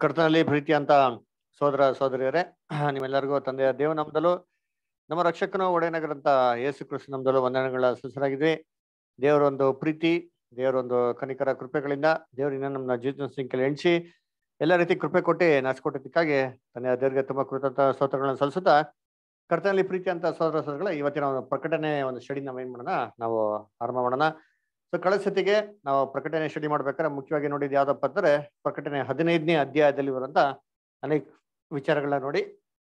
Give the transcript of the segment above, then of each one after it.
ಕರ್ತನಲ್ಲಿ ಪ್ರೀತಿ ಅಂತ ಸೋದರ ಸೋದರಿಯರೇ ನಿಮ್ಮೆಲ್ಲರಿಗೂ ತಂದೆಯ ದೇವನಾಮದಲ್ಲೂ ನಮ್ಮ ರಕ್ಷಕನು ಒಡೆಯನಗರಂತ ಯೇಸು ಕೃಷ್ಣ ನಮ್ದಲ್ಲೂ ವಂದನೆಗಳ ಸುಸರಾಗಿದ್ವಿ ದೇವರ ಒಂದು ಪ್ರೀತಿ ದೇವರ ಒಂದು ಕನಿಕರ ಕೃಪೆಗಳಿಂದ ದೇವರಿನ ನಮ್ಮ ಜೀವನ ಸಂಖ್ಯೆಯಲ್ಲಿ ಎಣಿಸಿ ಎಲ್ಲ ರೀತಿ ಕೃಪೆ ಕೊಟ್ಟು ನಡೆಸ್ಕೊಟ್ಟಿದ್ದಕ್ಕಾಗಿ ತಂದೆಯ ದೇವರಿಗೆ ತುಂಬಾ ಕೃತಜ್ಞ ಸ್ತೋತ್ರಗಳನ್ನು ಸಲ್ಲಿಸುತ್ತಾ ಕರ್ತನಲ್ಲಿ ಪ್ರೀತಿ ಅಂತ ಸೋದರ ಸೋದರಗಳ ಇವತ್ತಿನ ಒಂದು ಪ್ರಕಟಣೆ ಒಂದು ಸ್ಟಡಿ ನಾವು ಏನ್ ಮಾಡೋಣ ನಾವು ಆರಂಭ ಮಾಡೋಣ ಸೊ ಕಳೆದ ಸತಿಗೆ ನಾವು ಪ್ರಕಟಣೆ ಸ್ಟಡಿ ಮಾಡ್ಬೇಕಾದ್ರೆ ಮುಖ್ಯವಾಗಿ ನೋಡಿದ್ ಯಾವ್ದಪ್ಪ ಅಂದ್ರೆ ಪ್ರಕಟಣೆ ಹದಿನೈದನೇ ಅಧ್ಯಾಯದಲ್ಲಿ ಬರುವಂತ ಅನೇಕ ವಿಚಾರಗಳನ್ನ ನೋಡಿ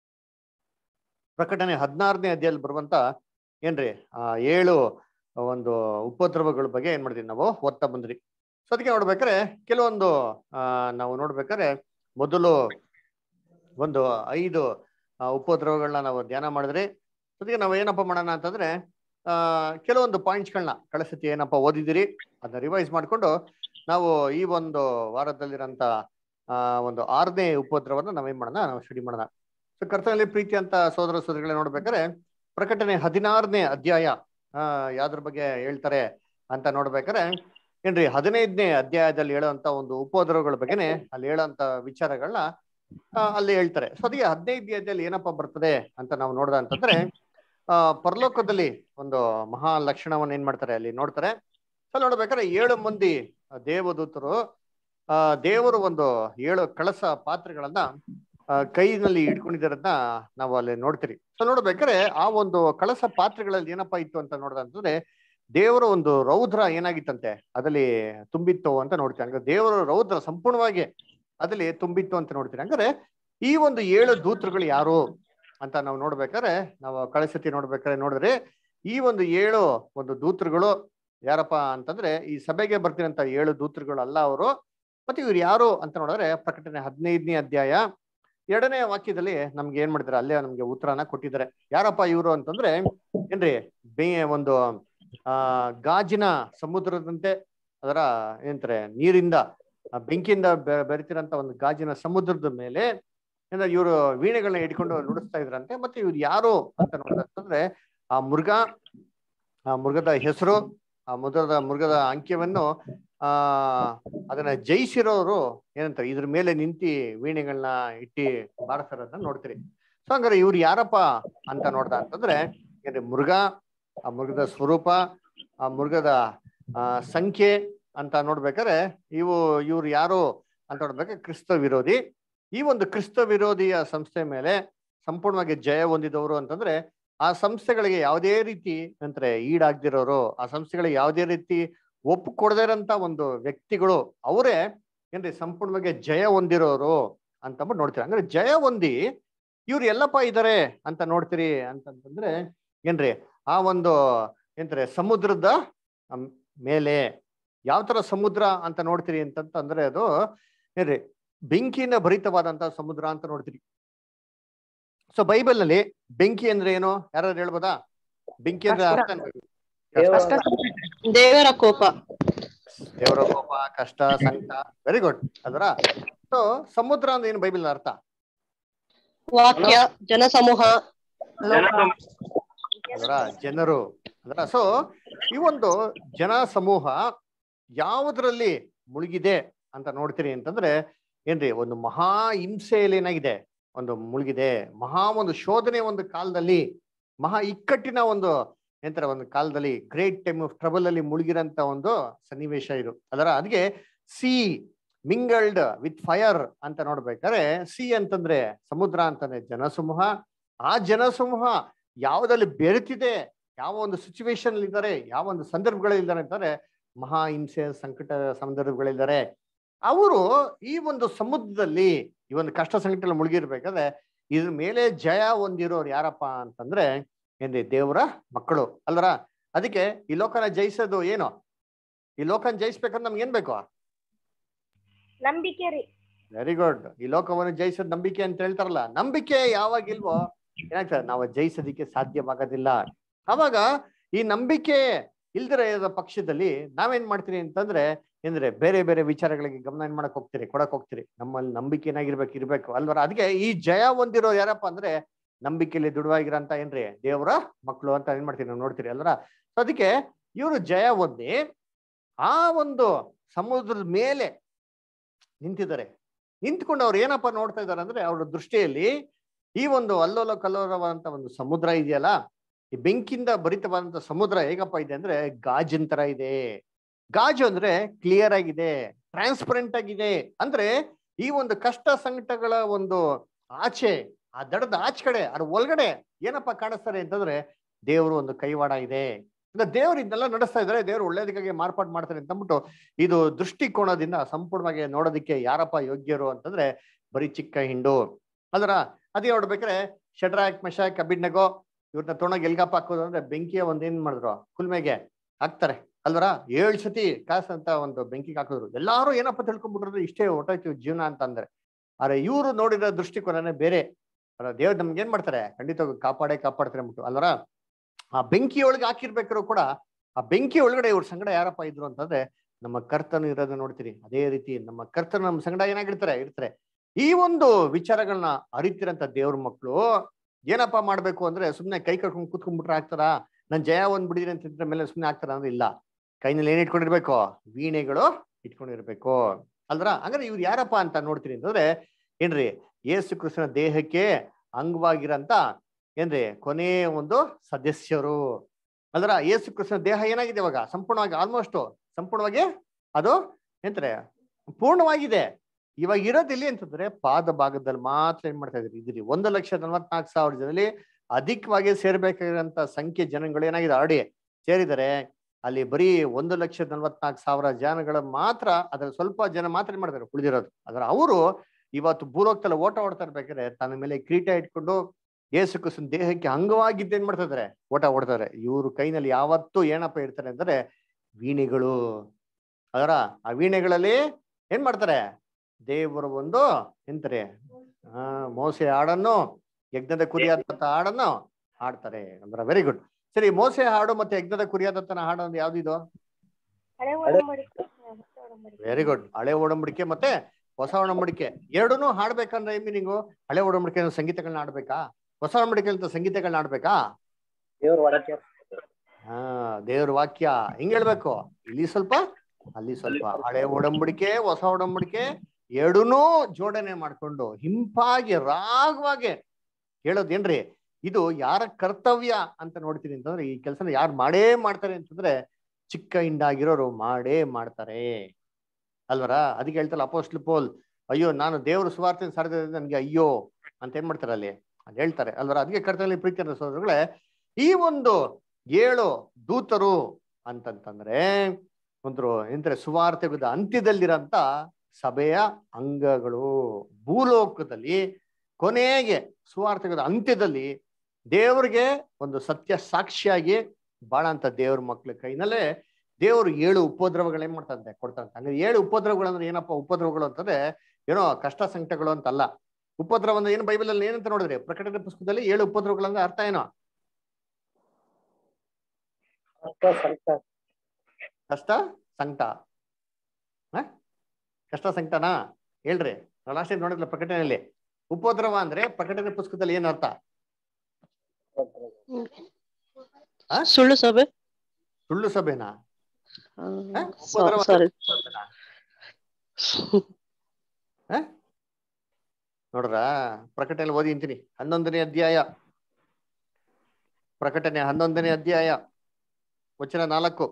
ಪ್ರಕಟಣೆ ಹದಿನಾರನೇ ಅಧ್ಯಾಯದಲ್ಲಿ ಬರುವಂತ ಏನ್ರಿ ಆ ಏಳು ಒಂದು ಉಪದ್ರವಗಳ ಬಗ್ಗೆ ಏನ್ ಮಾಡಿದ್ವಿ ನಾವು ಓದ್ತಾ ಬಂದ್ರಿ ಸೊ ಅದಕ್ಕೆ ನೋಡ್ಬೇಕಾದ್ರೆ ಕೆಲವೊಂದು ಆ ನಾವು ನೋಡ್ಬೇಕಾದ್ರೆ ಮೊದಲು ಒಂದು ಐದು ಆ, ಉಪದ್ರವಗಳನ್ನ ನಾವು ಧ್ಯಾನ ಮಾಡಿದ್ರಿ ಅದಕ್ಕೆ ನಾವು ಏನಪ್ಪ ಮಾಡೋಣ ಅಂತಂದ್ರೆ ಆ ಕೆಲವೊಂದು ಪಾಯಿಂಟ್ಸ್ಗಳನ್ನ ಕಳಿಸತಿ ಏನಪ್ಪ ಓದಿದಿರಿ ಅದನ್ನ ರಿವೈಸ್ ಮಾಡ್ಕೊಂಡು ನಾವು ಈ ಒಂದು ವಾರದಲ್ಲಿರಂತ ಆ ಒಂದು ಆರನೇ ಉಪದ್ರವನ್ನ ನಾವೇನ್ ಮಾಡೋಣ ನಾವು ಸ್ಟಡಿ ಮಾಡೋಣ ಸೊ ಕರ್ತನಲ್ಲಿ ಪ್ರೀತಿ ಅಂತ ಸೋದರ ಸೋದರಿಗಳೇ ನೋಡ್ಬೇಕಾದ್ರೆ ಪ್ರಕಟಣೆ ಹದಿನಾರನೇ ಅಧ್ಯಾಯ ಆ ಯಾವ್ದ್ರ ಬಗ್ಗೆ ಹೇಳ್ತಾರೆ ಅಂತ ನೋಡ್ಬೇಕಾದ್ರೆ ಏನ್ರಿ ಹದಿನೈದನೇ ಅಧ್ಯಾಯದಲ್ಲಿ ಹೇಳುವಂತ ಒಂದು ಉಪದ್ರವಗಳ ಬಗ್ಗೆನೆ ಅಲ್ಲಿ ಹೇಳುವಂತ ವಿಚಾರಗಳನ್ನ ಆ, ಅಲ್ಲಿ ಹೇಳ್ತಾರೆ ಸೊ ಅದಕ್ಕೆ ಹದಿನೈದು ಅಧ್ಯಾಯದಲ್ಲಿ ಏನಪ್ಪ ಬರ್ತದೆ ಅಂತ ನಾವು ನೋಡ್ದ ಅಂತಂದ್ರೆ ಆ ಪರಲೋಕದಲ್ಲಿ ಒಂದು ಮಹಾ ಲಕ್ಷಣವನ್ನ ಏನ್ ಮಾಡ್ತಾರೆ ಅಲ್ಲಿ ನೋಡ್ತಾರೆ ಸೊ ನೋಡ್ಬೇಕಾದ್ರೆ ಏಳು ಮಂದಿ ದೇವದೂತರು ಆ ದೇವರು ಒಂದು ಏಳು ಕಳಸ ಪಾತ್ರೆಗಳನ್ನ ಆ, ಕೈನಲ್ಲಿ ಇಟ್ಕೊಂಡಿದ್ದಾರನ್ನ ನಾವು ಅಲ್ಲಿ ನೋಡ್ತೀರಿ ಸೊ ನೋಡ್ಬೇಕಾದ್ರೆ ಆ ಒಂದು ಕಳಸ ಪಾತ್ರೆಗಳಲ್ಲಿ ಏನಪ್ಪಾ ಇತ್ತು ಅಂತ ನೋಡ್ದ ಅಂತಂದ್ರೆ ದೇವರ ಒಂದು ರೌದ್ರ ಏನಾಗಿತ್ತಂತೆ ಅದಲ್ಲಿ ತುಂಬಿತ್ತು ಅಂತ ನೋಡ್ತೀವಿ ಹಂಗ ದೇವರ ರೌದ್ರ ಸಂಪೂರ್ಣವಾಗಿ ಅದಲ್ಲಿ ತುಂಬಿತ್ತು ಅಂತ ನೋಡ್ತೀರಿ ಹಂಗಾರೆ ಈ ಒಂದು ಏಳು ದೂತರುಗಳು ಯಾರು ಅಂತ ನಾವು ನೋಡ್ಬೇಕಾದ್ರೆ ನಾವು ಕಳಸತಿ ನೋಡ್ಬೇಕಾದ್ರೆ ನೋಡಿದ್ರೆ ಈ ಒಂದು ಏಳು ಒಂದು ದೂತರುಗಳು ಯಾರಪ್ಪ ಅಂತಂದ್ರೆ ಈ ಸಭೆಗೆ ಬರ್ತಿರಂತ ಏಳು ದೂತರುಗಳು ಅಲ್ಲ ಅವರು ಮತ್ತೆ ಇವ್ರು ಯಾರು ಅಂತ ನೋಡಿದ್ರೆ ಪ್ರಕಟಣೆ ಹದಿನೈದನೇ ಅಧ್ಯಾಯ ಎರಡನೇ ವಾಕ್ಯದಲ್ಲಿ ನಮ್ಗೆ ಏನ್ ಮಾಡಿದಾರೆ ಅಲ್ಲೇ ನಮ್ಗೆ ಉತ್ತರನ ಕೊಟ್ಟಿದ್ದಾರೆ ಯಾರಪ್ಪ ಇವರು ಅಂತಂದ್ರೆ ಏನ್ರಿ ಬೇ ಒಂದು ಆ ಗಾಜಿನ ಸಮುದ್ರದಂತೆ ಅದರ ಏನಂತಾರೆ ನೀರಿಂದ ಆ ಬೆಂಕಿಯಿಂದ ಬೆ- ಬೆರಿತಿರಂತ ಒಂದು ಗಾಜಿನ ಸಮುದ್ರದ ಮೇಲೆ ಏನ ಇವರು ವೀಣೆಗಳನ್ನ ಇಟ್ಕೊಂಡು ನುಡಿಸ್ತಾ ಇದ್ರಂತೆ ಮತ್ತೆ ಇವ್ರು ಯಾರು ಅಂತ ನೋಡಿದ್ರೆ ಆ ಮೃಗ ಆ ಮೃಗದ ಹೆಸರು ಆ ಮೃಗದ ಮೃಗದ ಅಂಕ್ಯವನ್ನು ಆ ಅದನ್ನ ಜಯಿಸಿರೋರು ಏನಂತಾರೆ ಇದ್ರ ಮೇಲೆ ನಿಂತಿ ವೀಣೆಗಳನ್ನ ಇಟ್ಟಿ ಬಾರಿಸ್ತಾರನ್ನ ನೋಡ್ತೀರಿ ಸೊ ಹಂಗಾರೆ ಇವ್ರು ಯಾರಪ್ಪ ಅಂತ ನೋಡ್ದ ಅಂತಂದ್ರೆ ಏನ್ರಿ ಮೃಗ ಆ ಮೃಗದ ಸ್ವರೂಪ ಆ ಮೃಗದ ಆ ಸಂಖ್ಯೆ ಅಂತ ನೋಡ್ಬೇಕಾದ್ರೆ ಇವು ಇವ್ರು ಯಾರು ಅಂತ ನೋಡ್ಬೇಕಾದ್ರೆ ಕ್ರಿಸ್ತ ವಿರೋಧಿ ಈ ಒಂದು ಕ್ರಿಸ್ತ ವಿರೋಧಿಯ ಸಂಸ್ಥೆ ಮೇಲೆ ಸಂಪೂರ್ಣವಾಗಿ ಜಯ ಹೊಂದಿದವರು ಅಂತಂದ್ರೆ ಆ ಸಂಸ್ಥೆಗಳಿಗೆ ಯಾವುದೇ ರೀತಿ ಅಂದ್ರೆ ಈಡಾಗ್ದಿರೋರು ಆ ಸಂಸ್ಥೆಗಳಿಗೆ ಯಾವುದೇ ರೀತಿ ಒಪ್ಪು ಕೊಡದೇ ಇರೋಂತ ಒಂದು ವ್ಯಕ್ತಿಗಳು ಅವರೇ ಏನ್ರಿ ಸಂಪೂರ್ಣವಾಗಿ ಜಯ ಹೊಂದಿರೋರು ಅಂತಂದ್ಬಿಟ್ಟು ನೋಡ್ತೀರಿ ಅಂದ್ರೆ ಜಯ ಹೊಂದಿ ಇವ್ರು ಎಲ್ಲಪ್ಪ ಇದಾರೆ ಅಂತ ನೋಡ್ತೀರಿ ಅಂತಂತಂದ್ರೆ ಏನ್ರಿ ಆ ಒಂದು ಏನ್ತಾರೆ ಸಮುದ್ರದ ಅಮ್, ಮೇಲೆ ಯಾವ ತರ ಸಮುದ್ರ ಅಂತ ನೋಡ್ತೀರಿ ಅಂತಂದ್ರೆ ಅದು ಏನ್ರಿ ಬೆಂಕಿಯಿಂದ ಭರಿತವಾದಂತ ಸಮುದ್ರ ಅಂತ ನೋಡ್ತೀರಿ ಸೊ ಬೈಬಲ್ ನಲ್ಲಿ ಬೆಂಕಿ ಅಂದ್ರೆ ಏನು ಯಾರು ಹೇಳ್ಬೋದಾ ಬೆಂಕಿ ಅಂದ್ರೆ ಅರ್ಥ ಏನು? ಕಷ್ಟ ದೇವರ ಕೋಪ ದೇವರ ಕೋಪ ಕಷ್ಟ ಸಂಕಟ ವೆರಿ ಗುಡ್ ಅದರ ಸೊ ಸಮುದ್ರ ಅಂದ್ರೆ ಏನು ಬೈಬಲ್ ಅರ್ಥ ವಾಕ್ಯ ಜನಸಮೂಹ ಅದರ ಜನರು ಅದರ ಸೊ ಈ ಒಂದು ಜನ ಸಮೂಹ ಯಾವುದ್ರಲ್ಲಿ ಮುಳುಗಿದೆ ಅಂತ ನೋಡ್ತೀರಿ ಅಂತಂದ್ರೆ ಏನ್ರಿ ಒಂದು ಮಹಾ ಹಿಂಸೆಯಲ್ಲಿ ಏನಾಗಿದೆ ಒಂದು ಮುಳುಗಿದೆ ಮಹಾ ಒಂದು ಶೋಧನೆ ಒಂದು ಕಾಲದಲ್ಲಿ ಮಹಾ ಇಕ್ಕಟ್ಟಿನ ಒಂದು ಏನಂತಾರೆ ಒಂದು ಕಾಲದಲ್ಲಿ ಗ್ರೇಟ್ ಟೈಮ್ ಆಫ್ ಟ್ರಬಲ್ ಅಲ್ಲಿ ಮುಳುಗಿರಂತ ಒಂದು ಸನ್ನಿವೇಶ ಇದು ಅದರ ಅದಕ್ಕೆ ಸಿ ಮಿಂಗಲ್ಡ್ ವಿತ್ ಫೈರ್ ಅಂತ ನೋಡ್ಬೇಕಾದ್ರೆ ಸಿ ಅಂತಂದ್ರೆ ಸಮುದ್ರ ಅಂತಂದ್ರೆ ಜನಸಮೂಹ ಆ ಜನಸಮೂಹ ಯಾವುದಲ್ಲಿ ಬೆರೆತಿದೆ ಯಾವ ಒಂದು ಸಿಚುವೇಶನ್ ಇದ್ದಾರೆ ಯಾವ ಒಂದು ಸಂದರ್ಭಗಳಿದ್ದಾರೆ ಅಂತಾರೆ ಮಹಾ ಹಿಂಸೆ ಸಂಕಟ ಸಂದರ್ಭಗಳಿದ್ದಾರೆ ಅವರು ಈ ಒಂದು ಸಮುದ್ರದಲ್ಲಿ ಈ ಒಂದು ಕಷ್ಟ ಸಂಕಟದಲ್ಲಿ ಮುಳುಗಿರ್ಬೇಕಾದ್ರೆ ಇದ್ರ ಮೇಲೆ ಜಯ ಹೊಂದಿರೋರು ಯಾರಪ್ಪ ಅಂತಂದ್ರೆ ಏನ್ರಿ ದೇವರ ಮಕ್ಕಳು ಅಲ್ವರ ಅದಕ್ಕೆ ಈ ಲೋಕನ ಜಯಿಸೋದು ಏನು ಈ ಲೋಕನ ಜಯಿಸ್ಬೇಕಂದ್ರೆ ನಮ್ಗೆ ಏನ್ ಬೇಕು ನಂಬಿಕೆ ರೀ ವೆರಿ ಗುಡ್ ಈ ಲೋಕವನ್ನು ಜಯಿಸೋದ್ ನಂಬಿಕೆ ಅಂತ ಹೇಳ್ತಾರಲ್ಲ ನಂಬಿಕೆ ಯಾವಾಗ ಇಲ್ವೋ ಏನಾಗ್ತದೆ ನಾವು ಜಯಿಸೋದಿಕ್ಕೆ ಸಾಧ್ಯವಾಗೋದಿಲ್ಲ ಅವಾಗ ಈ ನಂಬಿಕೆ ಇಲ್ದಿರ ಇರೋ ಪಕ್ಷದಲ್ಲಿ ನಾವೇನ್ ಮಾಡ್ತೀರಿ ಅಂತಂದ್ರೆ ಅಂದ್ರೆ ಬೇರೆ ಬೇರೆ ವಿಚಾರಗಳಿಗೆ ಗಮನ ಏನ್ ಮಾಡಕ್ ಹೋಗ್ತೀರಿ ಕೊಡಕ್ ಹೋಗ್ತೀರಿ ನಮ್ಮಲ್ಲಿ ನಂಬಿಕೆ ಏನಾಗಿರ್ಬೇಕು ಇರ್ಬೇಕು ಅಲ್ವರ ಅದಕ್ಕೆ ಈ ಜಯ ಹೊಂದಿರೋ ಯಾರಪ್ಪ ಅಂದ್ರೆ ನಂಬಿಕೆಯಲ್ಲಿ ದೃಢವಾಗಿರಂತ ಏನ್ರಿ ದೇವರ ಮಕ್ಕಳು ಅಂತ ಏನ್ ಮಾಡ್ತೀರಿ ನಾವು ನೋಡ್ತೀರಿ ಅಲ್ವರ ಸೊ ಅದಕ್ಕೆ ಇವರು ಜಯ ಹೊಂದಿ ಆ ಒಂದು ಸಮುದ್ರದ ಮೇಲೆ ನಿಂತಿದ್ದಾರೆ ನಿಂತ್ಕೊಂಡು ಅವ್ರು ಏನಪ್ಪ ನೋಡ್ತಾ ಇದಾರೆ ಅಂದ್ರೆ ಅವ್ರ ದೃಷ್ಟಿಯಲ್ಲಿ ಈ ಒಂದು ಅಲ್ಲೋಲ ಕಲ್ಲೋಲವಾದಂತ ಒಂದು ಸಮುದ್ರ ಇದೆಯಲ್ಲ ಈ ಬೆಂಕಿಯಿಂದ ಭರಿತವಾದಂತ ಸಮುದ್ರ ಹೇಗಪ್ಪ ಇದೆ ಅಂದ್ರೆ ಗಾಜಿನ ತರ ಇದೆ ಗಾಜು ಅಂದ್ರೆ ಕ್ಲಿಯರ್ ಆಗಿದೆ ಟ್ರಾನ್ಸ್ಪರೆಂಟ್ ಆಗಿದೆ ಅಂದ್ರೆ ಈ ಒಂದು ಕಷ್ಟ ಸಂಕಟಗಳ ಒಂದು ಆಚೆ ಆ ದಡದ ಆಚೆ ಕಡೆ ಅದ್ರ ಒಳಗಡೆ ಏನಪ್ಪ ಕಾಣಿಸ್ತಾರೆ ಅಂತಂದ್ರೆ ದೇವರು ಒಂದು ಕೈವಾಡ ಇದೆ ಅಂದ್ರೆ ದೇವ್ರು ಇದನ್ನೆಲ್ಲ ನಡೆಸ್ತಾ ಇದ್ದಾರೆ ದೇವ್ರು ಒಳ್ಳೇದಕ್ಕಾಗಿ ಮಾರ್ಪಾಡು ಮಾಡ್ತಾರೆ ಅಂತ ಅಂದ್ಬಿಟ್ಟು ಇದು ದೃಷ್ಟಿಕೋನದಿಂದ ಸಂಪೂರ್ಣವಾಗಿ ನೋಡೋದಕ್ಕೆ ಯಾರಪ್ಪ ಯೋಗ್ಯರು ಅಂತಂದ್ರೆ ಬರೀ ಚಿಕ್ಕ ಹಿಂಡು ಅಲ್ರ ಅದೇ ನೋಡ್ಬೇಕಾದ್ರೆ ಶಡ್ರಾಕ್ ಮೆಶಾಕ್ ಅಬಿಡ್ನಗೋ ಇವ್ರನ್ನ ತೊಗೊಂಡೋಗಿ ಎಲ್ಗಪ್ಪ ಹಾಕೋದು ಅಂದ್ರೆ ಬೆಂಕಿಯ ಒಂದ್ ಏನ್ ಮಾಡಿದ್ರು ಕುಲ್ಮೆಗೆ ಹಾಕ್ತಾರೆ ಅಲ್ವರ ಏಳ್ ಸತಿ ಕಾಸ್ ಅಂತ ಒಂದು ಬೆಂಕಿಗೆ ಹಾಕಿದ್ರು ಎಲ್ಲಾರು ಏನಪ್ಪ ತಿಳ್ಕೊಂಡ್ಬಿಟ್ರು ಇಷ್ಟೇ ಹೊಟ್ಟೋಯ್ತು ಜೀವನ ಅಂತ ಅಂದ್ರೆ ಆದ್ರೆ ಇವ್ರು ನೋಡಿರೋ ದೃಷ್ಟಿಕೋನನೇ ಬೇರೆ ಅಲ್ಲ ದೇವ್ರು ನಮ್ಗೆ ಏನ್ ಮಾಡ್ತಾರೆ ಖಂಡಿತವಾಗಿ ಕಾಪಾಡೇ ಕಾಪಾಡ್ತಾರೆ ಅಂದ್ಬಿಟ್ಟು ಅಲ್ವರ ಆ ಬೆಂಕಿ ಒಳಗೆ ಹಾಕಿರ್ಬೇಕಾದ್ರು ಕೂಡ ಆ ಬೆಂಕಿ ಒಳಗಡೆ ಇವ್ರ ಸಂಗಡ ಯಾರಪ್ಪ ಇದ್ರು ಅಂತಂದ್ರೆ ನಮ್ಮ ಕರ್ತನು ಇರೋದನ್ನ ನೋಡ್ತೀರಿ ಅದೇ ರೀತಿ ನಮ್ಮ ಕರ್ತನು ನಮ್ಮ ಸಂಗಡ ಏನಾಗಿರ್ತಾರೆ ಇರ್ತಾರೆ ಈ ಒಂದು ವಿಚಾರಗಳನ್ನ ಅರಿತಿರಂತ ದೇವ್ರ ಮಕ್ಕಳು ಏನಪ್ಪಾ ಮಾಡ್ಬೇಕು ಅಂದ್ರೆ ಸುಮ್ನೆ ಕೈ ಕಟ್ಕೊಂಡು ಕೂತ್ಕೊಂಡ್ಬಿಟ್ರೆ ಆಗ್ತಾರ ನಾನ್ ಜಯ ಒಂದ್ ಬಿಡಿದ್ರೆ ಅಂತ ಇದ್ರ ಮೇಲೆ ಸುಮ್ನೆ ಆಗ್ತಾರ ಅಂದ್ರೆ ಇಲ್ಲ ಕೈನಲ್ಲಿ ಏನ್ ಇಟ್ಕೊಂಡಿರ್ಬೇಕು ವೀಣೆಗಳು ಇಟ್ಕೊಂಡಿರ್ಬೇಕು ಅಲ್ದ್ರ ಹಂಗಾರೆ ಇವ್ರು ಯಾರಪ್ಪ ಅಂತ ನೋಡ್ತೀರಿ ಅಂತಂದ್ರೆ ಏನ್ರಿ ಯೇಸು ಕೃಷ್ಣನ ದೇಹಕ್ಕೆ ಅಂಗವಾಗಿರಂತ ಏನ್ರಿ ಕೊನೆ ಒಂದು ಸದಸ್ಯರು ಅಲ್ದ್ರ ಯೇಸು ಕೃಷ್ಣ ದೇಹ ಏನಾಗಿದೆ ಇವಾಗ ಸಂಪೂರ್ಣವಾಗಿ ಆಲ್ಮೋಸ್ಟ್ ಸಂಪೂರ್ಣವಾಗಿ ಅದು ಎಂತಾರೆ ಪೂರ್ಣವಾಗಿದೆ ಇವಾಗ ಇರೋದಿಲ್ಲಿ ಅಂತಂದ್ರೆ ಪಾದ ಭಾಗದಲ್ಲಿ ಮಾತ್ರ ಏನ್ ಮಾಡ್ತಾ ಇದ್ರಿ ಇದ್ರಿ ಒಂದು ಲಕ್ಷ ನಲ್ವತ್ನಾಲ್ಕು ಸಾವಿರ ಜನರಲ್ಲಿ ಅಧಿಕವಾಗಿ ಸೇರ್ಬೇಕಾಗಿರೋಂತ ಸಂಖ್ಯೆ ಜನಗಳು ಏನಾಗಿದೆ ಆಡಿ ಸೇರಿದರೆ ಅಲ್ಲಿ ಬರೀ ಒಂದು ಲಕ್ಷ ನಲ್ವತ್ನಾಲ್ಕು ಸಾವಿರ ಜನಗಳ ಮಾತ್ರ ಅದ್ರ ಸ್ವಲ್ಪ ಜನ ಮಾತ್ರ ಏನ್ ಮಾಡ್ತಾರೆ ಉಳಿದಿರೋದು ಅದ್ರ ಅವರು ಇವತ್ತು ಭೂಲೋಕದಲ್ಲಿ ಓಟ ಓಡ್ತಾ ಇರ್ಬೇಕಾದ್ರೆ ತನ್ನ ಮೇಲೆ ಕ್ರೀಟ ಇಟ್ಕೊಂಡು ಯೇಸು ಕ್ರಿಸ್ತನ ದೇಹಕ್ಕೆ ಅಂಗವಾಗಿದ್ದು ಏನ್ ಮಾಡ್ತಾ ಇದಾರೆ ಓಟ ಓಡ್ತಾರೆ ಇವ್ರ ಕೈನಲ್ಲಿ ಯಾವತ್ತೂ ಏನಪ್ಪ ಇರ್ತಾರೆ ಅಂದ್ರೆ ವೀಣೆಗಳು ಅದರ ಆ ವೀಣೆಗಳಲ್ಲಿ ಏನ್ ಮಾಡ್ತಾರೆ ದೇವರ ಒಂದು ಎಂತಾರೆ ಆ ಮೋಸೆ ಹಾಡನ್ನು ಯಜ್ಞದ ಕುರಿಯಾದಂತ ಹಾಡನ್ನು ಹಾಡ್ತಾರೆ ಅಂದ್ರೆ ವೆರಿ ಗುಡ್ ಸರಿ ಮೋಸೆ ಹಾಡು ಮತ್ತೆ ಯಜ್ಞದ ಕುರಿಯಾದಂತ ಹಾಡು ಅಂದ್ರೆ ಯಾವ್ದಿದು ಹಳೆ ಒಡಂಬಡಿಕೆ ಹೊಸ ಒಡಂಬಡಿಕೆ ವೆರಿ ಗುಡ್ ಹಳೆ ಒಡಂಬಡಿಕೆ ಮತ್ತೆ ಹೊಸ ಒಡಂಬಡಿಕೆ ಎರಡನ್ನೂ ಹಾಡ್ಬೇಕಂದ್ರೆ ಏನ್ ಮೀನಿಂಗು ಹಳೆ ಒಡಂಬಡಿಕೆ ಸಂಗೀತಗಳನ್ನ ಆಡ್ಬೇಕಾ ಹೊಸ ಒಡಂಬಡಿಕೆ ಅಂತ ಸಂಗೀತಗಳನ್ನ ಆಡ್ಬೇಕಾ ದೇವ್ರ ವಾಕ್ಯ ಹಾ ದೇವ್ರ ವಾಕ್ಯ ಹಿಂಗ್ ಹೇಳ್ಬೇಕು ಇಲ್ಲಿ ಸ್ವಲ್ಪ ಅಲ್ಲಿ ಸ್ವಲ್ಪ ಹಳೆ ಒಡಂಬಡಿಕೆ ಹೊಸ ಒಡಂಬಡಿಕೆ ಎರಡನ್ನೂ ಜೋಡಣೆ ಮಾಡ್ಕೊಂಡು ಹಿಂಪಾಗಿ ರಾಗವಾಗಿ ಹೇಳೋದೇನ್ರಿ ಇದು ಯಾರ ಕರ್ತವ್ಯ ಅಂತ ನೋಡ್ತೀನಿ ಅಂತಂದ್ರೆ ಈ ಕೆಲಸನ ಯಾರು ಮಾಡೇ ಮಾಡ್ತಾರೆ ಅಂತಂದ್ರೆ ಚಿಕ್ಕ ಹಿಂಡಾಗಿರೋರು ಮಾಡೇ ಮಾಡ್ತಾರೆ ಅಲ್ವರ ಅದಕ್ಕೆ ಹೇಳ್ತಲ್ಲ ಅಪೋಸ್ಟ್ಲ್ ಪೋಲ್ ಅಯ್ಯೋ ನಾನು ದೇವ್ರ ಸುವಾರ್ತೆ ಸಾರಿದ ನನ್ಗೆ ಅಯ್ಯೋ ಅಂತ ಏನ್ ಮಾಡ್ತಾರೆ ಅಲ್ಲಿ ಅದ್ ಹೇಳ್ತಾರೆ ಅಲ್ವರ ಅದಕ್ಕೆ ಕರ್ತವ್ಯ ಪ್ರೀತಿ ಸೋದರಗಳೇ ಈ ಒಂದು ಏಳು ದೂತರು ಅಂತಂತಂದ್ರೆ ಒಂದು ಎಂದ್ರೆ ಸುವಾರ್ತೆಗದ ಅಂತ್ಯದಲ್ಲಿರಂತ ಸಭೆಯ ಅಂಗಗಳು ಭೂಲೋಕದಲ್ಲಿ ಕೊನೆಗೆ ಸುವಾರ್ತೆಗದ ಅಂತ್ಯದಲ್ಲಿ ದೇವರಿಗೆ ಒಂದು ಸತ್ಯ ಸಾಕ್ಷಿಯಾಗಿ ಬಾಳಂತ ದೇವ್ರ ಮಕ್ಳ ಕೈನಲ್ಲೇ ದೇವರು ಏಳು ಉಪದ್ರವಗಳು ಏನ್ ಮಾಡ್ತಂತೆ ಕೊಡ್ತಂತೆ ಹಂಗಾರೆ ಏಳು ಉಪದ್ರವಗಳು ಅಂದ್ರೆ ಏನಪ್ಪ ಉಪದ್ರವಗಳು ಅಂತಂದ್ರೆ ಏನೋ ಕಷ್ಟ ಸಂಕಟಗಳು ಅಂತಲ್ಲ ಉಪದ್ರವ ಅಂದ್ರೆ ಏನು ಬೈಬಲ್ ಅಲ್ಲಿ ಏನಂತ ನೋಡಿದ್ರಿ ಪ್ರಕಟಣೆ ಪುಸ್ತಕದಲ್ಲಿ ಏಳು ಉಪದ್ರವಗಳು ಅಂದ್ರೆ ಅರ್ಥ ಏನೋ ಅರ್ಥ ಸಂತ ಕಷ್ಟ ಸಂಕಟ ಹ? ಕಷ್ಟ ಸಂಕಟನಾ ಹೇಳ್ರಿ ಲಾಸ್ಟ್ ನೋಡಿದ್ಲ ಪ್ರಕಟಣೆಯಲ್ಲಿ ಉಪದ್ರವ ಅಂದ್ರೆ ಪ್ರಕಟಣೆ ಪುಸ್ತಕದಲ್ಲಿ ಏನ್ ಅರ್ಥ ಸುಳ್ಳು ಸಭೆ ಸುಳ್ಳು ಸಭೆನಾ ಆ, ಹ? ಸ- ಉಪದ್ರವ sorry. ಸಭೆನಾ? ನೋಡ್ರ ಪ್ರಕಟಣೆ ಓದಿ ಅಂತೀನಿ ಹನ್ನೊಂದನೇ ಅಧ್ಯಾಯ ಪ್ರಕಟಣೆ ಹನ್ನೊಂದನೇ ಅಧ್ಯಾಯ ವಚನ ನಾಲ್ಕು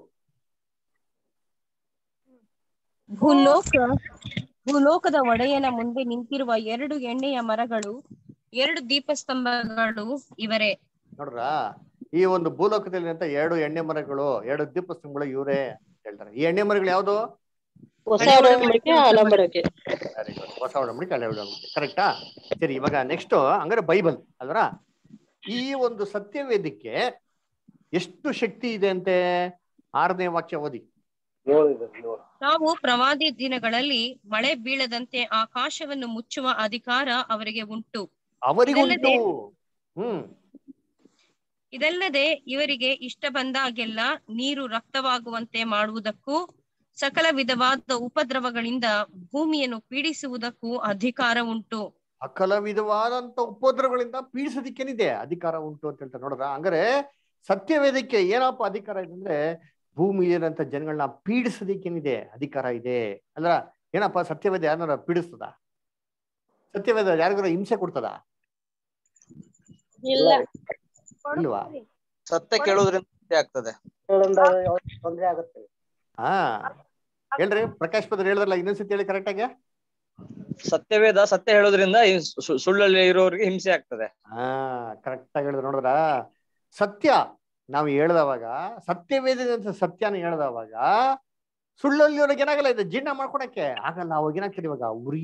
ಭೂಲೋಕ ಭೂಲೋಕದ ಒಡೆಯನ ಮುಂದೆ ನಿಂತಿರುವ ಎರಡು ಎಣ್ಣೆಯ ಮರಗಳು ಎರಡು ದೀಪಸ್ತಂಭಗಳು ಇವರೇ ನೋಡ್ರ ಈ ಒಂದು ಭೂಲೋಕದಲ್ಲಿ ಅಂತ ಎರಡು ಎಣ್ಣೆ ಮರಗಳು ಎರಡು ದೀಪಸ್ತಂಭಗಳು ಇವರೇ ಹೇಳ್ತಾರೆ ಈ ಎಣ್ಣೆ ಮರಗಳು ಯಾವ್ದು ಹೊಸ ಒಡಂಬಡಿಕೆ ಆಲಂಬಡಿಕೆ ವೆರಿ ಗುಡ್ ಹೊಸ ಒಡಂಬಡಿಕೆ ಹಳೆ ಒಡಂಬಡಿಕೆ ಕರೆಕ್ಟಾ ಸರಿ ಇವಾಗ ನೆಕ್ಸ್ಟ್ ಹಂಗಾರೆ ಬೈಬಲ್ ಅಲ್ವರ ಈ ಒಂದು ಸತ್ಯವೇದಕ್ಕೆ ಎಷ್ಟು ಶಕ್ತಿ ಇದೆ ಅಂತೆ ಆರನೇ ವಾಕ್ಯ ಓದಿ ಏಳು ಇದೆ ಏಳು ನಾವು ಪ್ರವಾದಿ ದಿನಗಳಲ್ಲಿ ಮಳೆ ಬೀಳದಂತೆ ಆಕಾಶವನ್ನು ಮುಚ್ಚುವ ಅಧಿಕಾರ ಅವರಿಗೆ ಉಂಟು ಅವರಿಗುಂಟು ಇದಲ್ಲದೆ- ಹ್ಮ್ ಇದಲ್ಲದೆ ಇವರಿಗೆ ಇಷ್ಟ ಬಂದಾಗೆಲ್ಲ ನೀರು ರಕ್ತವಾಗುವಂತೆ ಮಾಡುವುದಕ್ಕೂ ಸಕಲ ವಿಧವಾದ ಉಪದ್ರವಗಳಿಂದ ಭೂಮಿಯನ್ನು ಪೀಡಿಸುವುದಕ್ಕೂ ಅಧಿಕಾರ ಉಂಟು ಸಕಲ ವಿಧವಾದಂತ ಉಪದ್ರವಗಳಿಂದ ಪೀಡಿಸೋದಿಕ್ಕೇನಿದೆ ಅಧಿಕಾರ ಉಂಟು ಅಂತ ಹೇಳ್ತಾರೆ ನೋಡ್ರ ಹಂಗಾರೆ ಸತ್ಯವೇದಕ್ಕೆ ಏನಪ್ಪ ಅಧಿಕಾರ ಇದೆ ಅಂದ್ರೆ ಭೂಮಿಯಲ್ಲಿರಂತ ಜನಗಳನ್ನ ಪೀಡಿಸೋದಿಕ್ಕೇನಿದೆ ಅಧಿಕಾರ ಇದೆ ಅಲ್ಲ ಏನಪ್ಪ ಸತ್ಯವೇದ ಯಾರನ್ನಾರ ಪೀಡಿಸ್ತದ ಸತ್ಯವೇದ ಯಾರಿಗಾರ ಹಿಂಸೆ ಕೊಡ್ತದ ಇಲ್ಲ ಇಲ್ವಾ ಸತ್ಯ ಕೇಳೋದ್ರಿಂದ ಮುಕ್ತಿ ಆಗ್ತದೆ ಕೇಳೋದ್ರಿಂದ ಅವ್ರಿಗೆ ತೊಂದ್ರೆ ಆಗುತ್ತೆ ಹಾ ಹೇಳ್ರಿ ಪ್ರಕಾಶ್ ಪದ್ರ ಹೇಳಿದ್ರಲ್ಲ ಇನ್ನೊಂದ್ಸತಿ ಹೇಳಿ ಕರೆಕ್ಟ್ ಆಗಿ ಸತ್ಯವೇದ ಸತ್ಯ ಹೇಳೋದ್ರಿಂದ ಈ ಸು- ಸುಳ್ಳಲ್ಲಿ ಇರೋರಿಗೆ ಹಿಂಸೆ ಆಗ್ತದೆ ಹಾ ಕರೆಕ್ಟ್ ಆಗಿ ಹೇಳಿದ್ರು ನೋಡಿದ್ರ ಸತ್ಯ ನಾವು ಹೇಳ್ದವಾಗ ಸತ್ಯವೇದ ಸತ್ಯನ ಹೇಳ್ದವಾಗ ಸುಳ್ಳಲ್ಲಿ ಅವ್ರಿಗೆ ಏನಾಗಲ್ಲ ಇದು ಜೀರ್ಣ ಮಾಡ್ಕೊಳಕ್ಕೆ ಆಗಲ್ಲ ಅವಾಗ ಏನಾಗ್ತದೆ ಇವಾಗ ಉರಿ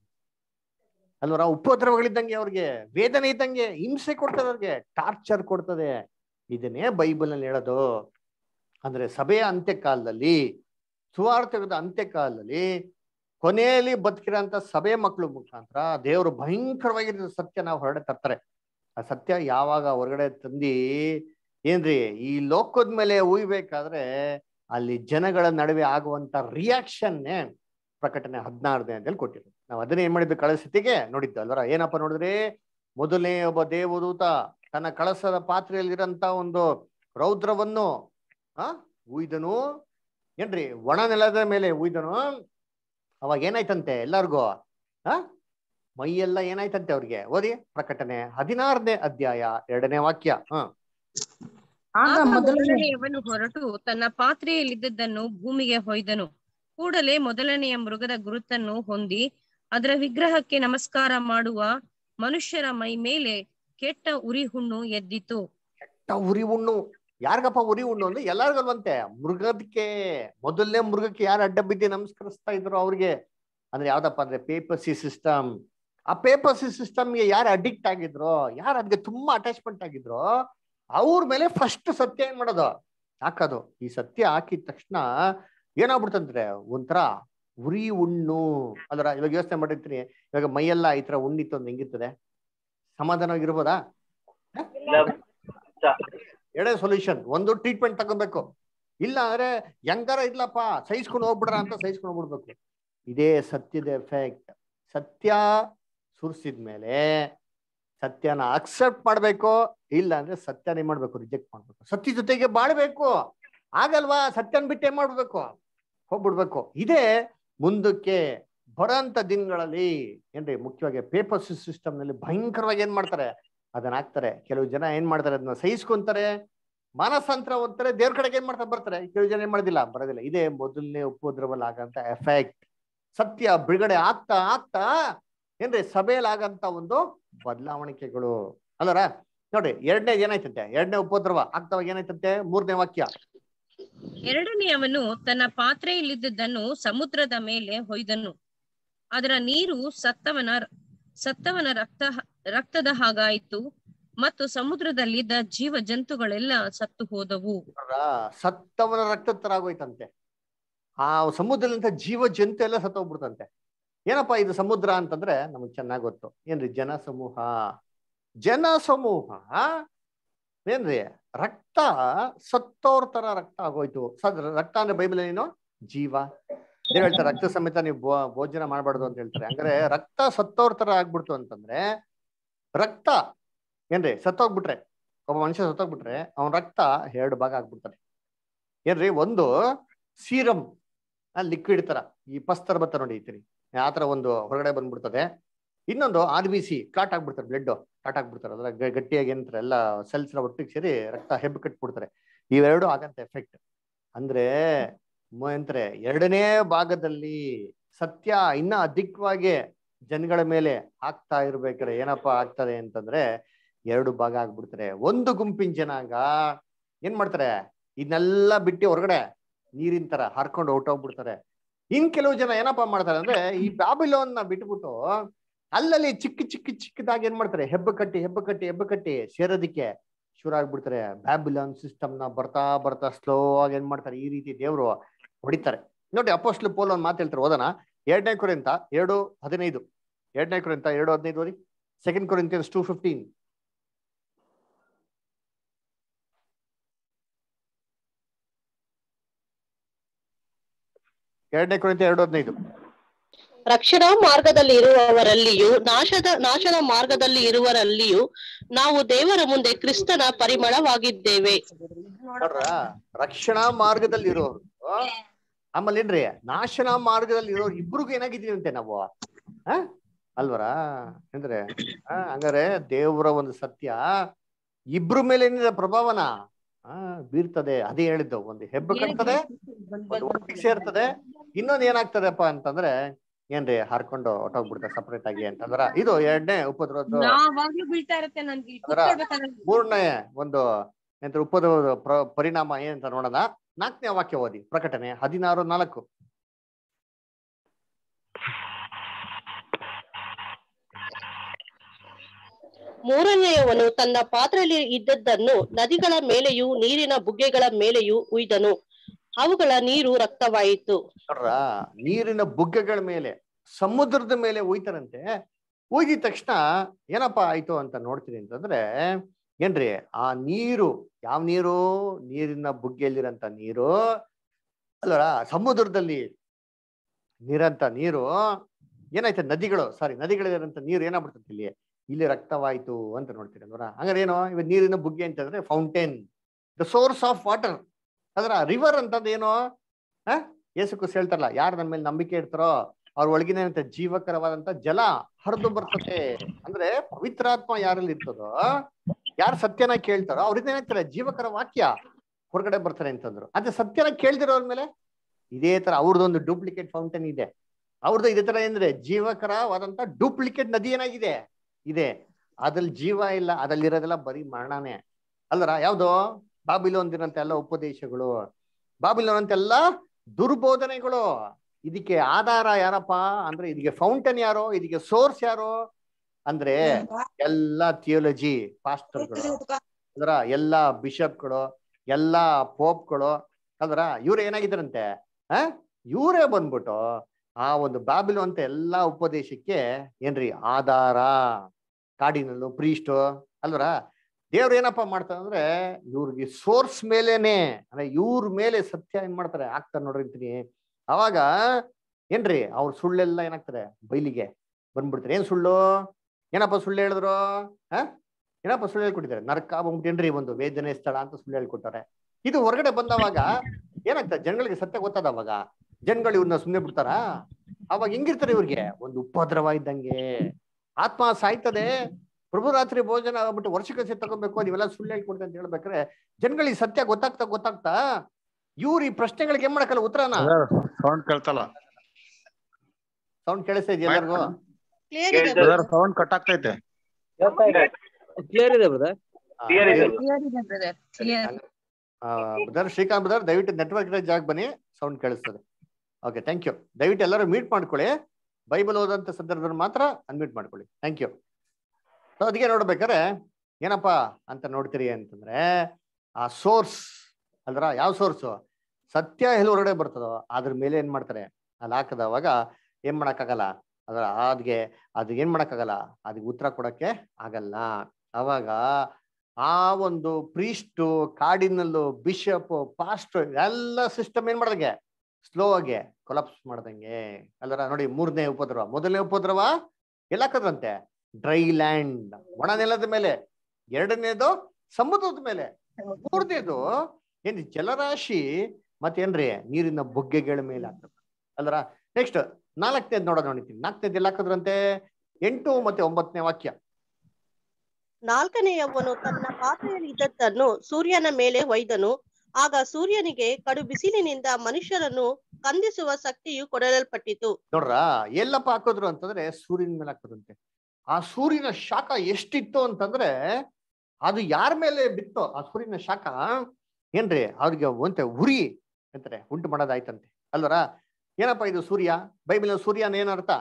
ಅಲ್ವರ ಉಪದ್ರವಗಳಿದ್ದಂಗೆ ಅವ್ರಿಗೆ ವೇದನೆ ಇದ್ದಂಗೆ ಹಿಂಸೆ ಕೊಡ್ತದೆ ಅವ್ರಿಗೆ ಟಾರ್ಚರ್ ಕೊಡ್ತದೆ ಇದನ್ನೇ ಬೈಬಲ್ ನಲ್ಲಿ ಹೇಳೋದು ಅಂದ್ರೆ ಸಭೆಯ ಅಂತ್ಯಕಾಲದಲ್ಲಿ ಸುವಾರ್ಥದ ಅಂತ್ಯಕಾಲದಲ್ಲಿ ಕೊನೆಯಲ್ಲಿ ಬದುಕಿರೋಂಥ ಸಭೆ ಮಕ್ಕಳು ಮುಖಾಂತರ ದೇವರು ಭಯಂಕರವಾಗಿರೋ ಸತ್ಯ ನಾವು ಹೊರಗಡೆ ತರ್ತಾರೆ ಆ ಸತ್ಯ ಯಾವಾಗ ಹೊರಗಡೆ ತಂದಿ ಏನ್ರಿ ಈ ಲೋಕದ ಮೇಲೆ ಉಯ್ಬೇಕಾದ್ರೆ ಅಲ್ಲಿ ಜನಗಳ ನಡುವೆ ಆಗುವಂತ ರಿಯಾಕ್ಷನ್ನೇ ಪ್ರಕಟಣೆ ಹದಿನಾರನೇ ಅಂತೇಳಿ ಕೊಟ್ಟಿದ್ರು ನಾವು ಅದನ್ನೇ ಏನ್ ಮಾಡಿದ್ವಿ ಕಳೆದ ಸತಿಗೆ ನೋಡಿದ್ದು ಅಲ್ವರ ಏನಪ್ಪ ನೋಡಿದ್ರಿ ಮೊದಲನೇ ಒಬ್ಬ ದೇವದೂತ ತನ್ನ ಕಳಸದ ಪಾತ್ರೆಯಲ್ಲಿರಂತ ಒಂದು ರೌದ್ರವನ್ನು ಆ ಉಯ್ದನು ಏನ್ರಿ ಒಣ ನೆಲದ ಮೇಲೆ ಉಯ್ದನು ಅವಾಗ ಏನಾಯ್ತಂತೆ ಎಲ್ಲಾರ್ಗು ಆ ಮೈಯೆಲ್ಲ ಏನಾಯ್ತಂತೆ ಅವ್ರಿಗೆ ಓದಿ ಪ್ರಕಟಣೆ ಹದಿನಾರನೇ ಅಧ್ಯಾಯ ಎರಡನೇ ವಾಕ್ಯ ಹ ಆಗ ಮೊದಲನೆಯವನು ಹೊರಟು ತನ್ನ ಪಾತ್ರೆಯಲ್ಲಿದ್ದದ್ದನ್ನು ಭೂಮಿಗೆ ಹೊಯ್ದನು ಕೂಡಲೇ ಮೊದಲನೆಯ ಮೃಗದ ಗುರುತನ್ನು ಹೊಂದಿ ಅದರ ವಿಗ್ರಹಕ್ಕೆ ನಮಸ್ಕಾರ ಮಾಡುವ ಮನುಷ್ಯರ ಮೈ ಮೇಲೆ ಕೆಟ್ಟ ಉರಿ ಹುಣ್ಣು ಎದ್ದಿತು ಕೆಟ್ಟ ಉರಿ ಉಣ್ಣು ಯಾರಿಗಪ್ಪ ಉರಿ ಉಣ್ಣು ಅಂದ್ರೆ ಎಲ್ಲಾರ್ಗಲ್ವಂತೆ ಮೃಗದಕ್ಕೆ ಮೊದಲನೇ ಮೃಗಕ್ಕೆ ಯಾರು ಅಡ್ಡ ಬಿದ್ದಿ ನಮಸ್ಕರಿಸ್ತಾ ಇದ್ರು ಅವ್ರಿಗೆ ಅಂದ್ರೆ ಯಾವ್ದಪ್ಪ ಅಂದ್ರೆ ಪೇಪರ್ಸಿ ಸಿಸ್ಟಮ್ ಆ ಪೇಪರ್ಸಿ ಸಿಸ್ಟಮ್ಗೆ ಯಾರು ಅಡಿಕ್ಟ್ ಆಗಿದ್ರು ಯಾರು ಅದಕ್ಕೆ ತುಂಬಾ ಅಟ್ಯಾಚ್ಮೆಂಟ್ ಆಗಿದ್ರು ಅವ್ರ ಮೇಲೆ ಫಸ್ಟ್ ಸತ್ಯ ಏನ್ ಮಾಡೋದು ಹಾಕೋದು ಈ ಸತ್ಯ ಹಾಕಿದ ತಕ್ಷಣ ಏನಾಗ್ಬಿಡ್ತಂದ್ರೆ ಒಂಥರ ಉರಿ ಉಣ್ಣು ಅಲ್ರ ಇವಾಗ ಯೋಚನೆ ಮಾಡಿರ್ತೀನಿ ಇವಾಗ ಮೈಯೆಲ್ಲ ಈ ತರ ಉಣ್ಣಿತ್ತು ಅಂದ್ರೆ ಹೆಂಗಿರ್ತದೆ ಸಮಾಧಾನವಾಗಿರ್ಬೋದಾ ಎರಡೇ ಸೊಲ್ಯೂಷನ್ ಒಂದು ಟ್ರೀಟ್ಮೆಂಟ್ ತಗೋಬೇಕು ಇಲ್ಲ ಅಂದ್ರೆ ಹೆಂಗಾರ ಇರ್ಲಪ್ಪ ಸಹಿಸ್ಕೊಂಡು ಹೋಗ್ಬಿಡ್ರ ಅಂತ ಸಹಿಸ್ಕೊಂಡು ಹೋಗ್ಬಿಡ್ಬೇಕು ಇದೇ ಸತ್ಯದ ಎಫೆಕ್ಟ್ ಸತ್ಯ ಸುರಿಸಿದ್ಮೇಲೆ ಸತ್ಯನ ಅಕ್ಸೆಪ್ಟ್ ಮಾಡ್ಬೇಕು ಇಲ್ಲ ಅಂದ್ರೆ ಸತ್ಯನ ಏನ್ ಮಾಡ್ಬೇಕು ರಿಜೆಕ್ಟ್ ಮಾಡ್ಬೇಕು ಸತ್ಯ ಜೊತೆಗೆ ಬಾಳ್ಬೇಕು ಆಗಲ್ವಾ ಸತ್ಯನ್ ಬಿಟ್ಟು ಏನ್ ಮಾಡ್ಬೇಕು ಹೋಗ್ಬಿಡ್ಬೇಕು ಇದೇ ಮುಂದಕ್ಕೆ ಬರೋಂತ ದಿನಗಳಲ್ಲಿ ಏನ್ರಿ ಮುಖ್ಯವಾಗಿ ಪೇಪರ್ ಸಿಸ್ಟಮ್ ನಲ್ಲಿ ಭಯಂಕರವಾಗಿ ಏನ್ ಮಾಡ್ತಾರೆ ಅದನ್ನ ಹಾಕ್ತಾರೆ ಕೆಲವು ಜನ ಏನ್ ಮಾಡ್ತಾರೆ ಅದನ್ನ ಸಹಿಸ್ಕೊಂತಾರೆ ಮಾನಸಾಂತರ ಓದ್ತಾರೆ ದೇವ್ರ ಕಡೆಗೆ ಏನ್ ಮಾಡ್ತಾರೆ ಬರ್ತಾರೆ ಕೆಲವು ಜನ ಏನ್ ಮಾಡೋದಿಲ್ಲ ಬರೋದಿಲ್ಲ ಇದೇ ಮೊದಲನೇ ಉಪದ್ರವಲ್ಲಿ ಆಗಂತ ಎಫೆಕ್ಟ್ ಸತ್ಯ ಬಿಡುಗಡೆ ಆಗ್ತಾ ಆಗ್ತಾ ಏನ್ರಿ ಸಭೆಯಲ್ಲಿ ಆಗಂತ ಒಂದು ಬದಲಾವಣಿಕೆಗಳು ಅಲ್ಲರ ನೋಡ್ರಿ ಎರಡನೇ ಏನಾಯ್ತಂತೆ ಎರಡನೇ ಉಪದ್ರವ ಆಗ್ತಾವಾಗ ಏನಾಯ್ತಂತೆ ಮೂರನೇ ವಾಕ್ಯ ಎರಡನೆಯವನು ತನ್ನ ಪಾತ್ರೆಯಲ್ಲಿದ್ದದ್ದನ್ನು ಸಮುದ್ರದ ಮೇಲೆ ಹೊಯ್ದನು ಅದರ ನೀರು ಸತ್ತವನ ಸತ್ತವನ ರಕ್ತ ರಕ್ತದ ಹಾಗಾಯಿತು ಮತ್ತು ಸಮುದ್ರದಲ್ಲಿದ್ದ ಜೀವ ಜಂತುಗಳೆಲ್ಲ ಸತ್ತು ಹೋದವು ನೋಡ್ರಾ? ಸತ್ತವನ ರಕ್ತ ತರ ಆಗೋಯ್ತಂತೆ ಆ ಸಮುದ್ರದಂತ ಜೀವ ಜಂತು ಎಲ್ಲ ಸತ್ತೋಗ್ಬಿಡ್ತಂತೆ ಏನಪ್ಪಾ ಇದು ಸಮುದ್ರ ಅಂತಂದ್ರೆ ನಮಗ್ ಚೆನ್ನಾಗ್ ಗೊತ್ತು ಏನ್ರಿ ಜನ ಸಮೂಹ ಜನ ಸಮೂಹ ಏನ್ರಿ ರಕ್ತ ಸತ್ತೋರ್ ತರ ರಕ್ತ ಆಗೋಯ್ತು ಸದ್ ರಕ್ತ ಅಂದ್ರೆ ಬೈಬಲ್ ಏನು ಜೀವ ದೇವ್ ಹೇಳ್ತಾರೆ ರಕ್ತ ಸಮೇತ ನೀವು ಭೋ- ಭೋಜನ ಮಾಡಬಾರ್ದು ಅಂತ ಹೇಳ್ತಾರೆ ಹಂಗಾರೆ ರಕ್ತ ಸತ್ತೋರ್ ತರ ಆಗ್ಬಿಡ್ತು ಅಂತಂದ್ರೆ ರಕ್ತ ಏನ್ರಿ ಸತ್ತೋಗ್ಬಿಟ್ರೆ ಒಬ್ಬ ಮನುಷ್ಯ ಸತ್ತೋಗ್ಬಿಟ್ರೆ ಅವನ ರಕ್ತ ಎರಡು ಭಾಗ ಆಗ್ಬಿಡ್ತಾರೆ ಏನ್ರಿ ಒಂದು ಸೀರಮ್ ಲಿಕ್ವಿಡ್ ತರ ಈ ಪಸ್ ತರ ಬತ್ತ ನೋಡಿ ಇತ್ರಿ ಆ ತರ ಒಂದು ಹೊರಗಡೆ ಬಂದ್ಬಿಡ್ತದೆ ಇನ್ನೊಂದು ಆರ್ ಬಿ ಸಿ ಕ್ಲಾಟ್ ಆಗ್ಬಿಡ್ತಾರೆ ಬ್ಲಡ್ ಕ್ಲಾಟ್ ಆಗ್ಬಿಡ್ತಾರೆ ಅದ್ರ ಗ- ಗಟ್ಟಿಯಾಗಿ ಏನಂತಾರೆ ಎಲ್ಲ ಸೆಲ್ಸ್ ಒಟ್ಟಿಗೆ ಸೇರಿ ರಕ್ತ ಹೆಬ್ಬು ಕಟ್ಬಿಡ್ತಾರೆ ಇವೆರಡು ಆಗಂತ ಎಫೆಕ್ಟ್ ಅಂದ್ರೆ ಮ- ಅಂತಾರೆ ಎರಡನೇ ಭಾಗದಲ್ಲಿ ಸತ್ಯ ಇನ್ನ ಅಧಿಕವಾಗಿ ಜನಗಳ ಮೇಲೆ ಆಗ್ತಾ ಇರ್ಬೇಕಾದ್ರೆ ಏನಪ್ಪಾ ಆಗ್ತದೆ ಅಂತಂದ್ರೆ ಎರಡು ಭಾಗ ಆಗ್ಬಿಡ್ತಾರೆ ಒಂದು ಗುಂಪಿನ ಜನಾಂಗ ಏನ್ ಮಾಡ್ತಾರೆ ಇದನ್ನೆಲ್ಲ ಬಿಟ್ಟು ಹೊರಗಡೆ ನೀರಿನ ತರ ಹರ್ಕೊಂಡು ಹೊರ್ಟೋಗ್ಬಿಡ್ತಾರೆ ಇನ್ ಕೆಲವು ಜನ ಏನಪ್ಪಾ ಮಾಡ್ತಾರೆ ಅಂದ್ರೆ ಈ ಬ್ಯಾಬಿಲೋನ್ ನ ಬಿಟ್ಬಿಟ್ಟು ಅಲ್ಲಲ್ಲಿ ಚಿಕ್ಕ ಚಿಕ್ಕ ಚಿಕ್ಕದಾಗಿ ಏನ್ ಮಾಡ್ತಾರೆ ಹೆಬ್ಬು ಕಟ್ಟಿ ಹೆಬ್ಬು ಕಟ್ಟಿ ಹೆಬ್ಬು ಕಟ್ಟಿ ಸೇರೋದಿಕ್ಕೆ ಶುರು ಆಗ್ಬಿಡ್ತಾರೆ ಬ್ಯಾಬಿಲಾನ್ ಸಿಸ್ಟಮ್ ನ ಬರ್ತಾ ಬರ್ತಾ ಸ್ಲೋ ಆಗಿ ಏನ್ ಮಾಡ್ತಾರೆ ಈ ರೀತಿ ದೇವ್ರು ಹೊಡಿತಾರೆ ನೋಡಿ ಅಪೋಸ್ಟ್ಲು ಪೋಲ್ ಒಂದ್ ಮಾತು ಹೇಳ್ತಾರೆ ಓದೋಣ ಎರಡನೇ ಕುರಿತ ಎರಡು ಹದಿನೈದು ಎರಡನೇ ಕುರಿತ ಎರಡು ಹದಿನೈದು ಓದಿ ಸೆಕೆಂಡ್ ಕೊರಿಂತಿಯನ್ಸ್ ಟೂ ಫಿಫ್ಟೀನ್ ಎರಡನೇ ಕುರಿತ ಎರಡು ಹದಿನೈದು ರಕ್ಷಣಾ ಮಾರ್ಗದಲ್ಲಿ ಇರುವವರಲ್ಲಿಯೂ ನಾಶದ ನಾಶದ ಮಾರ್ಗದಲ್ಲಿ ಇರುವರಲ್ಲಿಯೂ ನಾವು ದೇವರ ಮುಂದೆ ಕ್ರಿಸ್ತನ ಪರಿಮಳವಾಗಿದ್ದೇವೆ ನೋಡ್ರ ರಕ್ಷಣಾ ಮಾರ್ಗದಲ್ಲಿ ಇರೋರು ಆಮೇಲೆ ಏನ್ರಿ ನಾಶನ ಮಾರ್ಗದಲ್ಲಿ ಇರೋರು ಇಬ್ರಿಗೂ ಏನಾಗಿದೀವಿ ಅಂತೆ ನಾವು ಆ ಅಲ್ವರ ಅಂದ್ರೆ ಆ, ಹಂಗಾರೆ ದೇವರ ಒಂದು ಸತ್ಯ ಇಬ್ರ ಮೇಲೆ ಏನಿದೆ ಪ್ರಭಾವನ ಆ ಬೀರ್ತದೆ ಅದೇ ಹೇಳಿದ್ದು ಒಂದು ಹೆಬ್ಬು ಕಟ್ತದೆ ಒಂದು ಒಟ್ಟಿಗೆ ಸೇರ್ತದೆ ಇನ್ನೊಂದ್ ಏನಾಗ್ತದೆಪ್ಪ ಅಂತಂದ್ರೆ ಏನ್ರಿ ಹರ್ಕೊಂಡು ಹೊಟ್ಟೋಗ್ಬಿಡ್ತಾರೆ ಸಪರೇಟ್ ಆಗಿ ಅಂತಂದ್ರ ಇದು ಎರಡನೇ ಉಪದ್ರವದ್ದು ಯಾವಾಗ್ಲೂ ಬೀಳ್ತಾ ಇರುತ್ತೆ ನನ್ಗೆ ಇಲ್ಲಿ ಅದರ ಕೂತ್ಕೊಳ್ಬೇಕಾದ್ರೆ ಮೂರನೇ ಒಂದು ಎಂತ ಉಪದ್ರವದ ಪ್ರ- ಪರಿಣಾಮ ಏನಂತ ನೋಡೋಣ ನಾಲ್ಕನೇ ವಾಕ್ಯ ಓದಿ ಪ್ರಕಟಣೆ ಹದಿನಾರು ನಾಲ್ಕು ಮೂರನೆಯವನು ತನ್ನ ಪಾತ್ರೆಯಲ್ಲಿ ಇದ್ದದ್ದನ್ನು ನದಿಗಳ ಮೇಲೆಯೂ ನೀರಿನ ಬುಗ್ಗೆಗಳ ಮೇಲೆಯೂ ಉಯ್ದನು ಅವುಗಳ ನೀರು ರಕ್ತವಾಯಿತು ನೋಡ್ರ ನೀರಿನ ಬುಗ್ಗೆಗಳ ಮೇಲೆ ಸಮುದ್ರದ ಮೇಲೆ ಉಯ್ತಾರಂತೆ ಉಯ್ದಿದ ತಕ್ಷಣ ಏನಪ್ಪಾ ಆಯ್ತು ಅಂತ ನೋಡ್ತೀನಿ ಅಂತಂದ್ರೆ ಏನ್ರಿ ಆ ನೀರು ಯಾವ ನೀರು ನೀರಿನ ಬುಗ್ಗೆಯಲ್ಲಿರಂತ ನೀರು ಅಲ್ವರ ಸಮುದ್ರದಲ್ಲಿ ನೀರಂತ ನೀರು ಏನಾಯ್ತು ನದಿಗಳು ಸಾರಿ ನದಿಗಳಿರಂತ ನೀರು ಏನಾಗ್ಬಿಡ್ತದೆ ಇಲ್ಲಿ ಇಲ್ಲಿ ರಕ್ತವಾಯ್ತು ಅಂತ ನೋಡ್ತೀರಿ ಅಲ್ವರ ಹಂಗಾರೆ ಏನು ಇವ ನೀರಿನ ಬುಗ್ಗೆ ಅಂತಂದ್ರೆ fountain the source of water ಅದರ ರಿವರ್ ಅಂತಂದ್ ಏನು ಹ ಯೇಸು ಕ್ರಿಸ್ತ ಹೇಳ್ತಾರಲ್ಲ ಯಾರು ನಮ್ಮ ಮೇಲೆ ನಂಬಿಕೆ ಇಡ್ತಾರೋ ಅವ್ರ ಒಳಗಿನ ಏನಂತ ಜೀವಕರವಾದಂತ ಜಲ ಹರಿದು ಬರ್ತದೆ ಅಂದ್ರೆ ಪವಿತ್ರಾತ್ಮ ಯಾರಲ್ಲಿ ಇರ್ತದೋ ಯಾರು ಸತ್ಯನ ಕೇಳ್ತಾರೋ ಅವ್ರಿಂದ ಏನಾಗ್ತಾರೆ ಜೀವಕರ ವಾಕ್ಯ ಹೊರಗಡೆ ಬರ್ತಾರೆ ಅಂತಂದ್ರು ಅದೇ ಸತ್ಯನ ಕೇಳ್ದಿರೋರ್ ಮೇಲೆ ಇದೇ ತರ ಅವ್ರದ್ದೊಂದು ಡೂಪ್ಲಿಕೇಟ್ ಫೌಂಟೇನ್ ಇದೆ ಅವ್ರದ್ದು ಇದೇ ತರ ಅಂದ್ರೆ ಜೀವಕರವಾದಂತ ಡೂಪ್ಲಿಕೇಟ್ ನದಿ ಏನಾಗಿದೆ ಇದೆ ಅದ್ರಲ್ಲಿ ಜೀವ ಇಲ್ಲ ಅದ್ರಲ್ಲಿ ಇರೋದೆಲ್ಲ ಬರೀ ಮರಣನೇ ಅಲ್ಲರ ಯಾವ್ದು ಬಾಬಿಲೋನ್ ದಿನಂತ ಎಲ್ಲ ಉಪದೇಶಗಳು ಬಾಬಿಲೋನ್ ಅಂತೆಲ್ಲ ದುರ್ಬೋಧನೆಗಳು ಇದಕ್ಕೆ ಆಧಾರ ಯಾರಪ್ಪ ಅಂದ್ರೆ ಇದಕ್ಕೆ ಫೌಂಟೇನ್ ಯಾರು ಇದಕ್ಕೆ ಸೋರ್ಸ್ ಯಾರು ಅಂದ್ರೆ ಎಲ್ಲ ಥಿಯೋಲಜಿ ಪಾಸ್ಟರ್ಗಳು ಅಂದ್ರ ಎಲ್ಲಾ ಬಿಷಪ್ಗಳು ಎಲ್ಲಾ ಪೋಪ್ಗಳು ಅಂದ್ರ ಇವ್ರು ಏನಾಗಿದ್ದಾರಂತೆ ಆ ಇವರೇ ಬಂದ್ಬಿಟ್ಟು ಆ ಒಂದು ಬಾಬಿಲು ಅಂತ ಎಲ್ಲಾ ಉಪದೇಶಕ್ಕೆ ಏನ್ರಿ ಆಧಾರ ಕಾಡಿನಲ್ಲೂ ಪ್ರೀಸ್ಟು ಅಲ್ವರ ದೇವ್ರು ಏನಪ್ಪಾ ಮಾಡ್ತಾರೆ ಅಂದ್ರೆ ಇವ್ರಿಗೆ ಸೋರ್ಸ್ ಮೇಲೇನೆ ಅಂದ್ರೆ ಇವ್ರ ಮೇಲೆ ಸತ್ಯ ಏನ್ ಮಾಡ್ತಾರೆ ಆಗ್ತಾರೆ ನೋಡ್ರಿ ಅಂತೀನಿ ಅವಾಗ ಏನ್ರಿ ಅವ್ರ ಸುಳ್ಳೆಲ್ಲ ಏನಾಗ್ತಾರೆ ಬೈಲಿಗೆ ಬಂದ್ಬಿಡ್ತಾರೆ ಏನ್ ಸುಳ್ಳು ಏನಪ್ಪ ಸುಳ್ಳು ಹೇಳಿದ್ರು ಹ ಏನಪ್ಪ ಸುಳ್ಳು ಹೇಳ್ಕೊಟ್ಟಿದ್ದಾರೆ ನರಕ ಬಂದ್ಬಿಟ್ಟೇನ್ರಿ ಒಂದು ವೇದನೆ ಸ್ಥಳ ಅಂತ ಸುಳ್ಳು ಹೇಳ್ಕೊಟ್ಟಾರೆ ಇದು ಹೊರಗಡೆ ಬಂದವಾಗ ಏನಾಗ್ತದೆ ಜನಗಳಿಗೆ ಸತ್ಯ ಗೊತ್ತದ ಅವಾಗ ಜನಗಳು ಇವ್ರನ್ನ ಸುಮ್ಮನೆ ಬಿಡ್ತಾರ ಅವಾಗ ಹೆಂಗಿರ್ತಾರೆ ಇವ್ರಿಗೆ ಒಂದು ಉಪದ್ರವ ಇದ್ದಂಗೆ ಆತ್ಮ ಸಾಯ್ತದೆ ಪ್ರಭು ರಾತ್ರಿ ಭೋಜನ ಆಗ್ಬಿಟ್ಟು ವರ್ಷಕ್ಕೆ ಸೆ ತಗೋಬೇಕು ನೀವೆಲ್ಲ ಸುಳ್ಳು ಹೇಳ್ಕೊಡ್ತೆ ಅಂತ ಹೇಳ್ಬೇಕಾರೆ ಜನಗಳಿಗೆ ಸತ್ಯ ಗೊತ್ತಾಗ್ತಾ ಗೊತ್ತಾಗ್ತಾ ಇವ್ರು ಈ ಪ್ರಶ್ನೆಗಳಿಗೆ ಏನ್ ಮಾಡಕ್ಕಲ್ಲ ಉತ್ತರನ ಸೌಂಡ್ ಕೇಳ್ತಲ್ಲ ಸೌಂಡ್ ಕೇಳಿಸ್ತಾ ಇದೆಯಾ ಎಲ್ಲರಿಗೂ ಕ್ಲಿಯರ್ ಇದೆ ಬ್ರದರ್ ಸೌಂಡ್ ಕಟ್ ಆಗ್ತೈತೆ ಕೇಳ್ತಾ ಇದೆ ಕ್ಲಿಯರ್ ಇದೆ ಬ್ರದರ್ ಆ, Clear ಇದೆ brother, clear. ಆ, ಬ್ರದರ್ ಶ್ರೀಕಾಂತ್ ಬ್ರದರ್ ದಯವಿಟ್ಟು ನೆಟ್ವರ್ಕ್ ಇರೋ ಜಾಗ ಬನ್ನಿ ಸೌಂಡ್ ಕೇಳಿಸ್ತದೆ ಓಕೆ ಥ್ಯಾಂಕ್ ಯು ದಯವಿಟ್ಟು ಎಲ್ಲರೂ ಮೀಟ್ ಮಾಡ್ಕೊಳ್ಳಿ ಬೈಬಲ್ ಓದಂತ ಸಂದರ್ಭದಲ್ಲಿ ಮಾತ್ರ ಅನ್ಮ್ಯೂಟ್ ಮಾಡ್ಕೊಳ್ಳಿ ಥ್ಯಾಂಕ್ ಯು ಸೊ ಅದಕ್ಕೆ ನೋಡ್ಬೇಕಾರೆ ಏನಪ್ಪಾ ಅಂತ ನೋಡ್ತೀರಿ ಅಂತಂದ್ರೆ ಆ ಸೋರ್ಸ್ ಅಲ್ದ್ರ ಯಾವ ಸೋರ್ಸು ಸತ್ಯ ಎಲ್ಲಿ ಹೊರಗಡೆ ಬರ್ತದೋ ಅದ್ರ ಮೇಲೆ ಏನ್ ಮಾಡ್ತಾರೆ ಅಲ್ಲಿ ಹಾಕದವಾಗ ಏನ್ ಮಾಡಕ್ಕಾಗಲ್ಲ ಅದರ ಅದ್ಗೆ ಅದು ಏನ್ ಮಾಡಕ್ಕಾಗಲ್ಲ ಅದಕ್ಕೆ ಉತ್ತರ ಕೊಡಕ್ಕೆ ಆಗಲ್ಲ ಅವಾಗ ಆ ಒಂದು ಪ್ರೀಸ್ಟು ಕಾಡಿನಲ್ಲೂ ಬಿಷಪ್ ಪಾಸ್ಟ್ ಎಲ್ಲ ಸಿಸ್ಟಮ್ ಏನ್ ಮಾಡ್ದಂಗೆ ಸ್ಲೋ ಆಗಿ ಕೊಲಾಪ್ಸ್ ಮಾಡ್ದಂಗೆ ಅಲ್ಲರ ನೋಡಿ ಮೂರನೇ ಉಪದ್ರವ ಮೊದಲನೇ ಉಪದ್ರವ ಎಲ್ಲಾಕದ್ರಂತೆ ಡ್ರೈ ಲ್ಯಾಂಡ್ ಒಣ ನೆಲದ ಮೇಲೆ ಎರಡನೇದು ಸಮುದ್ರದ ಮೇಲೆ ಮೂರನೇದು ಏನ್ ಜಲರಾಶಿ ಮತ್ತೇನ್ರಿ ನೀರಿನ ಬುಗ್ಗೆಗಳ ಮೇಲೆ ಆಗ್ತದೆ ಅಲ್ಲರ ನೆಕ್ಸ್ಟ್ ನಾಲ್ಕನೇದ್ ನೋಡೋಣ ನೋಡಿತೀನಿ ನಾಲ್ಕನೇದು ಎಲ್ಲ ಹಾಕದ್ರಂತೆ ಎಂಟು ಮತ್ತೆ ಒಂಬತ್ತನೇ ವಾಕ್ಯ ನಾಲ್ಕನೆಯವನು ತನ್ನ ಪಾತ್ರೆಯಲ್ಲಿ ಇದ್ದದ್ದನ್ನು ಸೂರ್ಯನ ಮೇಲೆ ಒಯ್ದನು ಆಗ ಸೂರ್ಯನಿಗೆ ಕಡು ಬಿಸಿಲಿನಿಂದ ಮನುಷ್ಯರನ್ನು ಕಂದಿಸುವ ಶಕ್ತಿಯು ಕೊಡಲ್ಪಟ್ಟಿತು ನೋಡ್ರ ಎಲ್ಲಪ್ಪ ಹಾಕಿದ್ರು ಅಂತಂದ್ರೆ ಸೂರ್ಯನ ಮೇಲೆ ಹಾಕೋದಂತೆ ಆ ಸೂರ್ಯನ ಶಾಖ ಎಷ್ಟಿತ್ತು ಅಂತಂದ್ರೆ ಅದು ಯಾರ ಮೇಲೆ ಬಿತ್ತೋ ಆ ಸೂರ್ಯನ ಶಾಖ ಏನ್ರಿ ಅವ್ರಿಗೆ ಒಂತೆ ಉರಿ ಅಂತಾರೆ ಉಂಟು ಮಾಡೋದಾಯ್ತಂತೆ ಅಲ್ವರ ಏನಪ್ಪ ಇದು ಸೂರ್ಯ ಬೈಬಲ್ ಸೂರ್ಯನ ಏನ್ ಅರ್ಥ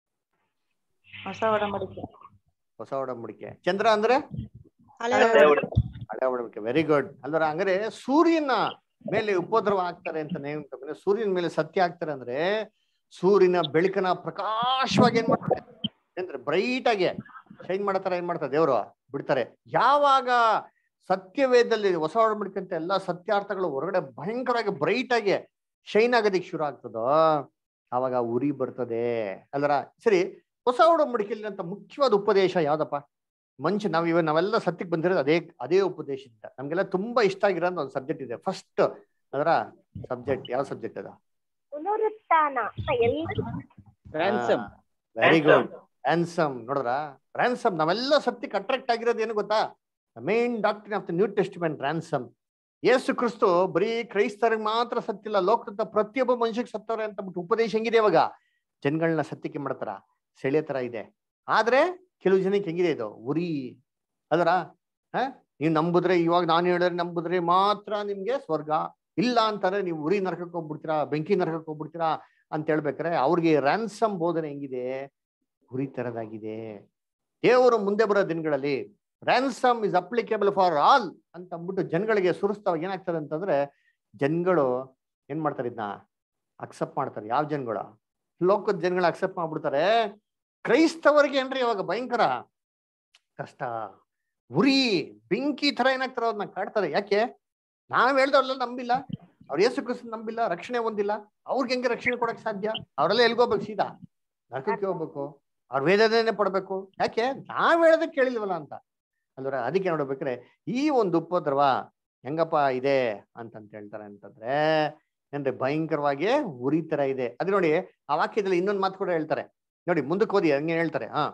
ಹೊಸ ಒಡಂಬಡಿಕೆ ಹೊಸ ಒಡಂಬಡಿಕೆ ಚಂದ್ರ ಅಂದ್ರೆ ಹಳೆ ಹಳೆ ಒಡಂಬಡಿಕೆ ವೆರಿ ಗುಡ್ ಅಲ್ವರ ಹಂಗಾರೆ ಸೂರ್ಯನ ಮೇಲೆ ಉಪದ್ರವ ಆಗ್ತಾರೆ ಅಂತ ನೇಮ ಸೂರ್ಯನ ಮೇಲೆ ಸತ್ಯ ಆಗ್ತಾರೆ ಅಂದ್ರೆ ಸೂರ್ಯನ ಬೆಳಕನ ಪ್ರಕಾಶವಾಗಿ ಏನ್ ಮಾಡ್ತಾರೆ ಅಂದ್ರೆ ಬ್ರೈಟ್ ಆಗಿ ಶೈನ್ ಮಾಡತಾರ ಏನ್ ಮಾಡ್ತಾರೆ ದೇವರು ಬಿಡ್ತಾರೆ ಯಾವಾಗ ಸತ್ಯವೇದದಲ್ಲಿ ಹೊಸ ಒಡಂಬಡಿಕೆ ಅಂತ ಎಲ್ಲಾ ಸತ್ಯಾರ್ಥಗಳು ಹೊರಗಡೆ ಭಯಂಕರವಾಗಿ ಬ್ರೈಟ್ ಆಗಿ ಶೈನ್ ಆಗೋದಿಕ್ ಶುರು ಆಗ್ತದೋ ಆವಾಗ ಉರಿ ಬರ್ತದೆ ಅಲ್ಲರ ಸರಿ ಹೊಸ ಒಡಂಬಡಿಕೆಯಲ್ಲಿ ಅಂತ ಮುಖ್ಯವಾದ ಉಪದೇಶ ಯಾವ್ದಪ್ಪ ಮಂಚ್ ನಾವ್ ಇವ ನಾವೆಲ್ಲ ಸತ್ಯಕ್ಕೆ ಬಂದಿರೋದು ಅದೇ ಅದೇ ಉಪದೇಶದಿಂದ ನಮ್ಗೆಲ್ಲ ತುಂಬಾ ಇಷ್ಟ ಆಗಿರೋದು ಒಂದು ಸಬ್ಜೆಕ್ಟ್ ಇದೆ ಫಸ್ಟ್ ಅದರ ಸಬ್ಜೆಕ್ಟ್ ಯಾವ ಸಬ್ಜೆಕ್ಟ್ ಅದ ಪುನರುತ್ಥಾನ ಎಲ್ಲ Ransom. ವೆರಿ ಗುಡ್ ರ್ಯಾನ್ಸಮ್ ನೋಡಿದ್ರ ರ್ಯಾನ್ಸಮ್ ನಾವೆಲ್ಲ ಸತ್ಯಕ್ಕೆ ಅಟ್ರಾಕ್ಟ್ ಆಗಿರೋದು ಏನು ಗೊತ್ತಾ main doctrine of the New Testament ransom Yesu Kristu ಬರೀ ಕ್ರೈಸ್ತರಿಗೆ ಮಾತ್ರ ಸತ್ತಿಲ್ಲ ಲೋಕದ ಪ್ರತಿಯೊಬ್ಬ ಮನುಷ್ಯಕ್ಕೆ ಸತ್ತವ್ರೆ ಅಂತ ಬಿಟ್ಟು ಉಪದೇಶ ಹೆಂಗಿದೆ ಇವಾಗ ಜನಗಳನ್ನ ಸತ್ಯಕ್ಕೆ ಮಾಡ್ತಾರ ಸೆಳೆ ತರ ಇದೆ ಆದ್ರೆ ಕೆಲವು ಜನಕ್ಕೆ ಹೆಂಗಿದೆ ಇದು ಉರಿ ಅದರ ಹ ನೀವು ನಂಬುದ್ರೆ ಇವಾಗ ನಾನು ಹೇಳಿದ್ರೆ ನಂಬುದ್ರೆ ಮಾತ್ರ ನಿಮ್ಗೆ ಸ್ವರ್ಗ ಇಲ್ಲ ಅಂತಂದ್ರೆ ನೀವು ಉರಿ ನರಕಕ್ಕೆ ಹೋಗ್ಬಿಡ್ತೀರಾ ಬೆಂಕಿ ನರಕಕ್ಕೆ ಹೋಗ್ಬಿಡ್ತೀರಾ ಅಂತ ಹೇಳ್ಬೇಕಾರೆ ಅವ್ರಿಗೆ ರ್ಯಾನ್ಸಮ್ ಬೋಧನೆ ಹೆಂಗಿದೆ ಉರಿ ತರದಾಗಿದೆ ದೇವರು ಮುಂದೆ ಬರೋ ದಿನಗಳಲ್ಲಿ ransom is applicable for all ಅಂತ ಅಂದ್ಬಿಟ್ಟು ಜನಗಳಿಗೆ ಸುರಿಸ್ತಾವಾಗ ಏನಾಗ್ತದೆ ಅಂತಂದ್ರೆ ಜನಗಳು ಏನ್ ಮಾಡ್ತಾರೆ ಇದನ್ನ ಅಕ್ಸೆಪ್ಟ್ ಮಾಡ್ತಾರೆ ಯಾವ ಜನಗಳು ಲೋಕದ ಜನಗಳು ಅಕ್ಸೆಪ್ಟ್ ಮಾಡ್ಬಿಡ್ತಾರೆ ಕ್ರೈಸ್ತವರಿಗೆ ಏನ್ರಿ ಇವಾಗ ಭಯಂಕರ ಕಷ್ಟ ಉರಿ ಬೆಂಕಿ ತರ ಏನಾಗ್ತಾರೆ ಅವ್ರನ್ನ ಕಾಡ್ತಾರೆ ಯಾಕೆ ನಾವ್ ಹೇಳ್ದವ್ರೆಲ್ಲ ನಂಬಿಲ್ಲ ಅವ್ರ ಯೇಸು ಕ್ರಿಸ್ತ ನಂಬಿಲ್ಲ ರಕ್ಷಣೆ ಹೊಂದಿಲ್ಲ ಅವ್ರಿಗೆ ಹೆಂಗೆ ರಕ್ಷಣೆ ಕೊಡಕ್ ಸಾಧ್ಯ ಅವರೆಲ್ಲ ಎಲ್ಗೋಗ್ಬೇಕು ಸೀದಾ ನರಕಕ್ಕೆ ಹೋಗ್ಬೇಕು ಅವ್ರ ವೇದನೆ ಪಡ್ಬೇಕು ಯಾಕೆ ನಾವ್ ಹೇಳೋದಕ್ಕೆ ಕೇಳಿಲ್ವಲ್ಲ ಅಂತ ಅಲ್ವರ ಅದಕ್ಕೆ ನೋಡ್ಬೇಕ್ರೆ ಈ ಒಂದು ಉಪದ್ರವ ಹೆಂಗಪ್ಪ ಇದೆ ಅಂತಂತ ಹೇಳ್ತಾರೆ ಅಂತಂದ್ರೆ ಏನ್ರಿ ಭಯಂಕರವಾಗಿ ಉರಿ ತರ ಇದೆ ಅದ್ ನೋಡಿ ಆ ವಾಕ್ಯದಲ್ಲಿ ಇನ್ನೊಂದು ಮಾತು ಕೂಡ ಹೇಳ್ತಾರೆ ನೋಡಿ ಮುಂದಕ್ಕೆ ಓದಿ ಹಂಗೆ ಹೇಳ್ತಾರೆ ಹಾ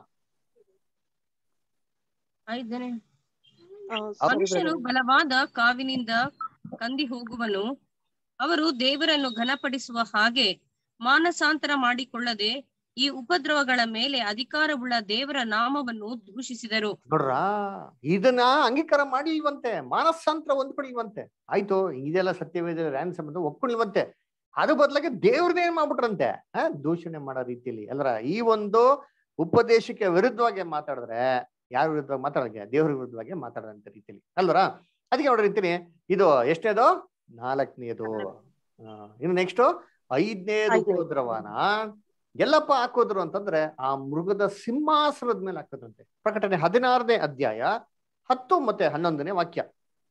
ಐದನೇ ಆ, ಮನುಷ್ಯನು ಬಲವಾದ ಕಾವಿನಿಂದ ಕಂದಿ ಹೋಗುವನು ಅವರು ದೇವರನ್ನು ಘನಪಡಿಸುವ ಹಾಗೆ ಮಾನಸಾಂತರ ಮಾಡಿಕೊಳ್ಳದೆ ಈ ಉಪದ್ರವಗಳ ಮೇಲೆ ಅಧಿಕಾರವುಳ್ಳ ದೇವರ ನಾಮವನ್ನು ದೂಷಿಸಿದರು ನೋಡ್ರ ಇದನ್ನ ಅಂಗೀಕಾರ ಮಾಡಿಲ್ವಂತೆ ಮಾನಸಾಂತರ ಹೊಂದ್ಕೊಳಿಲ್ವಂತೆ ಆಯ್ತು ಇದೆಲ್ಲ ಸತ್ಯವೇದ ರ್ಯಾನ್ ಸಂಬಂಧ ಒಪ್ಕೊಳ್ವಂತೆ ಅದ್ರ ಬದಲಾಗಿ ದೇವ್ರನ್ನೇ ಮಾಡ್ಬಿಟ್ರಂತೆ ಆ ದೂಷಣೆ ಮಾಡೋ ರೀತಿಯಲ್ಲಿ ಅಲ್ರ ಈ ಒಂದು ಉಪದೇಶಕ್ಕೆ ವಿರುದ್ಧವಾಗಿ ಮಾತಾಡಿದ್ರೆ ಯಾರ ವಿರುದ್ಧವಾಗಿ ಮಾತಾಡೋಕೆ ದೇವ್ರ ವಿರುದ್ಧವಾಗಿ ಮಾತಾಡೋಂತ ರೀತಿಯಲ್ಲಿ ಅಲ್ವರ ಅದಕ್ಕೆ ನೋಡೋ ರೀತಿಲಿ ಇದು ಎಷ್ಟನೇದು ನಾಲ್ಕನೇದು ಆ, ಇನ್ನು ನೆಕ್ಸ್ಟ್ ಐದನೇದು ಐದನೇದು. ಉಪದ್ರವನ ಎಲ್ಲಪ್ಪ ಹಾಕೋದ್ರು ಅಂತಂದ್ರೆ ಆ ಮೃಗದ ಸಿಂಹಾಸನದ ಮೇಲೆ ಹಾಕೋದಂತೆ ಪ್ರಕಟಣೆ ಹದಿನಾರನೇ ಅಧ್ಯಾಯ ಹತ್ತು ಮತ್ತೆ ಹನ್ನೊಂದನೇ ವಾಕ್ಯ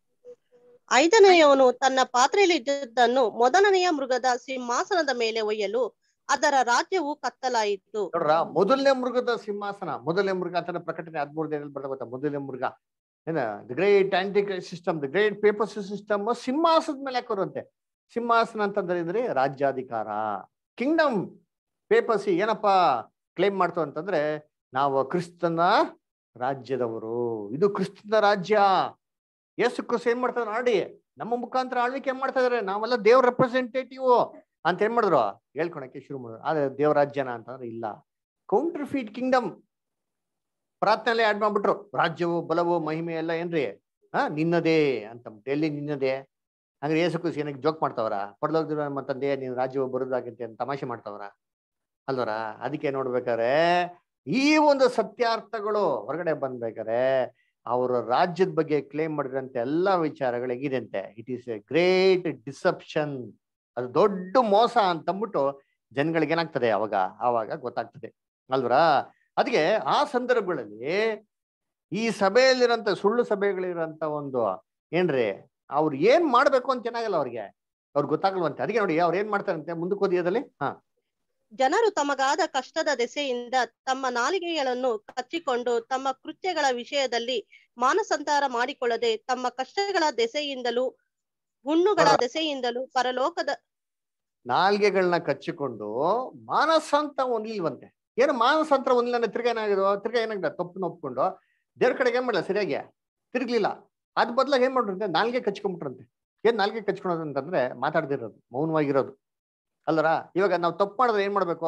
ಐದನೆಯವನು ತನ್ನ ಪಾತ್ರೆಯಲ್ಲಿ ಇದ್ದದ್ದನ್ನು ಮೊದಲನೆಯ ಮೃಗದ ಸಿಂಹಾಸನದ ಮೇಲೆ ಒಯ್ಯಲು ಅದರ ರಾಜ್ಯವು ಕತ್ತಲಾಯಿತು ನೋಡ್ರ ಮೊದಲನೇ ಮೃಗದ ಸಿಂಹಾಸನ ಮೊದಲನೇ ಮೃಗ ಅಂತ ಪ್ರಕಟಣೆ ಹದಿಮೂರನೇದಲ್ಲಿ ಬರ್ತಾ ಗೊತ್ತಾ ಮೊದಲನೇ ಮೃಗ ಏನ the great antique system the great paper system ಸಿಂಹಾಸನದ ಮೇಲೆ ಹಾಕೋರಂತೆ ಸಿಂಹಾಸನ ಅಂತಂದ್ರೆ ಇದ್ರಿ ರಾಜ್ಯಾಧಿಕಾರ ಕಿಂಗ್ಡಮ್ ಪೇಪರ್ಸಿ ಏನಪ್ಪಾ ಕ್ಲೈಮ್ ಮಾಡ್ತು ಅಂತಂದ್ರೆ ನಾವು ಕ್ರಿಸ್ತನ ರಾಜ್ಯದವರು ಇದು ಕ್ರಿಸ್ತನ ರಾಜ್ಯ ಯೇಸು ಕ್ರಿಸ್ತ ಏನ್ ಮಾಡ್ತಾರೆ ನೋಡಿ ನಮ್ಮ ಮುಖಾಂತರ ಆಳ್ವಿಕೆ ಏನ್ ಮಾಡ್ತಾ ಇದಾರೆ ನಾವೆಲ್ಲ ದೇವ್ರ ರೆಪ್ರೆಸೆಂಟೇಟಿವ್ ಅಂತ ಏನ್ ಮಾಡಿದ್ರು ಹೇಳ್ಕೊಳಕ್ಕೆ ಶುರು ಮಾಡಿದ್ರು ಆದ್ರೆ ದೇವ್ರ ರಾಜ್ಯನ ಅಂತಂದ್ರೆ ಇಲ್ಲ ಕೌಂಟರ್ ಫೀಟ್ ಕಿಂಗ್ಡಮ್ ಪ್ರಾರ್ಥನೆ ಆಡ್ ಮಾಡ್ಬಿಟ್ರು ರಾಜ್ಯವು ಬಲವು ಮಹಿಮೆ ಎಲ್ಲ ಏನ್ರಿ ಹಾ ನಿನ್ನದೇ ಅಂತ ಎಲ್ಲಿ ನಿನ್ನದೇ ಹಂಗ್ರೆ ಯೇಸು ಕ್ರಿಸ್ತ ಏನಕ್ಕೆ ಜೋಕ್ ಮಾಡ್ತಾವ್ರ ಪಡ್ಲೋಗ್ದಿರೋ ನಮ್ಮ ತಂದೆ ನೀನ್ ರಾಜ್ಯವು ಬರೋದಾಗಂತೆ ಅಂತ ತಮಾಷೆ ಮಾಡ್ತಾವ್ರ ಅಲ್ವರ ಅದಕ್ಕೆ ನೋಡ್ಬೇಕಾರೆ ಈ ಒಂದು ಸತ್ಯಾರ್ಥಗಳು ಹೊರಗಡೆ ಬಂದ್ಬೇಕಾರೆ ಅವರ ರಾಜ್ಯದ ಬಗ್ಗೆ ಕ್ಲೇಮ್ ಮಾಡಿದಂತೆ ಎಲ್ಲಾ ವಿಚಾರಗಳು ಹೇಗಿದೆಂತೆ it is a great deception ಅದು ದೊಡ್ಡ ಮೋಸ ಅಂತಂದ್ಬಿಟ್ಟು ಜನಗಳಿಗೆ ಏನಾಗ್ತದೆ ಅವಾಗ ಆವಾಗ ಗೊತ್ತಾಗ್ತದೆ ಅಲ್ವರಾ ಅದಕ್ಕೆ ಆ ಸಂದರ್ಭಗಳಲ್ಲಿ ಈ ಸಭೆಯಲ್ಲಿರೋಂಥ ಸುಳ್ಳು ಸಭೆಗಳಿರೋಂಥ ಒಂದು ಏನ್ರಿ ಅವ್ರು ಏನ್ ಮಾಡ್ಬೇಕು ಅಂತ ಚೆನ್ನಾಗಲ್ಲ ಅವ್ರಿಗೆ ಅವ್ರಿಗೆ ಗೊತ್ತಾಗಲ್ವಂತೆ ಅದಕ್ಕೆ ನೋಡಿ ಅವ್ರು ಏನ್ ಮಾಡ್ತಾರಂತೆ ಮುಂದಕ್ಕೆ ಓದಿಯೋದಲ್ಲಿ ಹಾ ಜನರು ತಮಗಾದ ಕಷ್ಟದ ದೆಸೆಯಿಂದ ತಮ್ಮ ನಾಲಿಗೆಗಳನ್ನು ಕಚ್ಚಿಕೊಂಡು ತಮ್ಮ ಕೃತ್ಯಗಳ ವಿಷಯದಲ್ಲಿ ಮಾನಸಂತಾರ ಮಾಡಿಕೊಳ್ಳದೆ ತಮ್ಮ ಕಷ್ಟಗಳ ದೆಸೆಯಿಂದಲೂ ಹುಣ್ಣುಗಳ ನೋಡ್ರ. ದೆಸೆಯಿಂದಲೂ ಪರಲೋಕದ ನಾಲ್ಗೆಗಳನ್ನ ಕಚ್ಚಿಕೊಂಡು ಮಾನಸಾಂತ ಹೊಂದಿಲ್ವಂತೆ ಏನು ಮಾನಸಾಂತರ ಹೊಂದಿಲ್ಲ ಅಂದ್ರೆ ತಿರ್ಗಾ ಏನಾಗಿರೋ ತಿರ್ಗಾ ಏನಾಗಿದೆ ತಪ್ಪು ಒಪ್ಕೊಂಡು ದೇವ್ರ ಕಡೆಗೆ ಏನ್ ಮಾಡಲ್ಲ ಸರಿಯಾಗಿ ತಿರ್ಗ್ಲಿಲ್ಲ ಅದ್ ಬದಲಾಗಿ ಏನ್ ಮಾಡ್ರಂತೆ ನಾಲ್ಗೆ ಕಚ್ಕೊಂಡ್ಬಿಟ್ರಂತೆ ಏನ್ ನಾಲ್ಗೆ ಕಚ್ಕೊಳೋದು ಅಂತಂದ್ರೆ ಮಾತಾಡ್ದಿರೋದು ಮೌನವಾಗಿರೋದು ಅಲ್ಲರ ಇವಾಗ ನಾವು ತಪ್ಪು ಮಾಡಿದ್ರೆ ಏನ್ ಮಾಡ್ಬೇಕು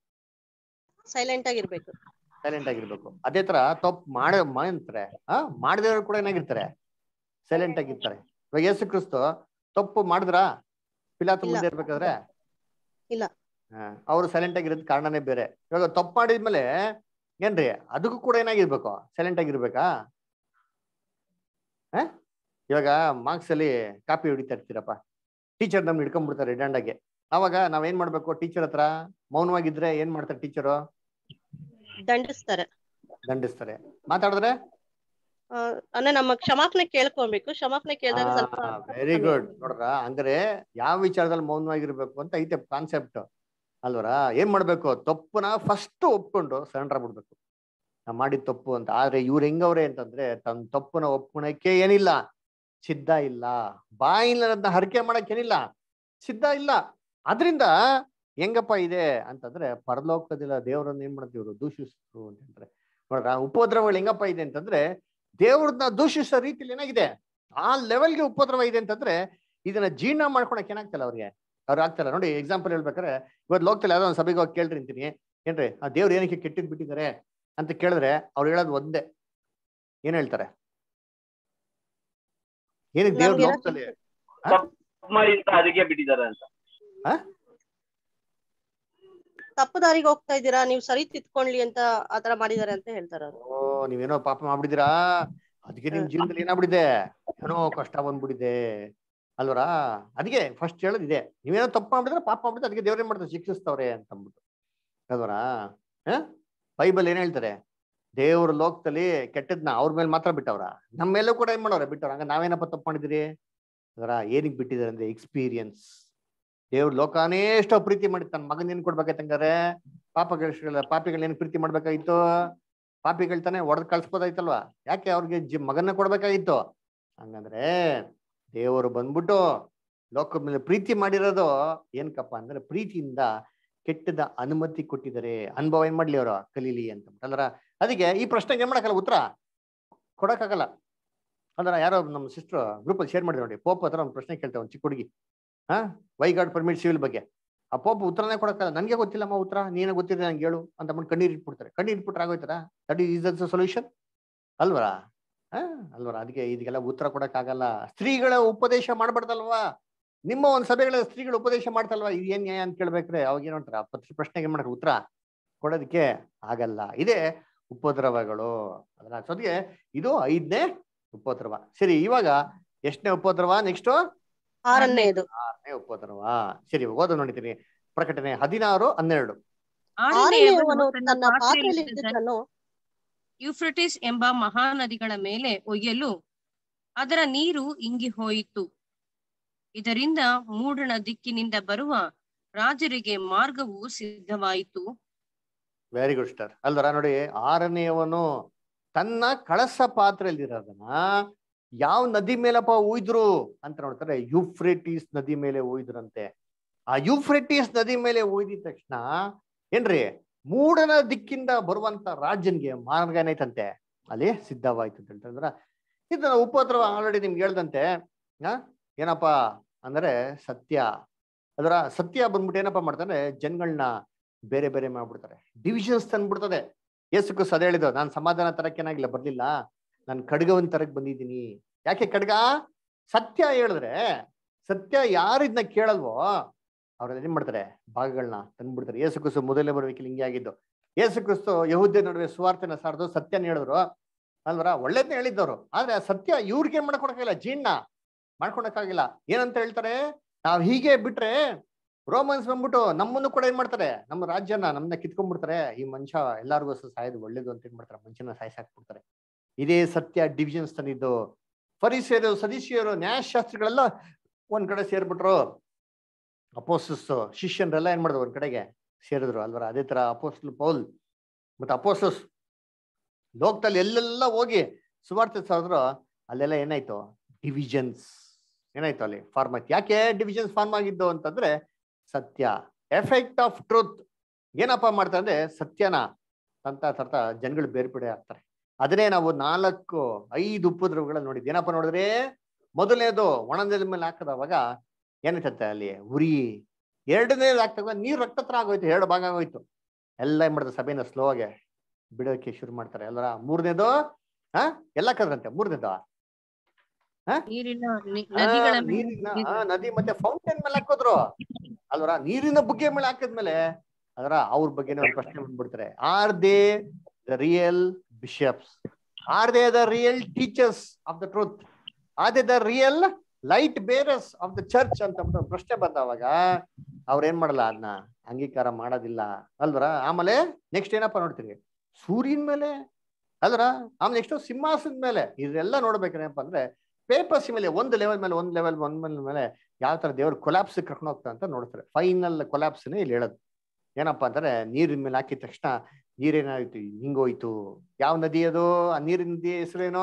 ಸೈಲೆಂಟ್ ಆಗಿರ್ಬೇಕು ಸೈಲೆಂಟ್ ಆಗಿರ್ಬೇಕು ಅದೇ ತರ ತಪ್ಪು ಮಾಡ ಮಾಡ್ತಾರೆ ಆ ಮಾಡಿದವರು ಕೂಡ ಏನಾಗಿರ್ತಾರೆ ಸೈಲೆಂಟ್ ಆಗಿರ್ತಾರೆ ಇವಾಗ ಯೇಸು ಕ್ರಿಸ್ತು ತಪ್ಪು ಮಾಡಿದ್ರಾ ಪಿಲಾತು ಇಲ್ಲ. ಮುಂದೆ ಇರ್ಬೇಕಾದ್ರೆ ಇಲ್ಲ. ಅವರು ಸೈಲೆಂಟ್ ಆಗಿರೋದ್ ಕಾರಣನೇ ಬೇರೆ ಇವಾಗ ತಪ್ಪು ಮಾಡಿದ್ಮೇಲೆ ಏನ್ರಿ ಅದಕ್ಕೂ ಕೂಡ ಏನಾಗಿರ್ಬೇಕು ಸೈಲೆಂಟ್ ಆಗಿರ್ಬೇಕಾ ಆ? ಇವಾಗ ಮಾರ್ಕ್ಸ್ ಅಲ್ಲಿ ಕಾಪಿ ಹೊಡಿತಾ ಇರ್ತೀರಪ್ಪ ಟೀಚರ್ ನಮ್ನ ಹಿಡ್ಕೊಂಡ್ಬಿಡ್ತಾರೆ ರಿಡಂಡಾಗೆ ಅವಾಗ ನಾವೇನ್ ಮಾಡ್ಬೇಕು ಟೀಚರ್ ಹತ್ರ ಮೌನವಾಗಿದ್ರೆ ಏನ್ ಮಾಡ್ತಾರೆ ಟೀಚರು ದಂಡಿಸ್ತಾರೆ ದಂಡಿಸ್ತಾರೆ ಮಾತಾಡಿದ್ರೆ ಆ, ಅಂದ್ರೆ ನಮ್ಮ ಕ್ಷಮಾಪಣೆ ಕೇಳ್ಕೊಬೇಕು ಕ್ಷಮಾಪಣೆ ಕೇಳಿದಾಗ ಸ್ವಲ್ಪ ವೆರಿ ಗುಡ್ ನೋಡ್ರ ಹಂಗಾರೆ ಯಾವ ವಿಚಾರದಲ್ಲಿ ಮೌನವಾಗಿರ್ಬೇಕು ಅಂತ ಐತೆ ಕಾನ್ಸೆಪ್ಟ್ ಅಲ್ವರ ಏನ್ ಮಾಡ್ಬೇಕು ತಪ್ಪುನ ಫಸ್ಟ್ ಒಪ್ಕೊಂಡು ಸರೆಂಡರ್ ಆಗ್ಬಿಡ್ಬೇಕು ನಾ ಮಾಡಿದ ತಪ್ಪು ಅಂತ ಆದ್ರೆ ಇವ್ರು ಹೆಂಗವ್ರೆ ಅಂತಂದ್ರೆ ತನ್ನ ತಪ್ಪುನ ಒಪ್ಕೊಳಕ್ಕೆ ಏನಿಲ್ಲ ಸಿದ್ಧ ಇಲ್ಲ ಬಾಯಿಲ್ಲ ಅದನ್ನ ಹರಕೆ ಮಾಡಕ್ ಏನಿಲ್ಲ ಸಿದ್ಧ ಇಲ್ಲ ಅದರಿಂದ ಹೆಂಗಪ್ಪ ಇದೆ ಅಂತಂದ್ರೆ ಪರಲೋಕದಿಲ್ಲ ದೇವರನ್ನ ಏನ್ ಮಾಡ್ತೀವಿ ಇವ್ರು ದೂಷಿಸಿದ್ರು ಅಂತ ಹೇಳ್ತಾರೆ ನೋಡ್ರ ಉಪದ್ರವಗಳು ಹೆಂಗಪ್ಪ ಇದೆ ಅಂತಂದ್ರೆ ದೇವ್ರನ್ನ ದೂಷಿಸೋ ರೀತಿಲಿ ಏನಾಗಿದೆ ಆ ಲೆವೆಲ್ಗೆ ಉಪದ್ರವ ಇದೆ ಅಂತಂದ್ರೆ ಇದನ್ನ ಜೀರ್ಣ ಮಾಡ್ಕೊಳಕ್ ಏನಾಗ್ತಲ್ಲ ಅವ್ರಿಗೆ ಅವ್ರು ಆಗ್ತಲ್ಲ ನೋಡಿ ಎಕ್ಸಾಂಪಲ್ ಹೇಳ್ಬೇಕಾರೆ ಇವತ್ತು ಲೋಕದಲ್ಲಿ ಯಾವ್ದೋ ಒಂದು ಸಭೆಗೆ ಹೋಗಿ ಕೇಳ್ರಿ ಅಂತೀನಿ ಏನ್ರಿ ಆ ದೇವ್ರು ಏನಕ್ಕೆ ಕೆಟ್ಟಿದ್ ಬಿಟ್ಟಿದ್ದಾರೆ ಅಂತ ಕೇಳಿದ್ರೆ ಅವ್ರು ಹೇಳೋದು ಒಂದೇ ಏನ್ ಹೇಳ್ತಾರೆ ಏನಕ್ಕೆ ದೇವ್ರ ನಮ್ಗೆಲ್ಲ ಲೋಕದಲ್ಲಿ ಮಾಡಿ ಅಂತ ಅದಕ್ಕೆ ಬಿಟ್ಟಿದ್ದಾರೆ ಅಂತ ತಪ್ಪು ದಾರಿಗೆ ಹೋಗ್ತಾ ಇದ್ದೀರಾ ನೀವು ಸರಿ ತಿತ್ಕೊಂಡ್ಲಿ ಅಂತ ಆತರ ಮಾಡಿದಾರೆ ಅಂತ ಹೇಳ್ತಾರ ಅವ್ರು ಓ ನೀವೇನೋ ಪಾಪ ಮಾಡ್ಬಿಟ್ಟಿದ್ದೀರಾ ಅದಕ್ಕೆ ನಿಮ್ ಜೀವನದಲ್ಲಿ ಏನಾಗ್ಬಿಟ್ಟಿದೆ ಏನೋ ಕಷ್ಟ ಬಂದ್ಬಿಟ್ಟಿದೆ ಅಲ್ವರಾ ಅದಕ್ಕೆ ಫಸ್ಟ್ ಹೇಳೋದು ಇದೆ ನೀವೇನೋ ತಪ್ಪು ಮಾಡ್ಬಿಟ್ರೆ ಪಾಪ ಮಾಡ್ಬಿಟ್ಟು ಅದಕ್ಕೆ ದೇವ್ರೇನ್ ಮಾಡ್ತಾರೆ ಶಿಕ್ಷಿಸ್ತವ್ರೆ ಅಂತ ಅಂದ್ಬಿಟ್ಟು ಅಲ್ವರಾ ಹ ಬೈಬಲ್ ಏನ್ ಹೇಳ್ತಾರೆ ದೇವ್ರ ಲೋಕದಲ್ಲಿ ಕೆಟ್ಟದ್ನ ಅವ್ರ ಮೇಲೆ ಮಾತ್ರ ಬಿಟ್ಟವ್ರ ನಮ್ಮ ಮೇಲೂ ಕೂಡ ಏನ್ ಮಾಡೋರೆ ಬಿಟ್ಟವ್ರ ಹಂಗ ನಾವೇನಪ್ಪ ತಪ್ಪು ಮಾಡಿದಿರಿ ಅದರ ಏನಕ್ಕೆ ಬಿಟ್ಟಿದ್ದಾರೆ ಅಂದ್ರೆ ಎಕ್ಸ್ಪೀರಿಯನ್ಸ್ ದೇವ್ರ ಲೋಕಾನೇ ಎಷ್ಟೋ ಪ್ರೀತಿ ಮಾಡಿ ತನ್ನ ಮಗನ್ ಏನ್ ಕೊಡ್ಬೇಕಾಯ್ತು ಹಂಗಾರೆ ಪಾಪಗಳ ಪಾಪಿಗಳೇನ್ ಪ್ರೀತಿ ಮಾಡ್ಬೇಕಾಗಿತ್ತು ಪಾಪಿಗಳು ತಾನೇ ಒಡೆದ್ ಕಳ್ಸ್ಬೋದಾಯ್ತಲ್ವಾ ಯಾಕೆ ಅವ್ರಿಗೆ ಜಿ ಮಗನ್ನ ಕೊಡ್ಬೇಕಾಗಿತ್ತು ಹಂಗಂದ್ರೆ ದೇವರು ಬಂದ್ಬಿಟ್ಟು ಲೋಕದ ಮೇಲೆ ಪ್ರೀತಿ ಮಾಡಿರೋದು ಏನಕ್ಕಪ್ಪ ಅಂದ್ರೆ ಪ್ರೀತಿಯಿಂದ ಕೆಟ್ಟದ ಅನುಮತಿ ಕೊಟ್ಟಿದ್ದಾರೆ ಅನುಭವ ಏನ್ ಮಾಡ್ಲಿ ಅವರು ಕಲೀಲಿ ಅಂತ ಅಲ್ರ ಅದಕ್ಕೆ ಈ ಪ್ರಶ್ನೆಗೆ ಏನ್ ಮಾಡಕ್ಕಲ್ಲ ಉತ್ತರ ಕೊಡಕ್ಕಾಗಲ್ಲ ಅಂದ್ರೆ ಯಾರೋ ನಮ್ಮ ಸಿಸ್ಟರ್ ಗ್ರೂಪಲ್ಲಿ ಶೇರ್ ಮಾಡಿದ್ರು ನೋಡಿ ಪೋಪ್ ಹತ್ರ ಒಂದು ಪ್ರಶ್ನೆ ಕೇಳ್ತೇವೆ ಒಂದು ಚಿಕ್ಕ ಹುಡುಗಿ ಹಾ ವೈ ಗಾಡ್ ಪರ್ಮಿಟ್ ಸಿವಿಲ್ ಬಗ್ಗೆ ಆ ಪೋಪ್ ಉತ್ತರನೇ ಕೊಡಕ್ಕಲ್ಲ ನನಗೆ ಗೊತ್ತಿಲ್ಲಮ್ಮ ಉತ್ತರ ನೀನೇ ಗೊತ್ತಿದೆ ನಂಗೆ ಹೇಳು ಅಂತ ಅಂದ್ಬಿಟ್ಟು ಕಣ್ಣೀರ್ ಇಟ್ಬಿಡ್ತಾರೆ ಕಣ್ಣೀರ್ ಇಟ್ಬಿಟ್ರೆ ಆಗೋಯ್ತಾರ ದಟ್ ಈಸ್ ದ ಸೊಲ್ಯೂಷನ್ ಅಲ್ವರಾ ಹಾ ಅಲ್ವರ ಅದಕ್ಕೆ ಇದಕ್ಕೆಲ್ಲ ಉತ್ತರ ಕೊಡಕ್ಕಾಗಲ್ಲ ಸ್ತ್ರೀಗಳ ಉಪದೇಶ ಮಾಡ್ಬಾರ್ದಲ್ವಾ ನಿಮ್ಮ ಒಂದ್ ಸಭೆಗಳ ಸ್ತ್ರೀಗಳ ಉಪದೇಶ ಮಾಡ್ತಲ್ವಾ ಇದು ಏನ್ ನ್ಯಾಯ ಅಂತ ಕೇಳ್ಬೇಕ್ರೆ ಅವಾಗ ಏನ್ ಅಂತಾರ ಪ್ರತಿ ಪ್ರಶ್ನೆಗೆ ಏನ್ ಮಾಡ್ತಾರೆ ಉತ್ತರ ಕೊಡೋದಕ್ಕೆ ಆಗಲ್ಲ ಇದೇ ಉಪದ್ರವಗಳು ಅದರ ಜೊತೆಗೆ ಇದು ಐದನೇ ಉಪದ್ರವ ಸರಿ ಇವಾಗ ಎಷ್ಟನೇ ಉಪದ್ರವ ನೆಕ್ಸ್ಟ್ ಆರನೇದು ಆರನೇ ಉಪದ್ರವ ಸರಿ ಓದ ನೋಡಿತೀನಿ ಪ್ರಕಟಣೆ ಹದಿನಾರು ಹನ್ನೆರಡು ಆರನೆಯವನು ತನ್ನ ತನ್ನ ಪಾತ್ರೆಯಲ್ಲಿ ಪಾತ್ರೆಯಲ್ಲಿದ್ದದ್ದನ್ನು ಯೂಫ್ರಟಿಸ್ ಎಂಬ ಮಹಾನದಿಗಳ ಮೇಲೆ ಒಯ್ಯಲು ಅದರ ನೀರು ಇಂಗಿ ಹೋಯಿತು ಇದರಿಂದ ಮೂಡಣ ದಿಕ್ಕಿನಿಂದ ಬರುವ ರಾಜರಿಗೆ ಮಾರ್ಗವು ಸಿದ್ಧವಾಯಿತು ವೆರಿ ಗುಡ್ ಸ್ಟಾರ್ ಅಲ್ದರ ನೋಡಿ ಆರನೆಯವನು ತನ್ನ ಕಳಸ ಪಾತ್ರೆಯಲ್ಲಿರೋದನ್ನ ಯಾವ ನದಿ ಮೇಲಪ್ಪ ಉಯ್ದ್ರು ಅಂತ ನೋಡ್ತಾರೆ ಯುಫ್ರೆಟಿಸ್ ನದಿ ಮೇಲೆ ಉಯ್ದ್ರಂತೆ ಆ ಯುಫ್ರೆಟಿಸ್ ನದಿ ಮೇಲೆ ಉಯ್ದಿದ ತಕ್ಷಣ ಏನ್ರಿ ಮೂಡನ ದಿಕ್ಕಿಂದ ಬರುವಂತ ರಾಜನ್ಗೆ ಮಾರ್ಗ ಏನಾಯ್ತಂತೆ ಅಲ್ಲಿ ಸಿದ್ಧವಾಯ್ತು ಅಂತ ಹೇಳ್ತಾರೆ ಅಂದ್ರ ಇದನ್ನ ಉಪದ್ರವ ಆಲ್ರೆಡಿ ನಿಮ್ಗೆ ಹೇಳ್ದಂತೆ ಆ ಏನಪ್ಪಾ ಅಂದ್ರೆ ಸತ್ಯ ಅದರ ಸತ್ಯ ಬಂದ್ಬಿಟ್ಟು ಏನಪ್ಪಾ ಮಾಡ್ತಾರೆ ಜನಗಳನ್ನ ಬೇರೆ ಬೇರೆ ಮಾಡ್ಬಿಡ್ತಾರೆ ಡಿವಿಷನ್ಸ್ ತಂದ್ಬಿಡ್ತದೆ ಯೇಸು ಕ್ರಿಸ್ತ ಅದೇ ಹೇಳಿದ್ರು ನಾನು ಸಮಾಧಾನ ತರಕ್ಕೆ ಏನಾಗಿಲ್ಲ ಬರ್ಲಿಲ್ಲ ನಾನು ಖಡ್ಗವನ್ ತರಕ್ ಬಂದಿದ್ದೀನಿ ಯಾಕೆ ಖಡ್ಗ ಸತ್ಯ ಹೇಳಿದ್ರೆ ಸತ್ಯ ಯಾರು ಇದನ್ನ ಕೇಳಲ್ವೋ ಅವ್ರೆಲ್ಲ ಏನ್ ಮಾಡ್ತಾರೆ ಭಾಗಗಳನ್ನ ತಂದ್ಬಿಡ್ತಾರೆ ಯೇಸು ಕ್ರಿಸ್ತು ಮೊದಲೇ ಬರ್ಬೇಕಿಲ್ಲ ಹಿಂಗೆ ಆಗಿದ್ದು ಯೇಸು ಕ್ರಿಸ್ತು ಯಹೂದ್ಯ ನಡುವೆ ಸುವಾರ್ತೆನ ಸಾರ್ದು ಸತ್ಯನ ಹೇಳಿದ್ರು ಅಲ್ವರ ಒಳ್ಳೇದ್ನ ಹೇಳಿದ್ದವ್ರು ಆದ್ರೆ ಆ ಸತ್ಯ ಇವ್ರಿಗೆ ಏನ್ ಮಾಡ್ಕೊಡಕ್ಕಾಗಿಲ್ಲ ಜೀಣ್ಣ ಮಾಡ್ಕೊಳಕ್ಕಾಗಿಲ್ಲ ಏನಂತ ಹೇಳ್ತಾರೆ ನಾವ್ ಹೀಗೆ ಬಿಟ್ರೆ ರೋಮನ್ಸ್ ಬಂದ್ಬಿಟ್ಟು ನಮ್ಮನ್ನು ಕೂಡ ಏನ್ ಮಾಡ್ತಾರೆ ನಮ್ಮ ರಾಜ್ಯನ ನಮ್ಮನ್ನ ಕಿತ್ಕೊಂಡ್ಬಿಡ್ತಾರೆ ಈ ಮನುಷ್ಯ ಎಲ್ಲಾರ್ಗೂ ಸಾಯೋದು ಒಳ್ಳೇದು ಅಂತ ಏನ್ ಮಾಡ್ತಾರೆ ಮನುಷ್ಯನ ಸಾಯಿಸಾಕ್ಬಿಡ್ತಾರೆ ಇದೇ ಸತ್ಯ ಡಿವಿಷನ್ಸ್ ತಂದಿದ್ದು ಫರಿಸಿಯರು ಸದಸ್ಯರು ನ್ಯಾಯಶಾಸ್ತ್ರಿಗಳೆಲ್ಲ ಒಂದ್ ಕಡೆ ಸೇರ್ಬಿಟ್ರು ಅಪೋಸಸ್ ಶಿಷ್ಯನ್ರೆಲ್ಲ ಏನ್ ಮಾಡಿದ್ರು ಒಂದ್ ಕಡೆಗೆ ಸೇರಿದ್ರು ಅಲ್ವರ ಅದೇ ತರ ಅಪೋಸ್ಲ್ ಪೌಲ್ ಮತ್ತೆ ಅಪೋಸಸ್ ಲೋಕದಲ್ಲಿ ಎಲ್ಲೆಲ್ಲ ಹೋಗಿ ಸುವಾರ್ತೆ ಸಾರಿದ್ರು ಅಲ್ಲೆಲ್ಲ ಏನಾಯ್ತು ಡಿವಿಷನ್ಸ್ ಏನಾಯ್ತು ಅಲ್ಲಿ ಫಾರ್ಮ್ ಆಯ್ತು ಯಾಕೆ ಡಿವಿಷನ್ಸ್ ಫಾರ್ಮ್ ಆಗಿದ್ದು ಅಂತಂದ್ರೆ ಸತ್ಯ ಎಫೆಕ್ಟ್ ಆಫ್ ಟ್ರೂತ್ ಏನಪ್ಪ ಮಾಡ್ತಾರೆ ಅಂದ್ರೆ ಸತ್ಯನ ಅಂತ ತರ್ತ ಜನಗಳು ಬೇರ್ಪಡೆ ಆಗ್ತಾರೆ ಅದನ್ನೇ ನಾವು ನಾಲ್ಕು ಐದು ಉಪದ್ರವಗಳನ್ನ ನೋಡಿದ್ವಿ ಏನಪ್ಪ ನೋಡಿದ್ರೆ ಮೊದಲನೇದು ಒಣನೆಲ ಮೇಲೆ ಹಾಕದವಾಗ ಏನಾಯ್ತಂತೆ ಅಲ್ಲಿ ಉರಿ ಎರಡನೇದು ಹಾಕ್ದಾಗ ನೀರು ರಕ್ತ ಹತ್ರ ಆಗೋಯ್ತು ಎರಡು ಭಾಗ ಆಗೋಯ್ತು ಎಲ್ಲ ಏನ್ ಮಾಡ್ತಾರೆ ಸಭೆನ ಸ್ಲೋ ಆಗಿ ಬಿಡೋಕೆ ಶುರು ಮಾಡ್ತಾರೆ ಎಲ್ಲರ ಮೂರನೇದು ಹಾ ಎಲ್ಲ ಕದ್ರಂತೆ ಮೂರನೇದು ನೀರಿನ ನಿ- ಆ, ನದಿಗಳ ಮೇಲೆ ನೀರಿನ ಆ, ನದಿ ಮತ್ತೆ ಫೌಂಟೇನ್ ಮೇಲೆ ಹಾಕಿದ್ರು ಅಲ್ವರ ನೀರಿನ ಬುಗ್ಗೆ ಮೇಲೆ ಹಾಕಿದ್ಮೇಲೆ ಅದರ ಅವ್ರ ಬಗ್ಗೆನೇ ಒಂದು ಪ್ರಶ್ನೆ ಬಂದ್ಬಿಡ್ತಾರೆ are they the real bishops are they the real teachers of the truth are they the real light bearers of the church ಅಂತ ಒಂದು ಪ್ರಶ್ನೆ ಬಂದವಾಗ ಅವ್ರ ಏನ್ ಮಾಡಲ್ಲ ಅದನ್ನ ಅಂಗೀಕಾರ ಮಾಡೋದಿಲ್ಲ ಅಲ್ವರ ಆಮೇಲೆ ನೆಕ್ಸ್ಟ್ ಏನಪ್ಪ ನೋಡ್ತೀರಿ ಸೂರ್ಯನ ಮೇಲೆ ಅಲ್ರ ಆಮೇಲೆ ನೆಕ್ಸ್ಟ್ ಸಿಂಹಾಸನದ ಮೇಲೆ ಇದೆಲ್ಲ ನೋಡ್ಬೇಕೇನಪ್ಪ ಅಂದ್ರೆ ಪೇಪರ್ಸ್ ಮೇಲೆ ಒಂದು ಲೆವೆಲ್ ಮೇಲೆ ಒಂದು ಲೆವೆಲ್ ಒಂದ್ ಮೇಲೆ ಮೇಲೆ ಯಾವ ತರ ದೇವ್ರ ಕೊಲಾಪ್ಸ್ ಕರ್ಕೊಂಡು ಹೋಗ್ತಾ ಅಂತ ನೋಡ್ತಾರೆ ಫೈನಲ್ ಕೊಲಾಪ್ಸ್ನೇ ಇಲ್ಲಿ ಹೇಳೋದು ಏನಪ್ಪಾ ಅಂತಂದ್ರೆ ನೀರಿನ ಮೇಲೆ ಹಾಕಿದ ತಕ್ಷಣ ನೀರೇನಾಯ್ತು ಹಿಂಗೋಯ್ತು ಯಾವ ನದಿ ಅದು ಆ ನೀರಿನ ನದಿ ಹೆಸರೇನು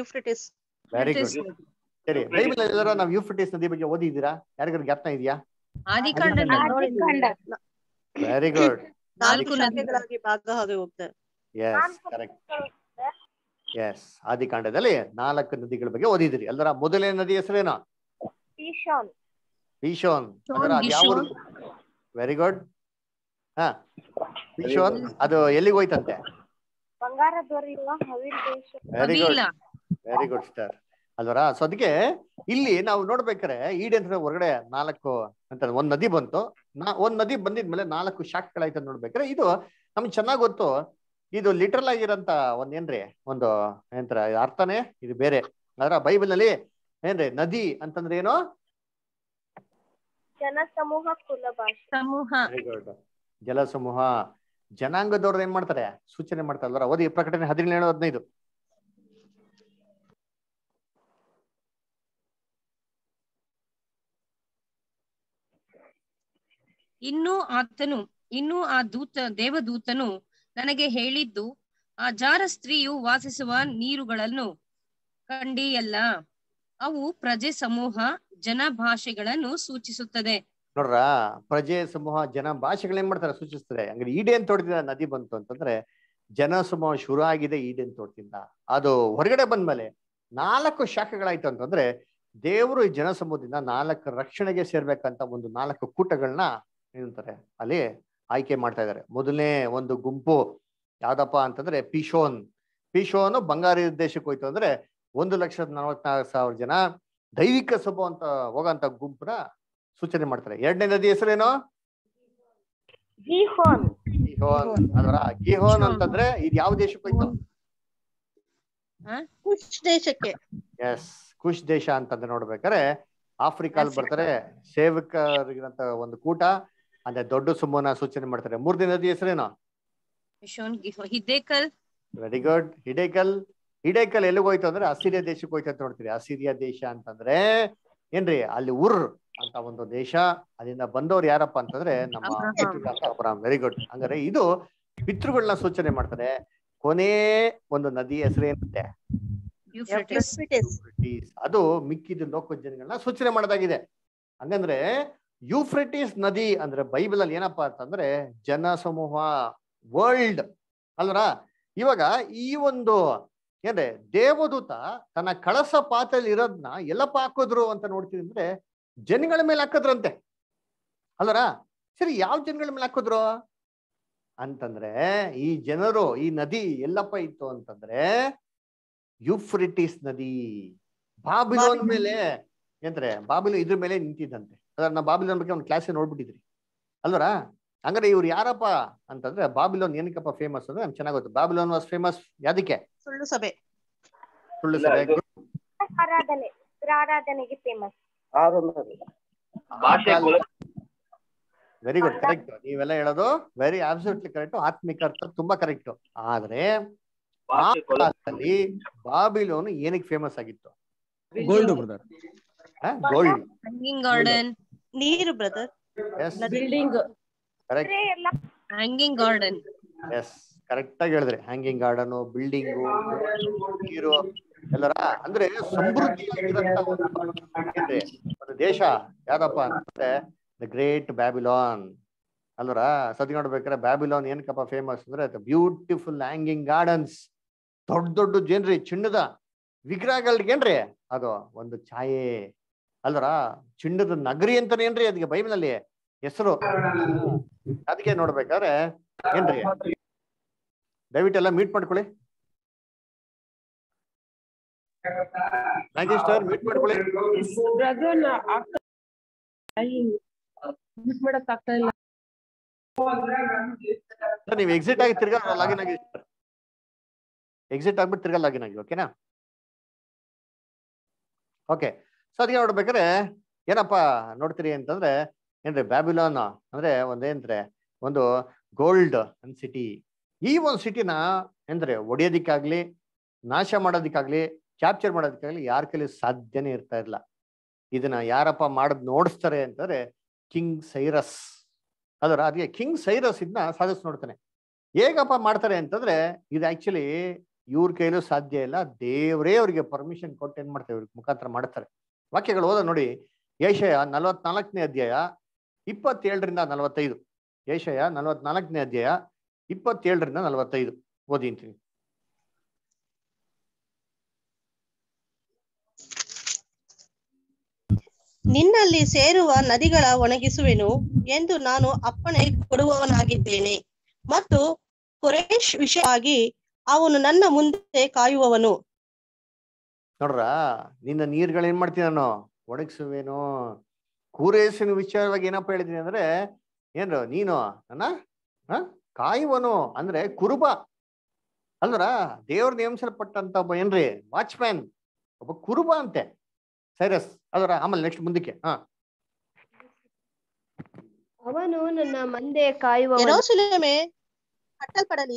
ಯೂಫ್ರಿಟಿಸ್ ವೆರಿ ಗುಡ್ ಯೂಫ್ರಟಿಸ್ ನದಿ. ಸರಿ ಬೈಬಲ್ ಎಲ್ಲಾರ ನಾವು ಯೂಫ್ರಿಟಿಸ್ ನದಿ ಬಗ್ಗೆ ಓದಿದ್ದೀರಾ ಯಾರಿಗಾರು ಜ್ಞಾಪನ ಇದೆಯಾ ಆದಿಕಾಂಡ ಆದಿಕಾಂಡ. ವೆರಿ ಗುಡ್ ನಾಲ್ಕು ನದಿ ಶಾಖೆಗಳಾಗಿ ಭಾಗ ಆಗಿ ಹೋಗ್ತಾರೆ ಎಸ್ ಕರೆಕ್ಟ್ ಎಸ್ ಆದಿಕಾಂಡದಲ್ಲಿ ನಾಲ್ಕು ನದಿಗಳ ಬಗ್ಗೆ ಓದಿದ್ರಿ ಅಲ್ದರ ಮೊದಲನೇ ನದಿ ಹೆಸರೇನು ಪಿಶೋನ್ ಪೀಶೋನ್ ಅದರ ಅದು ಯಾವ ಗಿಶೋನ್. ವೆರಿ ಗುಡ್ ಹಾ ಪೀಶೋನ್ ಅದು ಎಲ್ಲಿಗೆ ಹೋಯ್ತಂತೆ ಬಂಗಾರ ದೊರೆಯುವ ಹವಿಲ್ ದೇಶ very good Havilah very good star ಅಲ್ವರ ಸೊ ಅದಕ್ಕೆ ಇಲ್ಲಿ ನಾವು ನೋಡ್ಬೇಕಾರೆ ಈಡೇನ್ ಹೊರಗಡೆ ನಾಲ್ಕು ಅಂತ ಒಂದ್ ನದಿ ಬಂತು ನಾ ಒಂದ್ ನದಿ ಬಂದಿದ್ಮೇಲೆ ನಾಲ್ಕು ಶಾಖೆಗಳಾಯ್ತು ಅಂತ ನೋಡ್ಬೇಕಾರೆ ಇದು ನಮ್ಗೆ ಚೆನ್ನಾಗ್ ಗೊತ್ತು ಇದು ಲಿಟ್ರಲ್ ಆಗಿರಂತ ಒಂದ್ ಏನ್ರಿ ಒಂದು ಏನಂತಾರ ಅರ್ಥನೇ ಇದು ಬೇರೆ ಅದರ ಬೈಬಲ್ ನಲ್ಲಿ ಏನ್ರಿ ನದಿ ಅಂತಂದ್ರೆ ಏನು ಜನಸಮೂಹ ಕುಲ ಭಾಷೆ ಸಮೂಹ ವೆರಿ ಗುಡ್ ಜಲಸಮೂಹ ಜನಾಂಗದವ್ರು ಏನ್ ಮಾಡ್ತಾರೆ ಸೂಚನೆ ಮಾಡ್ತಾರೆ ಅಲ್ವರ ಓದಿ ಪ್ರಕಟಣೆ ಹದಿನೇಳು ಹದಿನೈದು ಇನ್ನೂ ಆತನು ಇನ್ನೂ ಆ ದೂತ ದೇವದೂತನು ನನಗೆ ಹೇಳಿದ್ದು ಆ ಜಾರ ಸ್ತ್ರೀಯು ವಾಸಿಸುವ ನೀರುಗಳನ್ನು ಕಂಡಿಯಲ್ಲ ಅವು ಪ್ರಜೆ ಸಮೂಹ ಜನ ಭಾಷೆಗಳನ್ನು ಸೂಚಿಸುತ್ತದೆ ನೋಡ್ರ ಪ್ರಜೆ ಸಮೂಹ ಜನ ಭಾಷೆಗಳೇನ್ ಮಾಡ್ತಾರೆ ಸೂಚಿಸ್ತಾರೆ ಹಂಗಾರೆ ಈಡೇನ್ ತೋಟದಿಂದ ನದಿ ಬಂತು ಅಂತಂದ್ರೆ ಜನ ಸಮೂಹ ಶುರು ಆಗಿದೆ ಈಡೇನ್ ತೋಟದಿಂದ ಅದು ಹೊರಗಡೆ ಬಂದ್ಮೇಲೆ ನಾಲ್ಕು ಶಾಖೆಗಳಾಯ್ತು ಅಂತಂದ್ರೆ ದೇವರು ಈ ಜನ ಸಮೂಹದಿಂದ ನಾಲ್ಕು ರಕ್ಷಣೆಗೆ ಸೇರ್ಬೇಕಂತ ಒಂದು ನಾಲ್ಕು ಕೂಟಗಳನ್ನ ಏನಂತಾರೆ ಅಲ್ಲಿ ಆಯ್ಕೆ ಮಾಡ್ತಾ ಇದ್ದಾರೆ ಮೊದಲನೇ ಒಂದು ಗುಂಪು ಯಾವ್ದಪ್ಪ ಅಂತಂದ್ರೆ ಪಿಶೋನ್ ಪಿಶೋನ್ ಬಂಗಾರಿ ದೇಶಕ್ಕೆ ಹೋಯ್ತು ಅಂದ್ರೆ ಒಂದು ಲಕ್ಷದ ನಲವತ್ನಾಲ್ಕು ಸಾವಿರ ಜನ ದೈವಿಕ ಸಭು ಅಂತ ಹೋಗಂತ ಗುಂಪನ್ನ ಸೂಚನೆ ಮಾಡ್ತಾರೆ ಎರಡನೇ ನದಿ ಹೆಸರೇನು ಗಿಹೋನ್ ಗಿಹೋನ್ ಅದರ ಗಿಹೋನ್ ಅಂತಂದ್ರೆ ಇದು ಯಾವ ದೇಶಕ್ಕೆ ಹೋಯ್ತು ಕುಶ್ ದೇಶಕ್ಕೆ ಎಸ್ ಕುಶ್ ದೇಶ ಅಂತಂದ್ರೆ ನೋಡ್ಬೇಕಾರೆ ಆಫ್ರಿಕಾಲ್ ಬರ್ತಾರೆ ಸೇವಕರಿಗಿರಂತ ಒಂದು ಕೂಟ ಅಂದ್ರೆ ದೊಡ್ಡ ಸುಮ್ಮನ ಸೂಚನೆ ಮಾಡ್ತಾರೆ ಮೂರನೇ ನದಿ ಹೆಸರೇನು ಗಿಶೋನ್ ಗಿಹೋ ಹಿದ್ದೇಕಲ್ ವೆರಿ ಗುಡ್ ಹಿಡೇಕಲ್ ಹಿಡೇಕಲ್ ಎಲ್ಲಿಗೆ ಹೋಯ್ತು ಅಂದ್ರೆ ಅಸಿರಿಯಾ ದೇಶಕ್ಕೆ ಹೋಯ್ತು ಅಂತ ನೋಡ್ತೀರಿ ಅಸಿರಿಯಾ ದೇಶ ಅಂತಂದ್ರೆ ಏನ್ರಿ ಅಲ್ಲಿ ಉರ್ ಅಂತ ಒಂದು ದೇಶ ಅಲ್ಲಿಂದ ಬಂದವ್ರು ಯಾರಪ್ಪ ಅಂತಂದ್ರೆ ನಮ್ಮ ಅಬ್ರಹಾಂ. ಅಬ್ರಾಮ್ ವೆರಿ ಗುಡ್ ಹಂಗಾರೆ ಇದು ಪಿತೃಗಳನ್ನ ಸೂಚನೆ ಮಾಡ್ತಾರೆ ಕೊನೆ ಒಂದು ನದಿ ಹೆಸರೇನಂತೆ ಯೂಫ್ರೆಟಿಸ್ ಯೂಫ್ರೆಟಿಸ್. ಯೂಫ್ರೆಟಿಸ್. ಅದು ಮಿಕ್ಕಿದ ಲೋಕ ಜನಗಳನ್ನ ಸೂಚನೆ ಮಾಡೋದಾಗಿದೆ ಹಂಗಂದ್ರೆ ಯೂಫ್ರೆಟಿಸ್ ನದಿ ಅಂದ್ರೆ ಬೈಬಲ್ ಅಲ್ಲಿ ಏನಪ್ಪಾ ಅಂತಂದ್ರೆ ಜನ ಸಮೂಹ ವರ್ಲ್ಡ್ ಅಲ್ವರ ಇವಾಗ ಈ ಒಂದು ಏನ್ರೆ ದೇವದೂತ ತನ್ನ ಕಳಸ ಪಾತ್ರೆಯಲ್ಲಿ ಇರೋದ್ನ ಎಲ್ಲಪ್ಪ ಹಾಕಿದ್ರು ಅಂತ ನೋಡ್ತೀವಿ ಅಂದ್ರೆ ಜನಗಳ ಮೇಲೆ ಹಾಕಿದ್ರಂತೆ ಅಲ್ವರ ಸರಿ ಯಾವ ಜನಗಳ ಮೇಲೆ ಹಾಕಿದ್ರು ಅಂತಂದ್ರೆ ಈ ಜನರು ಈ ನದಿ ಎಲ್ಲಪ್ಪ ಇತ್ತು ಅಂತಂದ್ರೆ ಯುಫ್ರಿಟಿಸ್ ನದಿ ಬಾಬಿಲೋನ್ ಮೇಲೆ ಎಂದ್ರೆ ಬಾಬಿಲೋ ಇದ್ರ ಮೇಲೆ ನಿಂತಿದ್ದಂತೆ ಅದರ ನಾ ಬಾಬಿಲೋನ್ ಬಗ್ಗೆ ಒಂದು ಕ್ಲಾಸ್ ನೋಡ್ಬಿಟ್ಟಿದ್ರಿ ಅಲ್ವರ ಹಂಗಾರೆ ಇವ್ರು ಯಾರಪ್ಪ ಅಂತಂದ್ರೆ ಬಾಬಿಲೋನ್ ಏನಕ್ಕಪ್ಪ ಫೇಮಸ್ ಅಂದ್ರೆ ನಮ್ಗೆ ಚೆನ್ನಾಗ್ ಗೊತ್ತು ಬಾಬಿಲೋನ್ ವಾಸ್ ಫೇಮಸ್ ಯಾದಕ್ಕೆ ಸುಳ್ಳು ಸಭೆ ಸುಳ್ಳು ಇಲ್ಲ, ಸಭೆ ಇದು- ಆರಾಧನೆ ಆರಾಧನೆಗೆ ಫೇಮಸ್ ಆರುನ್ನೂರು ಭಾಷೆ ಕುಲ ವೆರಿ ಗುಡ್ ಕರೆಕ್ಟ್ ನೀವೆಲ್ಲ ಹೇಳೋದು ವೆರಿ ಅಬ್ಸಲ್ಯೂಟ್ಲಿ ಕರೆಕ್ಟ್ ಆತ್ಮಿಕ ಅರ್ಥ ತುಂಬಾ ಕರೆಕ್ಟ್ ಆದ್ರೆ ಆ ಭಾಷೆ ಕುಲ ಕಾಲದಲ್ಲಿ ಬಾಬಿಲೋನ್ ಏನಕ್ಕೆ ಫೇಮಸ್ ಆಗಿತ್ತು gold brother gold hanging garden ನೀರು ಬ್ರದರ್ ಎಸ್ ಬಿಲ್ಡಿಂಗ್ ಕರೆಕ್ಟ್ ಎಲ್ಲ ಹ್ಯಾಂಗಿಂಗ್ ಗಾರ್ಡನ್ ಎಸ್ ಕರೆಕ್ಟ್ ಆಗಿ ಹೇಳಿದ್ರಿ ಹ್ಯಾಂಗಿಂಗ್ ಗಾರ್ಡನ್ ಬಿಲ್ಡಿಂಗು ನೀರು ಎಲ್ಲರ ಅಂದ್ರೆ ಸಮೃದ್ಧಿಯಾಗಿರಂತ ಒಂದು ಏನ್ರಿ, ಒಂದು ದೇಶ ಯಾವ್ದಪ್ಪ ಅಂತಂದ್ರೆ ದ ಗ್ರೇಟ್ ಬ್ಯಾಬಿಲಾನ್ ಅಲ್ವರ ಸತಿ ನೋಡ್ಬೇಕಾದ್ರೆ ಬ್ಯಾಬಿಲಾನ್ ಏನಕ್ಕಪ್ಪ ಫೇಮಸ್ ಅಂದ್ರೆ ಬ್ಯೂಟಿಫುಲ್ ಹ್ಯಾಂಗಿಂಗ್ ಗಾರ್ಡನ್ಸ್ ದೊಡ್ಡ ದೊಡ್ಡ ಜೇನ್ರಿ ಚಿನ್ನದ ವಿಗ್ರಹಗಳಿಗೇನ್ರಿ ಅದು ಒಂದು ಛಾಯೆ ಅಲ್ವರ ಚಿನ್ನದ ನಗರಿ ಅಂತಾನೆ ಏನ್ರಿ ಅದಕ್ಕೆ ಬೈಬಲ್ ಅಲ್ಲಿ ಹೆಸರು ಅದಕ್ಕೆ ನೋಡ್ಬೇಕಾದ್ರೆ ಏನ್ರಿ ದಯವಿಟ್ಟು ಎಲ್ಲ ಮೀಟ್ ಮಾಡ್ಕೊಳ್ಳಿ ನಾಗೇಶ್ ಸರ್ ಮೀಟ್ ಮಾಡ್ಕೊಳ್ಳಿ ಸರ್ ನೀವು ಎಕ್ಸಿಟ್ ಆಗಿ ತಿರ್ಗಾ ಲಾಗಿನ್ ಆಗಿ ಎಕ್ಸಿಟ್ ಆಗ್ಬಿಟ್ಟು ತಿರ್ಗಾ ಲಾಗಿನ್ ಆಗಿ ಓಕೆನಾ ಓಕೆ ಸೊ ಅದಕ್ಕೆ ನೋಡ್ಬೇಕಾದ್ರೆ ಏನಪ್ಪ ನೋಡ್ತೀರಿ ಅಂತಂದ್ರೆ ಏನ್ರಿ ಬ್ಯಾಬಿಲಾನ್ ಅಂದ್ರೆ ಒಂದೇನ್ರೆ ಒಂದು ಗೋಲ್ಡ್ ಅನ್ ಸಿಟಿ ಈ ಒಂದು ಸಿಟಿನ ಅಂದ್ರೆ ಒಡೆಯೋದಿಕ್ಕಾಗ್ಲಿ ನಾಶ ಮಾಡೋದಿಕ್ಕಾಗ್ಲಿ ಕ್ಯಾಪ್ಚರ್ ಮಾಡೋದಕ್ಕಾಗ್ಲಿ ಯಾರ ಕೈಲಿ ಸಾಧ್ಯನೇ ಇರ್ತಾ ಇಲ್ಲ ಇದನ್ನ ಯಾರಪ್ಪ ಮಾಡದ್ ನೋಡಿಸ್ತಾರೆ ಅಂತಂದ್ರೆ ಕಿಂಗ್ ಸೈರಸ್ ಅದರ ಅದಕ್ಕೆ ಕಿಂಗ್ ಸೈರಸ್ ಇದನ್ನ ಸಾಧಿಸ್ ನೋಡ್ತಾನೆ ಹೇಗಪ್ಪ ಮಾಡ್ತಾರೆ ಅಂತಂದ್ರೆ ಇದು ಆಕ್ಚುಲಿ ಇವ್ರ ಕೈಲೂ ಸಾಧ್ಯ ಇಲ್ಲ ದೇವರೇ ಅವ್ರಿಗೆ ಪರ್ಮಿಷನ್ ಕೊಟ್ಟು ಏನ್ ಮಾಡ್ತಾರೆ ಇವ್ರಿಗೆ ಮುಖಾಂತರ ಮಾಡ್ತಾರೆ ವಾಕ್ಯಗಳು ಓದ ನೋಡಿ ಏಷಯ ನಲವತ್ನಾಲ್ಕನೇ ಅಧ್ಯಾಯ ಇಪ್ಪತ್ತೇಳರಿಂದ ನಲವತ್ತೈದು ಏಷಯ ನಲವತ್ನಾಲ್ಕನೇ ಅಧ್ಯಾಯ ಇಪ್ಪತ್ತೇಳರಿಂದ ನಲವತ್ತೈದು ಓದಿ ಅಂತೀನಿ ನಿನ್ನಲ್ಲಿ ಸೇರುವ ನದಿಗಳ ಒಣಗಿಸುವೆನು ಎಂದು ನಾನು ಅಪ್ಪಣೆ ಕೊಡುವವನಾಗಿದ್ದೇನೆ ಮತ್ತು ಕುರೇಶ್ ವಿಷಯವಾಗಿ ಅವನು ನನ್ನ ಮುಂದೆ ಕಾಯುವವನು ನೋಡ್ರ ನಿನ್ನ ನೀರ್ಗಳು ಏನ್ ಮಾಡ್ತೀನಿ ನಾನು ಒಣಗಿಸುವೇನು ಕೂರೇಸಿನ ವಿಚಾರವಾಗಿ ಏನಪ್ಪ ಹೇಳಿದೀನಿ ಅಂದ್ರೆ ಏನ್ರು ನೀನು ನನ್ನ ಹ ಕಾಯುವನು ಅಂದ್ರೆ ಕುರುಬ ಅಲ್ವರ ದೇವ್ರ ನೇಮಿಸಲ್ಪಟ್ಟಂತ ಒಬ್ಬ ಏನ್ರಿ ವಾಚ್ಮ್ಯಾನ್ ಒಬ್ಬ ಕುರುಬ ಅಂತೆ ಸೈರಸ್ ಅಲ್ವರ ಆಮೇಲೆ ನೆಕ್ಸ್ಟ್ ಮುಂದಕ್ಕೆ ಹಾ ಅವನು ನನ್ನ ಮಂದೆ ಕಾಯುವ ಯೆರೂಸಲೇಮೇ ಕಟ್ಟಲ್ಪಡಲಿ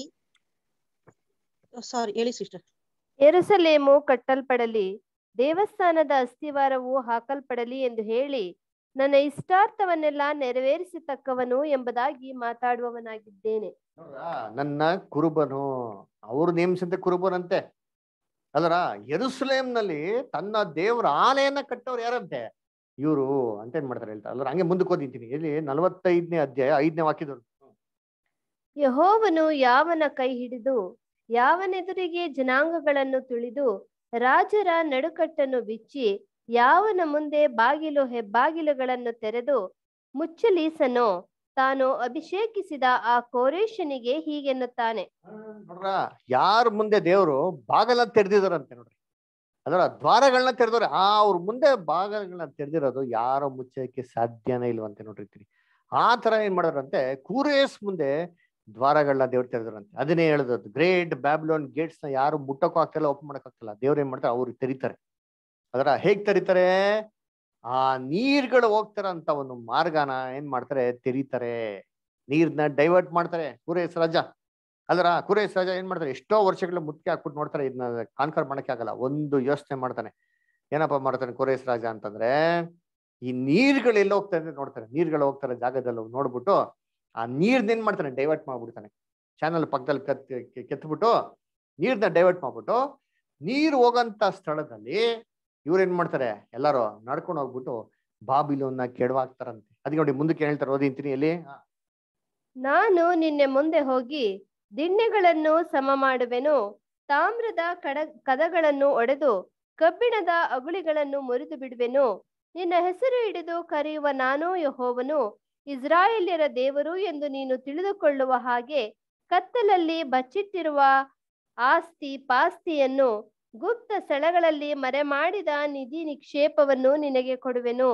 ಸಾರಿ ಹೇಳಿ ಸಿಸ್ಟರ್ ಎರುಸಲೇಮು ಕಟ್ಟಲ್ಪಡಲಿ ದೇವಸ್ಥಾನದ ಅಸ್ಥಿವಾರವು ಹಾಕಲ್ಪಡಲಿ ಎಂದು ಹೇಳಿ ನನ್ನ ಇಷ್ಟಾರ್ಥವನ್ನೆಲ್ಲ ನೆರವೇರಿಸತಕ್ಕವನು ಎಂಬುದಾಗಿ ಮಾತಾಡುವವನಾಗಿದ್ದೇನೆ ನೋಡ್ರಾ, ನನ್ನ ಕುರುಬನು ಅವ್ರು ನೇಮಿಸಿದ ಕುರುಬನಂತೆ ಅಲ್ಲರ ಯೆರೂಸಲೇಮ್ನಲ್ಲಿ ತನ್ನ ದೇವರ ಆನೆಯನ್ನ ಕಟ್ಟೋರು ಯಾರಂತೆ ಇವರು ಅಂತ ಏನ್ ಮಾಡ್ತಾರೆ ಹೇಳ್ತಾರೆ ಅಲ್ಲರ ಹಂಗೆ ಮುಂದಕ್ಕೆ ಓದಿದ್ದೀನಿ ಇಲ್ಲಿ ನಲವತ್ತೈದನೇ ಅಧ್ಯಾಯ ಐದನೇ ವಾಕ್ಯದವ್ರು ಯಹೋವನು ಯಾವನ ಕೈ ಹಿಡಿದು ಯಾವನೆದುರಿಗೆ ಜನಾಂಗಗಳನ್ನು ತುಳಿದು ರಾಜರ ನಡುಕಟ್ಟನ್ನು ಬಿಚ್ಚಿ ಯಾವನ ಮುಂದೆ ಬಾಗಿಲು ಹೆಬ್ಬಾಗಿಲುಗಳನ್ನು ತೆರೆದು ಮುಚ್ಚಲೀಸನೋ ತಾನು ಅಭಿಷೇಕಿಸಿದ ಆ ಕೋರೇಶನಿಗೆ ಹೀಗೆನ್ನುತ್ತಾನೆ ನೋಡ್ರ ಯಾರ ಮುಂದೆ ದೇವರು ಬಾಗಲ ತೆರೆದಿದಾರಂತೆ ನೋಡ್ರಿ ಅದರ ದ್ವಾರಗಳನ್ನ ತೆರೆದವ್ರೆ ಆ ಅವ್ರ ಮುಂದೆ ಬಾಗಲಗಳನ್ನ ತೆರೆದಿರೋದು ಯಾರೋ ಮುಚ್ಚಕ್ಕೆ ಸಾಧ್ಯನೇ ಇಲ್ವಂತೆ ನೋಡಿರ್ತೀರಿ ಆ ತರ ಏನ್ ಮಾಡೋರಂತೆ ಕೂರೇಸ್ ಮುಂದೆ ದ್ವಾರಗಳನ್ನ ದೇವ್ರು ತೆರೆದ್ರಂತೆ ಅದನ್ನೇ ಹೇಳೋದು ಗ್ರೇಟ್ ಬ್ಯಾಬ್ಲೋನ್ ಗೇಟ್ಸ್ ನ ಯಾರು ಮುಟ್ಟಕ್ಕೂ ಆಗ್ತಿಲ್ಲ ಓಪನ್ ಮಾಡಕ್ ಆಗ್ತಿಲ್ಲ ದೇವ್ರು ಏನ್ ಮಾಡ್ತಾರೆ ಅವ್ರು ತೆರಿತಾರೆ ಅದರ ಹೇಗ್ ತೆರಿತಾರೆ ಆ ನೀರ್ಗಳು ಹೋಗ್ತಾರಂತ ಒಂದು ಮಾರ್ಗನ ಏನ್ ಮಾಡ್ತಾರೆ ತೆರೀತಾರೆ ನೀರ್ನ ಡೈವರ್ಟ್ ಮಾಡ್ತಾರೆ ಕೂರೇಸ್ ರಾಜ ಅಲ್ಲರ ಕುರೇಶ್ ರಾಜ ಏನ್ ಮಾಡ್ತಾರೆ ಎಷ್ಟೋ ವರ್ಷಗಳ ಮುತ್ತಿಗೆ ಹಾಕ್ಬಿಟ್ಟು ನೋಡ್ತಾರೆ ಇದನ್ನ ಕಾನ್ಕರ್ ಮಾಡಕ್ಕೆ ಆಗಲ್ಲ ಒಂದು ಯೋಚನೆ ಮಾಡ್ತಾನೆ ಏನಪ್ಪಾ ಮಾಡ್ತಾನೆ ಕುರೇಶ್ ರಾಜ ಅಂತಂದ್ರೆ ಈ ನೀರ್ಗಳು ಎಲ್ಲ ಹೋಗ್ತಾ ಇದೆ ನೋಡ್ತಾರೆ ನೀರ್ಗಳು ಹೋಗ್ತಾರೆ ಜಾಗದಲ್ಲಿ ಹೋಗ್ ನೋಡ್ಬಿಟ್ಟು ಆ ನೀರ್ನ ಏನ್ ಮಾಡ್ತಾನೆ ಡೈವರ್ಟ್ ಮಾಡ್ಬಿಡ್ತಾನೆ ಚಾನಲ್ ಪಕ್ಕದಲ್ಲಿ ಕತ್ ಕೆತ್ಬಿಟ್ಟು ನೀರ್ನ ಡೈವರ್ಟ್ ಮಾಡ್ಬಿಟ್ಟು ನೀರು ಹೋಗಂತ ಸ್ಥಳದಲ್ಲಿ ಇವ್ರು ಏನ್ ಮಾಡ್ತಾರೆ ಎಲ್ಲಾರು ನಡ್ಕೊಂಡು ಹೋಗ್ಬಿಟ್ಟು ಬಾಬಿಲೋನ್ನ ಕೆಡವಾಗ್ತಾರಂತೆ ಅದಕ್ಕೆ ನೋಡಿ ಮುಂದಕ್ಕೆ ಹೇಳ್ತಾರೆ ಓದಿಂತೀನಿ ಎಲ್ಲಿ ನಾನು ನಿನ್ನೆ ಮುಂದೆ ಹೋಗಿ ದಿಣ್ಣೆಗಳನ್ನು ಸಮ ಮಾಡುವೆನು ತಾಮ್ರದ ಕಡ ಕದಗಳನ್ನು ಒಡೆದು ಕಬ್ಬಿಣದ ಅಗುಳಿಗಳನ್ನು ಮುರಿದು ಬಿಡುವೆನು ನಿನ್ನ ಹೆಸರು ಹಿಡಿದು ಕರೆಯುವ ನಾನು ಯಹೋವನು ಇಸ್ರಾಯೇಲ್ಯರ ದೇವರು ಎಂದು ನೀನು ತಿಳಿದುಕೊಳ್ಳುವ ಹಾಗೆ ಕತ್ತಲಲ್ಲಿ ಬಚ್ಚಿಟ್ಟಿರುವ ಆಸ್ತಿ ಪಾಸ್ತಿಯನ್ನು ಗುಪ್ತ ಸ್ಥಳಗಳಲ್ಲಿ ಮರೆಮಾಡಿದ ನಿಧಿ ನಿಕ್ಷೇಪವನ್ನು ನಿನಗೆ ಕೊಡುವೆನು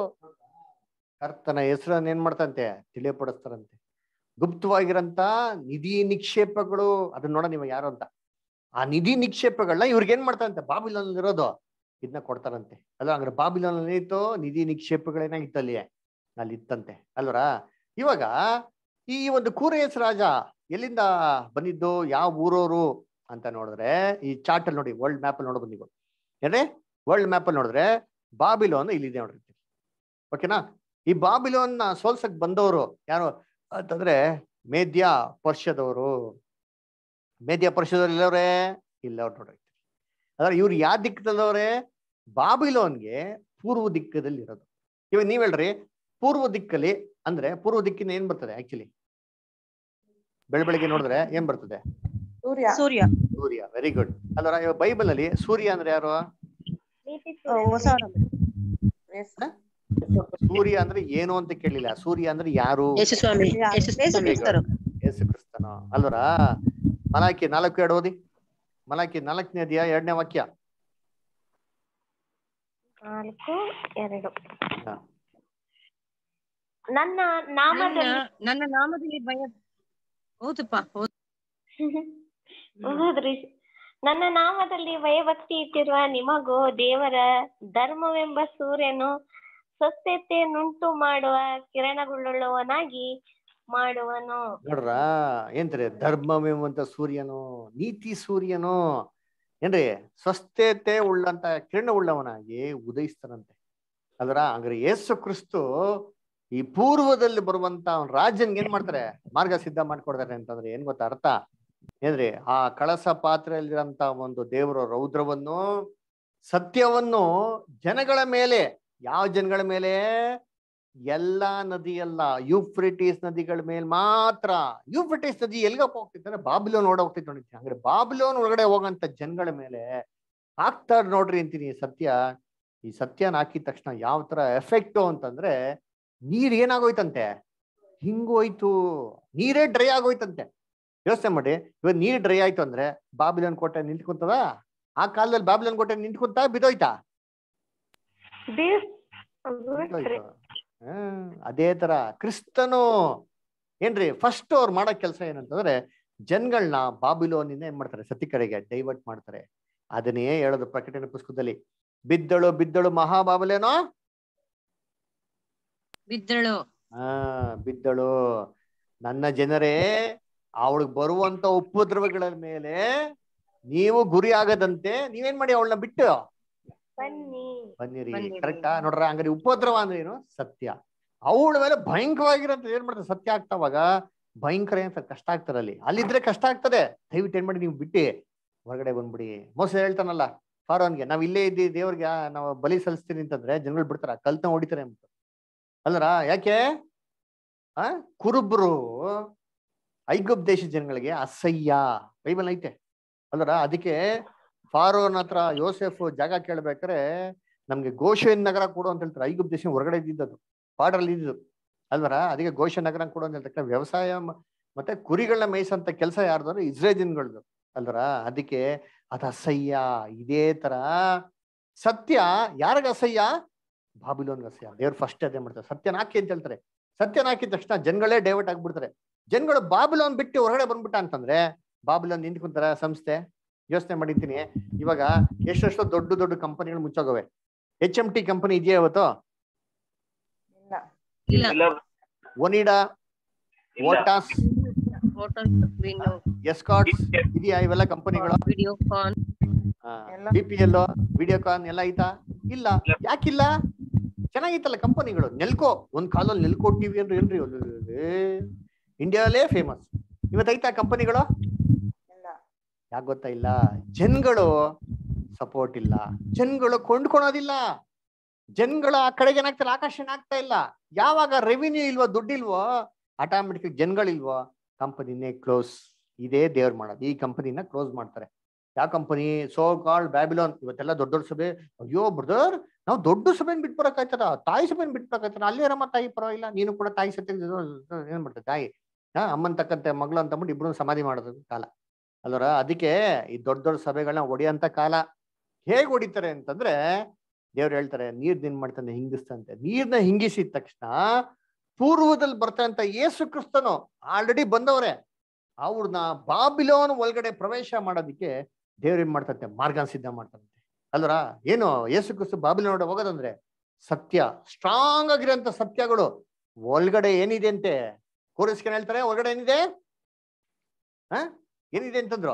ಕರ್ತನ ಹೆಸರನ್ನ ಏನ್ ಮಾಡ್ತಂತೆ ತಿಳಿಯಪಡಿಸ್ತಾರಂತೆ ಗುಪ್ತವಾಗಿರಂತ ನಿಧಿ ನಿಕ್ಷೇಪಗಳು ಅದನ್ನ ನೋಡ ನೀವು ಯಾರು ಅಂತ ಆ ನಿಧಿ ನಿಕ್ಷೇಪಗಳನ್ನ ಇವ್ರಿಗೆ ಏನ್ ಮಾಡ್ತಾರಂತೆ ಬಾಬಿಲೋನ್ ಇರೋದು ಇದನ್ನ ಕೊಡ್ತಾರಂತೆ ಅಲ್ಲ ಹಂಗಾರೆ ಬಾಬಿಲೋನ್ ಏನಿತ್ತು ನಿಧಿ ನಿಕ್ಷೇಪಗಳೇನಾಗಿತ್ತು ಅಲ್ಲಿ ಅಲ್ಲಿ ಇತ್ತಂತೆ ಅಲ್ವರ ಇವಾಗ ಈ ಒಂದು ಕೂರೇಸ್ ರಾಜ ಎಲ್ಲಿಂದ ಬಂದಿದ್ದು ಯಾವ ಊರವರು ಅಂತ ನೋಡಿದ್ರೆ ಈ ಚಾರ್ಟ್ ಅಲ್ಲಿ ನೋಡಿ ವರ್ಲ್ಡ್ ಮ್ಯಾಪ್ ಅಲ್ಲಿ ನೋಡ ಬಂದಿದ್ದು ಏನೇ ವರ್ಲ್ಡ್ ಮ್ಯಾಪ್ ಅಲ್ಲಿ ನೋಡಿದ್ರೆ ಬಾಬಿಲೋನ್ ಇಲ್ಲಿದೆ ನೋಡ್ರಿ ಓಕೆನಾ ಈ ಬಾಬಿಲೋನ್ ಸೋಲ್ಸಕ್ ಬಂದವರು ಯಾರು ಅಂತಂದ್ರೆ ಮೇದ್ಯ ಪರ್ಷದವರು ಮೇದ್ಯ ಪರ್ಷದವ್ರು ಎಲ್ಲವ್ರೆ ಇಲ್ಲವ್ರು ನೋಡ್ರಿ ಅದ್ರ ಇವ್ರು ಯಾವ ದಿಕ್ಕದಲ್ಲವ್ರೆ ಬಾಬಿಲೋನ್ಗೆ ಪೂರ್ವ ದಿಕ್ಕದಲ್ಲಿ ಇರೋದು ಇವಾಗ ನೀವ್ ಹೇಳ್ರಿ ಪೂರ್ವ ದಿಕ್ಕಲ್ಲಿ ಅಂದ್ರೆ ಪೂರ್ವ ದಿಕ್ಕಿನ ಏನ್ ಬರ್ತದೆ ಆಕ್ಚುಲಿ ಬೆಳ ಬೆಳಿಗ್ಗೆ ನೋಡಿದ್ರೆ ಏನ್ ಬರ್ತದೆ ಸೂರ್ಯ ಸೂರ್ಯ ಸೂರ್ಯ ವೆರಿ ಗುಡ್ ಅಲ್ವರ ಇವಾಗ ಬೈಬಲ್ ಅಲ್ಲಿ ಸೂರ್ಯ ಅಂದ್ರೆ ಯಾರು ನೀತಿ ಹೊಸ ಸೂರ್ಯ ಅಂದ್ರೆ ಏನು ಅಂತ ಕೇಳಿಲ್ಲ ಸೂರ್ಯ ಅಂದ್ರೆ ಯಾರು ಯೇಸು ಸ್ವಾಮಿ ಯೇಸು ಕ್ರಿಸ್ತರು ಯೇಸು ಕ್ರಿಸ್ತನ ಅಲ್ವರ ಮಲಾಕಿ ನಾಲ್ಕು ಎರಡು ಓದಿ ಮಲಾಕಿ ನಾಲ್ಕನೇ ಅಧ್ಯಾಯ ಎರಡನೇ ವಾಕ್ಯ ನಾಲ್ಕು ಎರಡು ಹಾ. ನನ್ನ ನನ್ನ ನಾಮದಲ್ಲಿ ನನ್ನ ನಾಮದಲ್ಲಿ ಭಯ ಹೌದಪ್ಪ ಹೌದು ಹೌದ್ರಿ ನನ್ನ ನಾಮದಲ್ಲಿ ಭಯಭಕ್ತಿ ಇಟ್ಟಿರುವ ನಿಮಗೂ ದೇವರ ಧರ್ಮವೆಂಬ ಸೂರ್ಯನು ಸ್ವಸ್ಥತೆಯನ್ನುಂಟು ಮಾಡುವ ಕಿರಣಗಳುಳ್ಳವನಾಗಿ ಮಾಡುವನು ನೋಡ್ರ ಏನ್ರಿ ಧರ್ಮವೆಂಬಂತ ಸೂರ್ಯನು ನೀತಿ ಸೂರ್ಯನು ಏನ್ರಿ ಸ್ವಸ್ಥತೆ ಉಳ್ಳಂತ ಕಿರಣ ಉಳ್ಳವನಾಗಿ ಉದಯಿಸ್ತಾನಂತೆ ಅಲ್ರ ಹಂಗಾರೆ ಯೇಸು ಕ್ರಿಸ್ತು ಈ ಪೂರ್ವದಲ್ಲಿ ಬರುವಂತ ಅವ್ನ್ ರಾಜನ್ಗೆ ಏನ್ ಮಾಡ್ತಾರೆ ಮಾರ್ಗ ಸಿದ್ಧ ಮಾಡ್ಕೊಡ್ತಾರೆ ಅಂತಂದ್ರೆ ಏನ್ ಗೊತ್ತಾ ಅರ್ಥ ಏನ್ರಿ ಆ ಕಳಸ ಪಾತ್ರೆಯಲ್ಲಿರಂತ ಒಂದು ದೇವರ ರೌದ್ರವನ್ನು ಸತ್ಯವನ್ನು ಜನಗಳ ಮೇಲೆ ಯಾವ ಜನಗಳ ಮೇಲೆ ಎಲ್ಲಾ ನದಿಯಲ್ಲ ಯೂಫ್ರಿಟಿಸ್ ನದಿಗಳ ಮೇಲೆ ಮಾತ್ರ ಯೂಫ್ರಿಟಿಸ್ ನದಿ ಎಲ್ಗಪ್ಪ ಹೋಗ್ತಿತ್ತು ಅಂದ್ರೆ ಬಾಬಿಲೋನ್ ಓಡ ಹೋಗ್ತಿತ್ತು ನೋಡಿ ಹಂಗಾರೆ ಬಾಬಿಲೋನ್ ಒಳಗಡೆ ಹೋಗಂತ ಜನಗಳ ಮೇಲೆ ಹಾಕ್ತಾರ ನೋಡ್ರಿ ಅಂತೀನಿ ಈ ಸತ್ಯ ಈ ಸತ್ಯನ ಹಾಕಿದ ತಕ್ಷಣ ಯಾವ ತರ ಎಫೆಕ್ಟು ಅಂತಂದ್ರೆ ನೀರ್ ಏನಾಗೋಯ್ತಂತೆ ಹಿಂಗೋಯ್ತು ನೀರೇ ಡ್ರೈ ಆಗೋಯ್ತಂತೆ ಯೋಚನೆ ಮಾಡಿ ಇವಾಗ ನೀರ್ ಡ್ರೈ ಆಯ್ತು ಅಂದ್ರೆ ಬಾಬಿಲೋನ್ ಕೋಟೆ ನಿಂತ್ಕೊಂತದ ಆ ಕಾಲದಲ್ಲಿ ಬಾಬಿಲೋನ್ ಕೋಟೆ ನಿಂತ್ಕೊಂತ ಬಿದೋಯ್ತಾ ಬಿದ್ದೋಯ್ತು. ಹ್ಮ್ ಅದೇ ತರ ಕ್ರಿಸ್ತನು ಏನ್ರಿ ಫಸ್ಟ್ ಅವ್ರು ಮಾಡೋ ಕೆಲಸ ಏನಂತಂದ್ರೆ ಜನಗಳನ್ನ ಬಾಬಿಲೋನಿಂದ ಏನ್ ಮಾಡ್ತಾರೆ ಸತಿ ಕಡೆಗೆ ಡೈವರ್ಟ್ ಮಾಡ್ತಾರೆ ಅದನ್ನೇ ಹೇಳೋದು ಪ್ರಕಟಣೆ ಪುಸ್ತಕದಲ್ಲಿ ಬಿದ್ದಳು ಬಿದ್ದಳು ಮಹಾಬಾಬಲೇನೋ ಬಿದ್ದಳು ಆ ಬಿದ್ದಳು ನನ್ನ ಜನರೇ ಅವಳಿಗೆ ಬರುವಂತ ಉಪದ್ರವಗಳ ಮೇಲೆ ನೀವು ಗುರಿ ಆಗದಂತೆ ನೀವೇನ್ ಮಾಡಿ ಅವಳನ್ನ ಬಿಟ್ಟು ಬನ್ನಿ ಬನ್ನಿರಿ ಬನ್ನಿರಿ. ಕರೆಕ್ಟಾ ನೋಡ್ರ ಹಂಗಾರೆ ಉಪದ್ರವ ಅಂದ್ರೆ ಏನು ಸತ್ಯ ಅವಳ ಮೇಲೆ ಭಯಂಕರವಾಗಿರೋಂತ ಏನ್ ಮಾಡ್ತಾರೆ ಸತ್ಯ ಆಗ್ತಾವಾಗ ಭಯಂಕರ ಏನ್ ಕಷ್ಟ ಆಗ್ತಾರೆ ಅಲ್ಲಿ ಅಲ್ಲಿದ್ರೆ ಕಷ್ಟ ಆಗ್ತದೆ ದಯವಿಟ್ಟು ಏನ್ ಮಾಡಿ ನೀವು ಬಿಟ್ಟು ಹೊರಗಡೆ ಬಂದ್ಬಿಡಿ ಮೋಸ ಹೇಳ್ತಾನಲ್ಲ ಫಾರೋನ್ಗೆ ನಾವ್ ಇಲ್ಲೇ ಇದ್ದಿ ದೇವ್ರಿಗೆ ಆ, ನಾವು ಬಲಿ ಸಲ್ಲಿಸ್ತೀನಿ ಅಂತಂದ್ರೆ ಜನಗಳು ಬಿಡ್ತಾರ ಕಲ್ತ ಹೊಡಿತಾರೆ ಅಂತ ಅಲ್ಲರ ಯಾಕೆ ಆ ಕುರುಬ್ರು ಐಗುಪ್ ದೇಶದ ಜನಗಳಿಗೆ ಅಸಹ್ಯ ಬೈಬಲ್ ಐತೆ ಅಲ್ಲರ ಅದಕ್ಕೆ ಫಾರೋನ್ ಹತ್ರ ಯೋಸೆಫ್ ಜಾಗ ಕೇಳ್ಬೇಕಾರೆ ನಮ್ಗೆ ಗೋಷನ್ ನಗರ ಕೊಡು ಅಂತ ಹೇಳ್ತಾರೆ ಐಗುಪ್ ದೇಶ ಹೊರಗಡೆ ಇದ್ದಿದ್ದದು ಬಾರ್ಡರ್ ಇದ್ದು ಅಲ್ವರ ಅದಕ್ಕೆ ಗೋಷನ್ ನಗರ ಕೊಡು ಅಂತ ಹೇಳ್ತಾರೆ ವ್ಯವಸಾಯ ಮ- ಮತ್ತೆ ಕುರಿಗಳನ್ನ ಮೇಯಿಸಂತ ಕೆಲಸ ಯಾರ್ದಾರು ಇಸ್ರೇಜಿನ್ಗಳದು ಅಲ್ವರ ಅದಕ್ಕೆ ಅದ ಅಸಹ್ಯ ಇದೇ ತರ ಸತ್ಯ ಯಾರಿಗ ಅಸಹ್ಯ ಬಾಬಿಲೋನ್ಗೆ ಅಸಹ್ಯ ದೇವ್ರು ಫಸ್ಟ್ ಅದೇ ಮಾಡ್ತಾರೆ ಸತ್ಯನ ಹಾಕಿ ಅಂತ ಹೇಳ್ತಾರೆ ಸತ್ಯನ ಹಾಕಿದ ತಕ್ಷಣ ಜನಗಳೇ ಡೈವರ್ಟ್ ಆಗ್ಬಿಡ್ತಾರೆ ಜನಗಳು ಬಾಬಿಲೋನ್ ಬಿಟ್ಟು ಹೊರಗಡೆ ಬಂದ್ಬಿಟ್ಟ ಅಂತಂದ್ರೆ ಬಾಬಿಲೋನ್ ನಿಂತ್ಕೊಂತಾರ ಸಂಸ್ಥೆ ಯೋಚನೆ ಮಾಡಿದ್ದೀನಿ ಇವಾಗ ಎಷ್ಟೆಷ್ಟೋ ದೊಡ್ಡ ದೊಡ್ಡ ಕಂಪನಿಗಳು ಮುಚ್ಚೋಗವೆ ಎಚ್ ಎಂ ಟಿ ಕಂಪನಿ ಇದೆಯಾ ಇವತ್ತು ಇಲ್ಲ ಇಲ್ಲ ಒನಿಡಾ ಇಲ್ಲ. ವೋಟಾಸ್ ಹೋಟೆಲ್ ಎಸ್ಕಾಟ್ಸ್ ಇದೆಯಾ ಇವೆಲ್ಲ ಕಂಪನಿಗಳು Videocon B P L Videocon ಎಲ್ಲ ಐತಾ ಇಲ್ಲ ಯಾಕಿಲ್ಲ ಚೆನ್ನಾಗಿತ್ತಲ್ಲ ಕಂಪನಿಗಳು ನೆಲ್ಕೋ ಒಂದ್ ಕಾಲದಲ್ಲಿ ನೆಲ್ಕೋ ಟಿವಿ ಅಂದ್ರೆ ಏನ್ರಿ ಇಂಡಿಯಾಲೇ ಫೇಮಸ್ ಇವತ್ತು ಐತಾ ಕಂಪನಿಗಳು ಯಾಕೆ ಗೊತ್ತಾ ಇಲ್ಲ ಜನಗಳು ಸಪೋರ್ಟ್ ಇಲ್ಲ ಜನಗಳು ಕೊಂಡ್ಕೊಳೋದಿಲ್ಲ ಜನಗಳು ಆ ಕಡೆಗೆ ಏನಾಗ್ತಾರೆ ಆಕರ್ಷಣೆ ಆಗ್ತಾ ಇಲ್ಲ ಯಾವಾಗ ರೆವಿನ್ಯೂ ಇಲ್ವೋ ದುಡ್ಡಿಲ್ವೋ ಆಟೋಮೆಟಿಕ್ ಜನಗಳಿಲ್ವೋ ಕಂಪನಿನೇ ಕ್ಲೋಸ್ ಇದೇ ದೇವ್ರು ಮಾಡೋದು ಈ ಕಂಪನಿನ ಕ್ಲೋಸ್ ಮಾಡ್ತಾರೆ ಯಾವ ಕಂಪನಿ ಸೋ ಕಾಲ್ಡ್ ಬ್ಯಾಬಿಲೋನ್ ಇವತ್ತೆಲ್ಲ ದೊಡ್ಡ ದೊಡ್ಡ ಸಭೆ ಅಯ್ಯೋ ಬ್ರದರ್ ನಾವು ದೊಡ್ಡ ಸಭೆನ ಬಿಟ್ಬರಕಾಯ್ತದ ತಾಯಿ ಸಭೆನ ಬಿಟ್ಬರಕಾಯ್ತದ ಅಲ್ಲೇ ರಮ್ಮ ತಾಯಿ ಪರವಾಗಿಲ್ಲ ನೀನು ಕೂಡ ತಾಯಿ ಸತ್ಯ ಏನ್ ಮಾಡ್ತಾರೆ ತಾಯಿ ಹಾ ಅಮ್ಮನ್ ತಕ್ಕಂತೆ ಮಗಳು ಅಂತ ಅಂದ್ಬಿಟ್ಟು ಇಬ್ರು ಸಮಾಧಿ ಮಾಡೋದು ಕಾಲ ಅಲ್ವರ ಅದಕ್ಕೆ ಈ ದೊಡ್ಡ ದೊಡ್ಡ ಸಭೆಗಳನ್ನ ಹೊಡಿಯಂತ ಕಾಲ ಹೇಗ್ ಹೊಡಿತಾರೆ ಅಂತಂದ್ರೆ ದೇವ್ರು ಹೇಳ್ತಾರೆ ನೀರ್ ಏನ್ ಮಾಡ್ತಾನೆ ಹಿಂಗಿಸ್ತಂತೆ ನೀರ್ನ ಹಿಂಗಿಸಿದ ತಕ್ಷಣ ಪೂರ್ವದಲ್ಲಿ ಬರ್ತಾರಂತ ಯೇಸು ಕ್ರಿಸ್ತನು ಆಲ್ರೆಡಿ ಬಂದವ್ರೆ ಅವ್ರನ್ನ ಬಾಬಿಲೋನ್ ಒಳಗಡೆ ಪ್ರವೇಶ ಮಾಡೋದಿಕ್ಕೆ ದೇವ್ರು ಏನ್ ಮಾಡ್ತಂತೆ ಮಾರ್ಗ ಸಿದ್ಧ ಮಾಡ್ತಾರಂತೆ ಅಲ್ವರ ಏನು ಯೇಸು ಕ್ರಿಸ್ತು ಬಾಬಿಲೋನ್ ಒಳಗಡೆ ಹೋಗೋದಂದ್ರೆ ಸತ್ಯ ಸ್ಟ್ರಾಂಗ್ ಆಗಿರೋಂಥ ಸತ್ಯಗಳು ಒಳಗಡೆ ಏನಿದೆ ಅಂತೆ ಕೋರಿಸ್ಕೊಂಡು ಹೇಳ್ತಾರೆ ಒಳಗಡೆ ಏನಿದೆ ಹ ಏನಿದೆ ಅಂತಂದ್ರು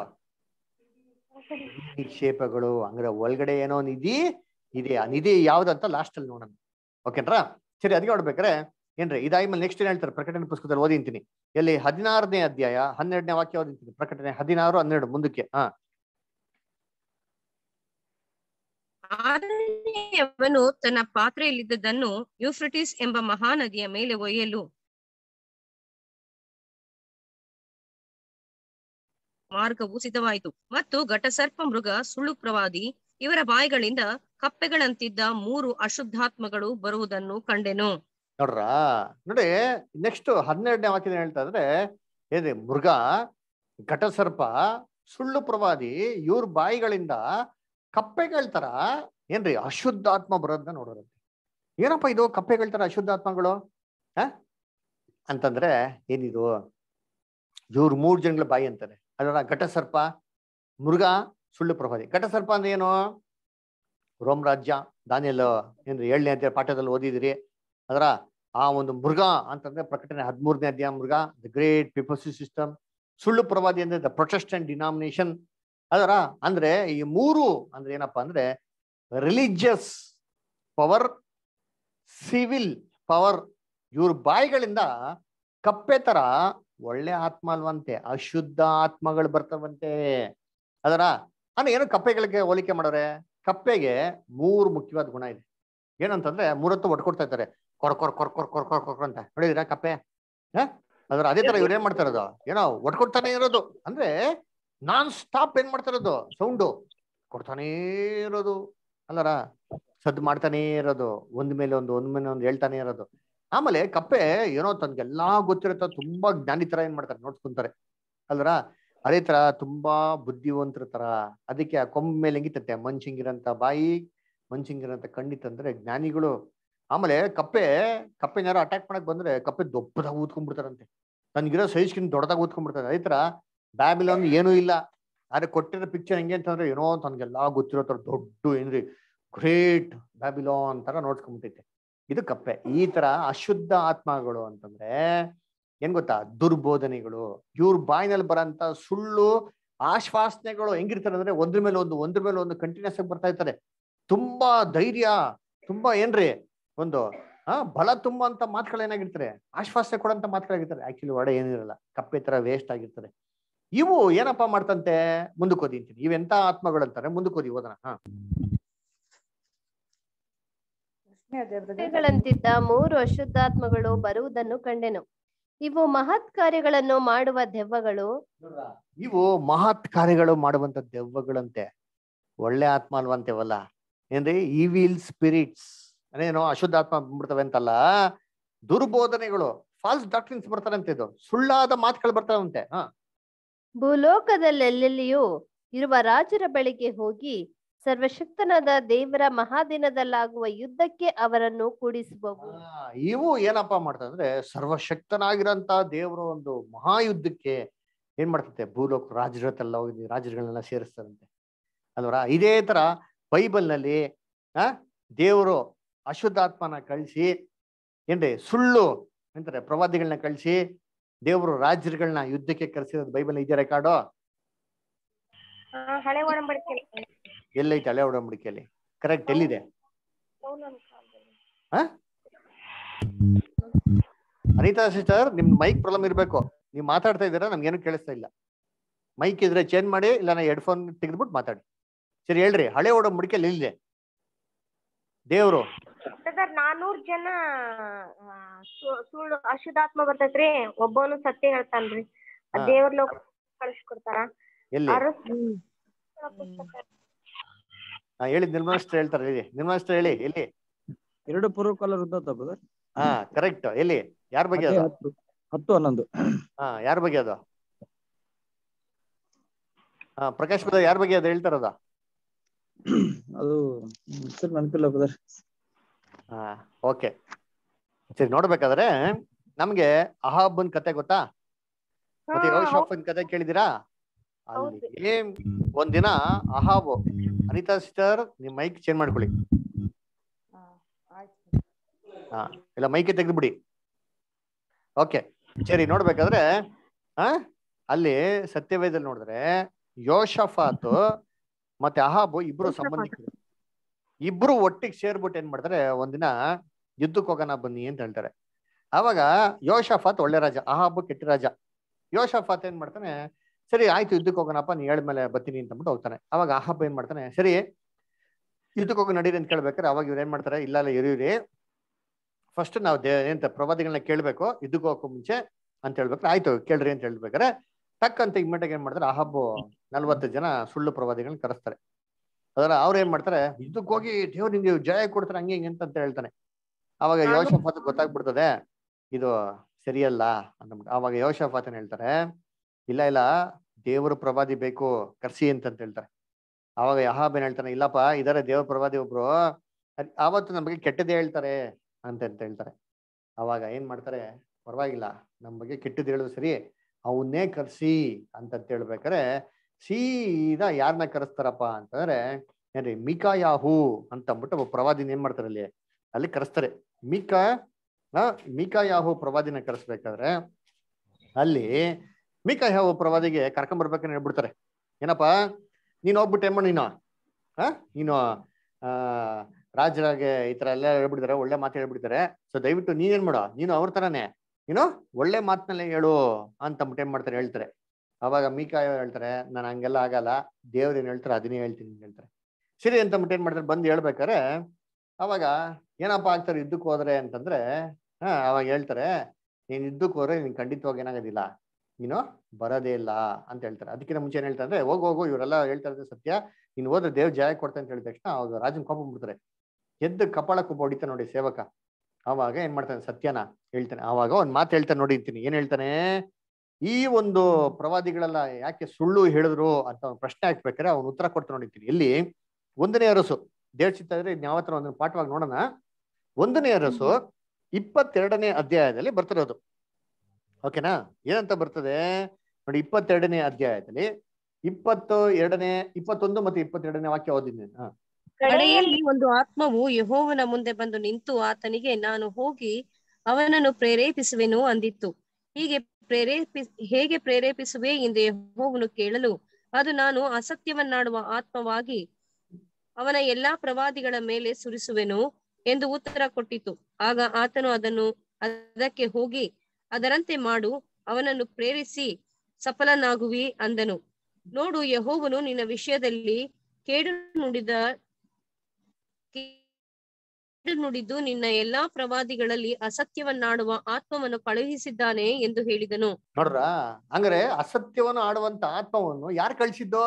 ನಿಕ್ಷೇಪಗಳು ಅಂದ್ರೆ ಒಳಗಡೆ ಏನೋ ನಿಧಿ ಇದೆ ಆ ನಿಧಿ ಯಾವ್ದಂತ ಲಾಸ್ಟ್ ಅಲ್ಲಿ ನೋಡೋಣ ಓಕೆನ್ರಾ ಸರಿ ಅದಕ್ಕೆ ನೋಡ್ಬೇಕಾರೆ ಏನ್ರಿ ಇದಾದ್ಮೇಲೆ ನೆಕ್ಸ್ಟ್ ಏನ್ ಹೇಳ್ತಾರೆ ಪ್ರಕಟಣೆ ಪುಸ್ತಕದಲ್ಲಿ ಓದಿಂತೀನಿ ಎಲ್ಲಿ ಹದಿನಾರನೇ ಅಧ್ಯಾಯ ಹನ್ನೆರಡನೇ ವಾಕ್ಯ ಓದಿಂತೀನಿ ಪ್ರಕಟಣೆ ಹದಿನಾರು ಹನ್ನೆರಡು ಮುಂದಕ್ಕೆ ಹಾ ಆರನೆಯವನು ತನ್ನ ಪಾತ್ರೆಯಲ್ಲಿದ್ದದನ್ನು ಯೂಫ್ರಟಿಸ್ ಎಂಬ ಮಹಾನದಿಯ ಮೇಲೆ ಒಯ್ಯಲು ಮಾರ್ಗವು ಸಿದ್ಧವಾಯಿತು ಮತ್ತು ಘಟಸರ್ಪ ಮೃಗ ಸುಳ್ಳು ಪ್ರವಾದಿ ಇವರ ಬಾಯಿಗಳಿಂದ ಕಪ್ಪೆಗಳಂತಿದ್ದ ಮೂರು ಅಶುದ್ಧಾತ್ಮಗಳು ಬರುವುದನ್ನು ಕಂಡೆನು ನೋಡ್ರ ನೋಡಿ ನೆಕ್ಸ್ಟ್ ಹನ್ನೆರಡನೇ ವಾಕ್ಯದ ಹೇಳ್ತಾ ಇದ್ರೆ ಏನ್ರಿ ಮೃಗ ಘಟಸರ್ಪ ಸುಳ್ಳು ಪ್ರವಾದಿ ಇವ್ರ ಬಾಯಿಗಳಿಂದ ಕಪ್ಪೆಗಳ ತರ ಏನ್ರಿ ಅಶುದ್ಧಾತ್ಮ ಬರೋದನ್ನ ನೋಡೋದಂತೆ ಏನಪ್ಪ ಇದು ಕಪ್ಪೆಗಳ ತರ ಅಶುದ್ಧಾತ್ಮಗಳು ಹ ಅಂತಂದ್ರೆ ಏನಿದು ಇವ್ರ ಮೂರ್ ಜನಗಳ ಬಾಯಿ ಅಂತಾರೆ ಅದರ ಘಟಸರ್ಪ ಮೃಗ ಸುಳ್ಳು ಪ್ರವಾದಿ ಘಟಸರ್ಪ ಅಂದ್ರೆ ಏನು ರೋಮ್ ರಾಜ್ಯ ದಾನಿಯಲ್ ಏನ್ರಿ ಏಳನೇ ಅಧ್ಯಾಯ ಪಾಠದಲ್ಲಿ ಓದಿದಿರಿ ಅದರ ಆ ಒಂದು ಮೃಗ ಅಂತಂದ್ರೆ ಪ್ರಕಟಣೆ ಹದಿಮೂರನೇ ಅಧ್ಯಾಯ ಮೃಗ ದ ಗ್ರೇಟ್ ಪಿಪಸಿ ಸಿಸ್ಟಮ್ ಸುಳ್ಳು ಪ್ರವಾದಿ ಅಂದ್ರೆ ದ ಪ್ರೊಟೆಸ್ಟೆಂಟ್ ಡಿನಾಮಿನೇಷನ್ ಅದರ ಅಂದ್ರೆ ಈ ಮೂರು ಅಂದ್ರೆ ಏನಪ್ಪಾ ಅಂದ್ರೆ ರಿಲಿಜಿಯಸ್ ಪವರ್ ಸಿವಿಲ್ ಪವರ್ ಇವ್ರ ಬಾಯಿಗಳಿಂದ ಕಪ್ಪೆ ತರ ಒಳ್ಳೆ ಆತ್ಮ ಅಲ್ವಂತೆ ಅಶುದ್ಧ ಆತ್ಮಗಳು ಬರ್ತವಂತೆ ಅದರ ಅಂದ್ರೆ ಏನು ಕಪ್ಪೆಗಳಿಗೆ ಹೋಲಿಕೆ ಮಾಡೋರೆ ಕಪ್ಪೆಗೆ ಮೂರು ಮುಖ್ಯವಾದ ಗುಣ ಇದೆ ಏನಂತಂದ್ರೆ ಮೂರತ್ತು ಒಟ್ಕೊಡ್ತಾ ಇರ್ತಾರೆ ಕೊರ್ ಕೊರ್ ಕೊರ್ ಕೊರ್ ಕೊರ್ ಕೊರ್ ಕೊರ್ ಅಂತ ನೋಡಿದಿರಾ ಕಪ್ಪೆ ಹ ಅದ್ರ ಅದೇ ತರ ಇವ್ರು ಏನ್ ಮಾಡ್ತಾ ಇರೋದು ಏನೋ ಒಟ್ಕೊಡ್ತಾನೆ ಇರೋದು ಅಂದ್ರೆ ನಾನ್ ಸ್ಟಾಪ್ ಏನ್ ಮಾಡ್ತಾ ಇರೋದು ಸೌಂಡು ಕೊಡ್ತಾನೇ ಇರೋದು ಅಲ್ಲರ ಸದ್ದು ಮಾಡ್ತಾನೇ ಇರೋದು ಒಂದ್ ಮೇಲೆ ಒಂದು ಒಂದ್ ಮೇಲೆ ಒಂದು ಹೇಳ್ತಾನೆ ಇರೋದು ಆಮೇಲೆ ಕಪ್ಪೆ ಏನೋ ತನ್ಗೆಲ್ಲಾ ಗೊತ್ತಿರತ್ತ ತುಂಬಾ ಜ್ಞಾನಿ ತರ ಏನ್ ಮಾಡ್ತಾರೆ ನೋಡ್ಕೊಂತಾರೆ ಅಲ್ರ ಅದೇ ತರ ತುಂಬಾ ಬುದ್ಧಿವಂತರ ತರ ಅದಕ್ಕೆ ಆ ಕೊಂಬ ಮೇಲೆ ಹೆಂಗಿತ್ತಂತೆ ಮಂಚಿಂಗಿರಂತ ಬಾಯಿ ಮಂಚಿಂಗಿರಂತ ಕಣ್ಣಿತ್ತಂದ್ರೆ ಜ್ಞಾನಿಗಳು ಆಮೇಲೆ ಕಪ್ಪೆ ಕಪ್ಪೆನಾರು ಅಟ್ಯಾಕ್ ಮಾಡಕ್ ಬಂದ್ರೆ ಕಪ್ಪೆ ದೊಡ್ಡದಾಗ ಊದ್ಕೊಂಡ್ಬಿಡ್ತಾರಂತೆ ನನ್ಗಿರೋ ಸೈಜ್ಕಿನ್ ದೊಡ್ಡದಾಗ ಊದ್ಕೊಂಡ್ಬಿಡ್ತಾರೆ ಅದೇ ತರ ಬ್ಯಾಬಿಲೋನ್ ಏನೂ ಇಲ್ಲ ಆದ್ರೆ ಕೊಟ್ಟಿರೋ ಪಿಕ್ಚರ್ ಹೆಂಗೆ ಅಂತಂದ್ರೆ ಏನೋ ತನ್ಗೆಲ್ಲಾ ಗೊತ್ತಿರೋ ತರ ದೊಡ್ಡ ಏನ್ರಿ ಗ್ರೇಟ್ ಬ್ಯಾಬಿಲಾನ್ ತರ ನೋಡ್ಸ್ಕೊಂಡ್ಬಿಟ್ಟೈತೆ ಇದು ಕಪ್ಪೆ ಈ ತರ ಅಶುದ್ಧ ಆತ್ಮಗಳು ಅಂತಂದ್ರೆ ಏನ್ ಗೊತ್ತಾ ದುರ್ಬೋಧನೆಗಳು ಇವ್ರ ಬಾಯಿನಲ್ಲಿ ಬರಂತ ಸುಳ್ಳು ಆಶ್ವಾಸನೆಗಳು ಹೆಂಗಿರ್ತಾರೆ ಅಂದ್ರೆ ಒಂದ್ರ ಮೇಲೆ ಒಂದು ಒಂದ್ರ ಮೇಲೆ ಒಂದು ಕಂಟಿನ್ಯೂಸ್ ಆಗಿ ಬರ್ತಾ ಇರ್ತಾರೆ ತುಂಬಾ ಧೈರ್ಯ ತುಂಬಾ ಏನ್ರಿ ಒಂದು ಆ ಬಲ ತುಂಬುವಂತ ಮಾತುಗಳು ಏನಾಗಿರ್ತಾರೆ ಆಶ್ವಾಸನೆ ಕೊಡಂತ ಮಾತುಗಳಾಗಿರ್ತಾರೆ ಆಕ್ಚುಲಿ ಒಡೆ ಏನಿರಲ್ಲ ಕಪ್ಪೆ ತರ ವೇಸ್ಟ್ ಆಗಿರ್ತಾರೆ ಇವು ಏನಪ್ಪಾ ಮಾಡ್ತಂತೆ ಮುಂದಕ್ಕೆ ಓದಿ ಅಂತೀನಿ ಇವೆಂತ ಆತ್ಮಗಳು ಅಂತಾರೆ ಮುಂದಕ್ಕೆ ಓದಿ ಓದೋಣ ಹಾ ಗಳಂತಿದ್ದ ಮೂರು ಅಶುದ್ಧಾತ್ಮಗಳು ಬರುವುದನ್ನು ಕಂಡೆನು ಇವು ಮಹತ್ ಕಾರ್ಯಗಳನ್ನು ಮಾಡುವ ದೆವ್ವಗಳು ಇವು ಮಹತ್ ಕಾರ್ಯಗಳು ಮಾಡುವಂತ ದೆವ್ವಗಳಂತೆ ಒಳ್ಳೆ ಆತ್ಮ ಅಲ್ವಂತೇವಲ್ಲ ಏನ್ರಿ ಈವಿಲ್ ಸ್ಪಿರಿಟ್ಸ್ ಅದೇನೋ ಅಶುದ್ಧ ಆತ್ಮ ಬಂದ್ಬಿಡ್ತವೆ ಅಂತಲ್ಲ ದುರ್ಬೋಧನೆಗಳು ಫಾಲ್ಸ್ ಡಾಕ್ಟ್ರಿನ್ಸ್ ಬರ್ತಾರಂತೆ ಇದು ಸುಳ್ಳಾದ ಮಾತುಗಳು ಬರ್ತಾವಂತೆ ಹಾ ಭೂಲೋಕದಲ್ಲೆಲ್ಲೆಲ್ಲಿಯೂ ಇರುವ ರಾಜರ ಬಳಿಗೆ ಹೋಗಿ ಸರ್ವಶಕ್ತನಾದ ದೇವರ ಮಹಾದಿನದಲ್ಲಾಗುವ ಯುದ್ಧಕ್ಕೆ ಅವರನ್ನು ಕೂಡಿಸುವವು ಆ, ಇವು ಏನಪ್ಪಾ ಮಾಡ್ತದೆ ಅಂದ್ರೆ ಸರ್ವಶಕ್ತನಾಗಿರಂತ ದೇವರ ಒಂದು ಮಹಾಯುದ್ಧಕ್ಕೆ ಏನ್ ಮಾಡ್ತತೆ ಭೂಲೋಕ ರಾಜರ ಹತ್ರೆಲ್ಲ ಹೋಗಿ ರಾಜರುಗಳನ್ನೆಲ್ಲ ಸೇರಿಸ್ತಾರಂತೆ ಅಲ್ವರ ಇದೇ ತರ ಬೈಬಲ್ ನಲ್ಲಿ ಆ ದೇವರು ಅಶುದ್ಧಾತ್ಮನ ಕಳಿಸಿ ಏನ್ರಿ ಸುಳ್ಳು ಎಂತಾರೆ ಪ್ರವಾದಿಗಳನ್ನ ಕಳಿಸಿ ದೇವರು ರಾಜರುಗಳನ್ನ ಯುದ್ಧಕ್ಕೆ ಕರೆಸಿರೋದು ಬೈಬಲ್ ಇದೆಯಾ ರೆಕಾರ್ಡು ಆ, ಹಳೆ ಒಡಂಬಡಿಕೆ ಎಲ್ಲೈತೆ ಹಳೆ ಒಡಂಬಡಿಕೆಯಲ್ಲಿ ಕರೆಕ್ಟ್ ಎಲ್ಲಿದೆ ಆ ಅನಿತಾ ಸಿಸ್ಟರ್ ನಿಮ್ ಮೈಕ್ ಪ್ರಾಬ್ಲಮ್ ಇರ್ಬೇಕು ನೀವು ಮಾತಾಡ್ತಾ ಇದ್ದೀರಾ ನಮ್ಗೇನು ಕೇಳಿಸ್ತಾ ಇಲ್ಲ ಮೈಕ್ ಇದ್ರೆ ಚೇಂಜ್ ಮಾಡಿ ಇಲ್ಲ ನಾ ಹೆಡ್ಫೋನ್ ತೆಗೆದ್ಬಿಟ್ಟು ಮಾತಾಡಿ ಸರಿ ಹೇಳ್ರಿ ಹಳೆ ಒಡಂಬಡಿಕೆಯಲ್ಲಿ ಎಲ್ಲಿದೆ ದೇವ್ರು ಬ್ರದರ್ ನಾನೂರ್ ಜನ ಆ, ಸು- ಸುಳ್ಳು ಅಶುದ್ಧಾತ್ಮ ಬರ್ತೈತ್ರಿ ಒಬ್ಬನು ಸತ್ಯ ಹೇಳ್ತಾನ್ರಿ ಹಾ. ದೇವ್ರ ಲೋಕ ಕಳಿಸ್ಕೊಡ್ತಾರ ಎಲ್ಲಿ ಅರು ಹಾ ಹೇಳಿ ನಿರ್ಮಲಸ್ತ್ರ ಹೇಳ್ತಾರೆ ಹೇಳಿ ನಿರ್ಮಲಸ್ತ್ರ ಹೇಳಿ ಎಲ್ಲಿ ಎರಡು ಪೂರ್ವಕಾಲ ವೃದ್ಧಾಂತ ಬ್ರದರ್ ಹಾ ಕರೆಕ್ಟ್ ಎಲ್ಲಿ ಯಾರ ಬಗ್ಗೆ ಅದು ಹತ್ತು ಹತ್ತು ಹನ್ನೊಂದು ಹಾ ಯಾರ ಬಗ್ಗೆ ಅದು ಹಾ ಪ್ರಕಾಶ್ ಬ್ರದರ್ ಯಾರ ಬಗ್ಗೆ ಅದು ಹೇಳ್ತಾರದ ಅದು ಹೆಸರು ನೆನಪಿಲ್ಲ ಬ್ರದರ್ ಹಾ ಓಕೆ ಸರಿ ನೋಡ್ಬೇಕಾದ್ರೆ ನಮ್ಗೆ ಅಹಾಬನ್ ಕತೆ ಗೊತ್ತಾ ಮತ್ತೆ ಯೋಶಾಫನ್ ಕತೆ ಕೇಳಿದಿರಾ ಅಲ್ಲಿ ಒಂದಿನ ಅಹಾಬು ಅನಿತಾ ಸಿಸ್ಟರ್ ನಿಮ್ ಮೈಕ್ ಚೇಂಜ್ ಮಾಡ್ಕೊಳ್ಳಿ ಹಾ ಇಲ್ಲ ಮೈಕೆ ತೆಗೆದ್ಬಿಡಿ ಓಕೆ ಸರಿ ನೋಡ್ಬೇಕಾದ್ರೆ ಆ ಅಲ್ಲಿ ಸತ್ಯವೇದಲ್ಲಿ ನೋಡಿದ್ರೆ ಯೋಶಫಾತ್ ಮತ್ತೆ ಅಹಾಬು ಇಬ್ರು ಸಂಬಂಧಿಕರು ಇಬ್ರು ಒಟ್ಟಿಗೆ ಸೇರ್ಬಿಟ್ಟು ಏನ್ ಮಾಡ್ತಾರೆ ಒಂದಿನ ಯುದ್ಧಕ್ಕೆ ಹೋಗೋಣ ಬನ್ನಿ ಅಂತ ಹೇಳ್ತಾರೆ ಅವಾಗ ಯೋಶಫಾತ್ ಒಳ್ಳೆ ರಾಜ ಅಹಾಬು ಕೆಟ್ಟ ರಾಜ ಯೋಶಫಾತ್ ಏನ್ ಮಾಡ್ತಾನೆ ಸರಿ ಆಯ್ತು ಯುದ್ಧಕ್ಕೆ ಹೋಗೋಣಪ್ಪ ನೀ ಹೇಳ್ಮೇಲೆ ಬರ್ತೀನಿ ಅಂತ ಅಂದ್ಬಿಟ್ಟು ಹೋಗ್ತಾನೆ ಅವಾಗ ಅಹಾಬ್ ಏನ್ ಮಾಡ್ತಾನೆ ಸರಿ ಯುದ್ಧಕ್ಕೆ ಹೋಗಿ ನಡೀರಿ ಅಂತ ಕೇಳ್ಬೇಕಾರೆ ಅವಾಗ ಇವ್ರು ಏನ್ ಮಾಡ್ತಾರೆ ಇಲ್ಲ ಇಲ್ಲ ಇರೀರಿ ಫಸ್ಟ್ ನಾವು ದೇ ಎಂತ ಪ್ರವಾದಿಗಳನ್ನ ಕೇಳ್ಬೇಕು ಯುದ್ಧಕ್ಕೆ ಹೋಗಕ್ಕೂ ಮುಂಚೆ ಅಂತ ಹೇಳ್ಬೇಕು ಆಯ್ತು ಕೇಳ್ರಿ ಅಂತ ಹೇಳ್ಬೇಕಾರೆ ಟಕ್ಕಂತ ಇಮ್ಮಿಡಿಯಾಗಿ ಏನ್ ಮಾಡ್ತಾರೆ ಅಹಬ್ಬು ನಲ್ವತ್ತು ಜನ ಸುಳ್ಳು ಪ್ರವಾದಿಗಳನ್ನ ಕರೆಸ್ತಾರೆ ಅದರ ಅವ್ರು ಏನ್ ಮಾಡ್ತಾರೆ ಯುದ್ಧಕ್ಕೆ ಹೋಗಿ ದೇವ್ರು ನಿಮ್ಗೆ ಜಯ ಕೊಡ್ತಾರೆ ಹಂಗೆ ಹಿಂಗೆ ಅಂತ ಹೇಳ್ತಾನೆ ಅವಾಗ ಯೋಶಫಾತ್ ಗೊತ್ತಾಗ್ಬಿಡ್ತದೆ ಇದು ಸರಿಯಲ್ಲ ಅಂತ ಅವಾಗ ಯೋಶಫಾತ್ ಏನ್ ಹೇಳ್ತಾರೆ ಇಲ್ಲ ಇಲ್ಲ ದೇವರ ಪ್ರವಾದಿ ಬೇಕು ಕರ್ಸಿ ಅಂತ ಹೇಳ್ತಾರೆ ಅವಾಗ ಯಹಾಬ್ ಏನ್ ಹೇಳ್ತಾನೆ ಇಲ್ಲಪ್ಪ ಇದಾರೆ ದೇವ್ರ ಪ್ರವಾದಿ ಒಬ್ರು ಅದ್- ಆವತ್ತು ನಮ್ಮ ಬಗ್ಗೆ ಕೆಟ್ಟದೇ ಹೇಳ್ತಾರೆ ಅಂತ ಅಂತ ಹೇಳ್ತಾರೆ ಅವಾಗ ಏನ್ ಮಾಡ್ತಾರೆ ಪರವಾಗಿಲ್ಲ ನಮ್ಮ ಬಗ್ಗೆ ಕೆಟ್ಟದ್ದು ಹೇಳೋದು ಸರಿ ಅವನ್ನೇ ಕರ್ಸಿ ಅಂತ ಹೇಳ್ಬೇಕಾರೆ ಸೀದಾ ಯಾರನ್ನ ಕರೆಸ್ತಾರಪ್ಪ ಅಂತಂದ್ರೆ ಏನ್ರಿ ಮಿಕಾಯಾಹು ಅಂತ ಅಂದ್ಬಿಟ್ಟು ಒಬ್ಬ ಪ್ರವಾದಿನ ಏನ್ ಮಾಡ್ತಾರೆ ಅಲ್ಲಿ ಅಲ್ಲಿ ಕರೆಸ್ತಾರೆ ಮಿಕಾ ಆ, ಮಿಕಾಯಾಹು ಪ್ರವಾದಿನ ಕರೆಸ್ಬೇಕಾದ್ರೆ ಅಲ್ಲಿ ಮಿಕಾಯಾಹು ಪ್ರವಾದಿಗೆ ಕರ್ಕೊಂಬರ್ಬೇಕಂತ ಹೇಳ್ಬಿಡ್ತಾರೆ ಏನಪ್ಪಾ ನೀನ್ ಹೋಗ್ಬಿಟ್ಟು ಏನ್ ಮಾಡಿ ನೀನು ಆ ನೀನು ಆ ರಾಜರಾಗೆ ಈ ತರ ಎಲ್ಲ ಹೇಳ್ಬಿಡ್ತಾರೆ ಒಳ್ಳೆ ಮಾತು ಹೇಳ್ಬಿಡ್ತಾರೆ ಸೊ ದಯವಿಟ್ಟು ನೀನೇನ್ ಮಾಡೋ ನೀನು ಅವ್ರ ತರಾನೇ ನೀನು ಒಳ್ಳೆ ಮಾತಿನಲ್ಲೇ ಹೇಳು ಅಂತ ಅಂದ್ಬಿಟ್ಟು ಏನ್ ಮಾಡ್ತಾರೆ ಹೇಳ್ತಾರೆ ಅವಾಗ ಮೀಕಾಯ ಹೇಳ್ತಾರೆ ನಾನು ಹಂಗೆಲ್ಲ ಆಗಲ್ಲ ದೇವ್ರು ಏನ್ ಹೇಳ್ತಾರೆ ಅದನ್ನೇ ಹೇಳ್ತೀನಿ ಅಂತ ಹೇಳ್ತಾರೆ ಸರಿ ಅಂತ ಅಂದ್ಬಿಟ್ಟು ಏನ್ ಮಾಡ್ತಾರೆ ಬಂದು ಹೇಳ್ಬೇಕಾರೆ ಅವಾಗ ಏನಪ್ಪ ಆಗ್ತಾರೆ ಯುದ್ಧಕ್ಕೆ ಹೋದ್ರೆ ಅಂತಂದ್ರೆ ಹಾ ಅವಾಗ ಹೇಳ್ತಾರೆ ನೀನ್ ಯುದ್ಧಕ್ಕೆ ಹೋದ್ರೆ ನೀನ್ ಖಂಡಿತವಾಗಿ ಏನಾಗೋದಿಲ್ಲ ನೀನು ಬರೋದೇ ಇಲ್ಲ ಅಂತ ಹೇಳ್ತಾರೆ ಅದಕ್ಕಿಂತ ಮುಂಚೆ ಏನ್ ಹೇಳ್ತಾರೆ ಹೋಗು ಹೋಗು ಇವರೆಲ್ಲ ಹೇಳ್ತಾ ಇರೋದು ಸತ್ಯ ನೀನ್ ಹೋದ್ರೆ ದೇವ್ ಜಯ ಕೊಡ್ತಾ ಅಂತ ಹೇಳಿದ ತಕ್ಷಣ ಅವಾಗ ರಾಜನ್ ಕೋಪ ಬಿಡ್ತಾರೆ ಎದ್ದು ಕಪಾಳ ಕುಬ್ಬ ಹೊಡಿತಾನೆ ನೋಡಿ ಸೇವಕ ಅವಾಗ ಏನ್ ಮಾಡ್ತಾನೆ ಸತ್ಯನ ಹೇಳ್ತಾನೆ ಅವಾಗ ಒಂದ್ ಮಾತು ಹೇಳ್ತಾನೆ ನೋಡಿರ್ತೀನಿ ಏನ್ ಹೇಳ್ತಾನೆ ಈ ಒಂದು ಪ್ರವಾದಿಗಳೆಲ್ಲ ಯಾಕೆ ಸುಳ್ಳು ಹೇಳಿದ್ರು ಅಂತ ಒಂದು ಪ್ರಶ್ನೆ ಹಾಕ್ಬೇಕಾದ್ರೆ ಅವ್ನು ಉತ್ತರ ಕೊಡ್ತಾ ನೋಡಿರ್ತೀನಿ ಎಲ್ಲಿ ಒಂದನೇ ಅರಸು ದೇವ್ರ ಚಿತ್ತ ಇದ್ರೆ ಯಾವ ತರ ಒಂದು ಪಾಠವಾಗಿ ನೋಡೋಣ ಒಂದನೇ ಅರಸು ಇಪ್ಪತ್ತೆರಡನೇ ಅಧ್ಯಾಯದಲ್ಲಿ ಬರ್ತಿರೋದು ಓಕೆನಾ ಏನಂತ ಬರ್ತದೆ ನೋಡಿ ಇಪ್ಪತ್ತೆರಡನೇ ಅಧ್ಯಾಯದಲ್ಲಿ ಇಪ್ಪತ್ತು ಎರಡನೇ ಇಪ್ಪತ್ತೊಂದು ಮತ್ತೆ ಇಪ್ಪತ್ತೆರಡನೇ ವಾಕ್ಯ ಓದಿದ್ದೀನಿ ಹಾ ಕಡೆಯಲ್ಲಿ ಒಂದು ಆತ್ಮವು ಯೆಹೋವನ ಮುಂದೆ ಬಂದು ನಿಂತು ಆತನಿಗೆ ನಾನು ಹೋಗಿ ಅವನನ್ನು ಪ್ರೇರೇಪಿಸುವೆನು ಅಂದಿತ್ತು ಹೀಗೆ ಪ್ರೇರೇಪಿ ಹೇಗೆ ಪ್ರೇರೇಪಿಸುವೆ ಎಂದು ಯೆಹೋವನು ಕೇಳಲು ಅದು ನಾನು ಅಸತ್ಯವನ್ನಾಡುವ ಆತ್ಮವಾಗಿ ಅವನ ಎಲ್ಲಾ ಪ್ರವಾದಿಗಳ ಮೇಲೆ ಸುರಿಸುವೆನು ಎಂದು ಉತ್ತರ ಕೊಟ್ಟಿತು ಆಗ ಆತನು ಅದನ್ನು ಅದಕ್ಕೆ ಹೋಗಿ ಅದರಂತೆ ಮಾಡು ಅವನನ್ನು ಪ್ರೇರಿಸಿ ಸಫಲನಾಗುವಿ ಅಂದನು ನೋಡು ಯೆಹೋವನು ನಿನ್ನ ವಿಷಯದಲ್ಲಿ ಕೇಡು ನುಡಿದ ಕೇಡು ನುಡಿದು ನಿನ್ನ ಎಲ್ಲಾ ಪ್ರವಾದಿಗಳಲ್ಲಿ ಅಸತ್ಯವನ್ನಾಡುವ ಆತ್ಮವನ್ನು ಕಳುಹಿಸಿದ್ದಾನೆ ಎಂದು ಹೇಳಿದನು ನೋಡ್ರ ಹಂಗಾರೆ ಅಸತ್ಯವನ್ನು ಆಡುವಂತ ಆತ್ಮವನ್ನು ಯಾರು ಕಳ್ಸಿದ್ದು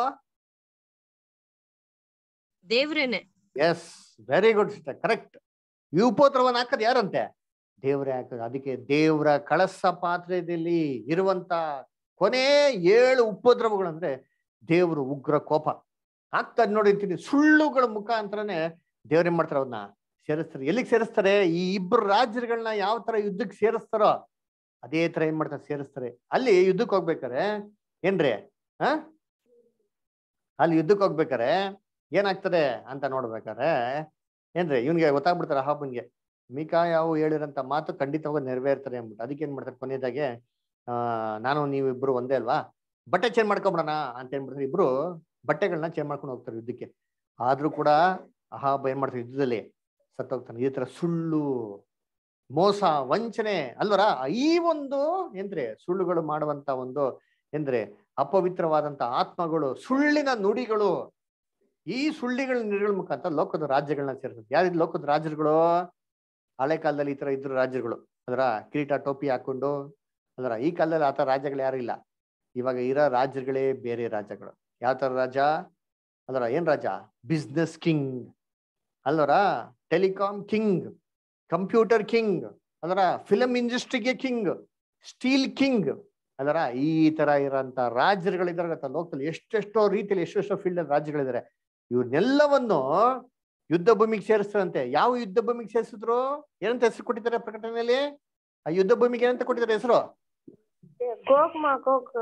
ದೇವ್ರೇನೆ yes very good sister correct ಈ ಉಪೋತ್ರವನ್ನ ಹಾಕದ್ ಯಾರಂತೆ ದೇವ್ರೇ ಹಾಕೋದು ಅದಕ್ಕೆ ದೇವ್ರ ಕಳಸ ಪಾತ್ರದಲ್ಲಿ ಇರುವಂತ ಕೊನೆ ಏಳು ಉಪದ್ರವಗಳು ಅಂದ್ರೆ ದೇವ್ರ ಉಗ್ರ ಕೋಪ ಆಗ್ತಾ ನೋಡಿರ್ತೀನಿ ಸುಳ್ಳುಗಳ ಮುಖಾಂತರನೇ ದೇವ್ರೇನ್ ಮಾಡ್ತಾರೆ ಅವನ್ನ ಸೇರಿಸ್ತಾರೆ ಎಲ್ಲಿಗೆ ಸೇರಿಸ್ತಾರೆ ಈ ಇಬ್ರು ರಾಜ್ಯಗಳನ್ನ ಯಾವ ತರ ಯುದ್ಧಕ್ಕೆ ಸೇರಿಸ್ತಾರೋ ಅದೇ ತರ ಏನ್ ಮಾಡ್ತಾರೆ ಸೇರಿಸ್ತಾರೆ ಅಲ್ಲಿ ಯುದ್ಧಕ್ಕೆ ಹೋಗ್ಬೇಕಾರೆ ಏನ್ರಿ ಹ ಅಲ್ಲಿ ಯುದ್ಧಕ್ಕೆ ಹೋಗ್ಬೇಕಾರೆ ಏನಾಗ್ತದೆ ಅಂತ ನೋಡ್ಬೇಕಾರೆ ಏನ್ರಿ ಇವ್ನಿಗೆ ಗೊತ್ತಾಗ್ಬಿಡ್ತಾರೆ ಅಹಾಬನ್ಗೆ ಮೀಕಾ ಯಾವ ಹೇಳಿರಂತ ಮಾತು ಖಂಡಿತವಾಗಿ ನೆರವೇರ್ತಾರೆ ಅಂದ್ಬಿಟ್ಟು ಅದಕ್ಕೆ ಏನ್ ಮಾಡ್ತಾರೆ ಕೊನೆಯದಾಗೆ ಆ ನಾನು ನೀವಿಬ್ರು ಒಂದೇ ಅಲ್ವಾ ಬಟ್ಟೆ ಚೇಂಜ್ ಮಾಡ್ಕೊಂಬಿಡೋಣ ಅಂತ ಏನ್ಬಿಡ್ತಾರೆ ಇಬ್ರು ಬಟ್ಟೆಗಳನ್ನ ಚೇಂಜ್ ಮಾಡ್ಕೊಂಡು ಹೋಗ್ತಾರೆ ಯುದ್ಧಕ್ಕೆ ಆದ್ರೂ ಕೂಡ ಅಹಾಬ ಏನ್ ಮಾಡ್ತಾರೆ ಯುದ್ಧದಲ್ಲಿ ಸತ್ತೋಗ್ತಾನೆ ಈ ತರ ಸುಳ್ಳು ಮೋಸ ವಂಚನೆ ಅಲ್ವರ ಈ ಒಂದು ಏನ್ರಿ ಸುಳ್ಳುಗಳು ಮಾಡುವಂತ ಒಂದು ಏನ್ರಿ ಅಪವಿತ್ರವಾದಂತ ಆತ್ಮಗಳು ಸುಳ್ಳಿನ ನುಡಿಗಳು ಈ ಸುಳ್ಳಿಗಳ ನುಡಿಗಳ ಮುಖಾಂತರ ಲೋಕದ ರಾಜ್ಯಗಳನ್ನ ಸೇರ್ತದೆ ಯಾರಿದ್ ಲೋಕದ ರಾಜ್ಯಗಳು ಹಳೆ ಕಾಲದಲ್ಲಿ ಈ ತರ ಇದ್ರು ರಾಜ್ಯಗಳು ಅದರ ಕಿರೀಟ ಟೋಪಿ ಹಾಕೊಂಡು ಅದರ ಈ ಕಾಲದಲ್ಲಿ ಆತರ ರಾಜ್ಯಗಳು ಯಾರು ಇಲ್ಲ ಇವಾಗ ಇರೋ ರಾಜ್ಯಗಳೇ ಬೇರೆ ರಾಜ್ಯಗಳು ಯಾವ ತರ ರಾಜ ಅದರ ಏನ್ ರಾಜ ಬಿಸ್ನೆಸ್ ಕಿಂಗ್ ಅಲ್ವರ ಟೆಲಿಕಾಂ ಕಿಂಗ್ ಕಂಪ್ಯೂಟರ್ ಕಿಂಗ್ ಅದರ ಫಿಲಂ ಇಂಡಸ್ಟ್ರಿಗೆ ಕಿಂಗ್ ಸ್ಟೀಲ್ ಕಿಂಗ್ ಅದರ ಈ ತರ ಇರೋಂತ ರಾಜ್ಯಗಳಿದ್ದಾರೆ ಗೊತ್ತಾ ಲೋಕದಲ್ಲಿ ಎಷ್ಟೆಷ್ಟೋ ರೀತಿಯಲ್ಲಿ ಎಷ್ಟೆಷ್ಟೋ ಫೀಲ್ಡ್ ರಾಜ್ಯಗಳಿದ್ದಾರೆ ಇವ್ರನ್ನೆಲ್ಲವನ್ನು ಯುದ್ಧ ಭೂಮಿಗೆ ಸೇರಿಸ್ತಾರಂತೆ ಯಾವ ಯುದ್ಧ ಭೂಮಿಗೆ ಸೇರಿಸಿದ್ರು ಏನಂತ ಹೆಸರು ಕೊಟ್ಟಿದ್ದಾರೆ ಪ್ರಕಟಣೆಯಲ್ಲಿ ಆ ಯುದ್ಧ ಭೂಮಿಗೆ ಏನಂತ ಕೊಟ್ಟಿದ್ದಾರೆ ಹೆಸರು ಗೋಗ್ಮ ಗೋಗ್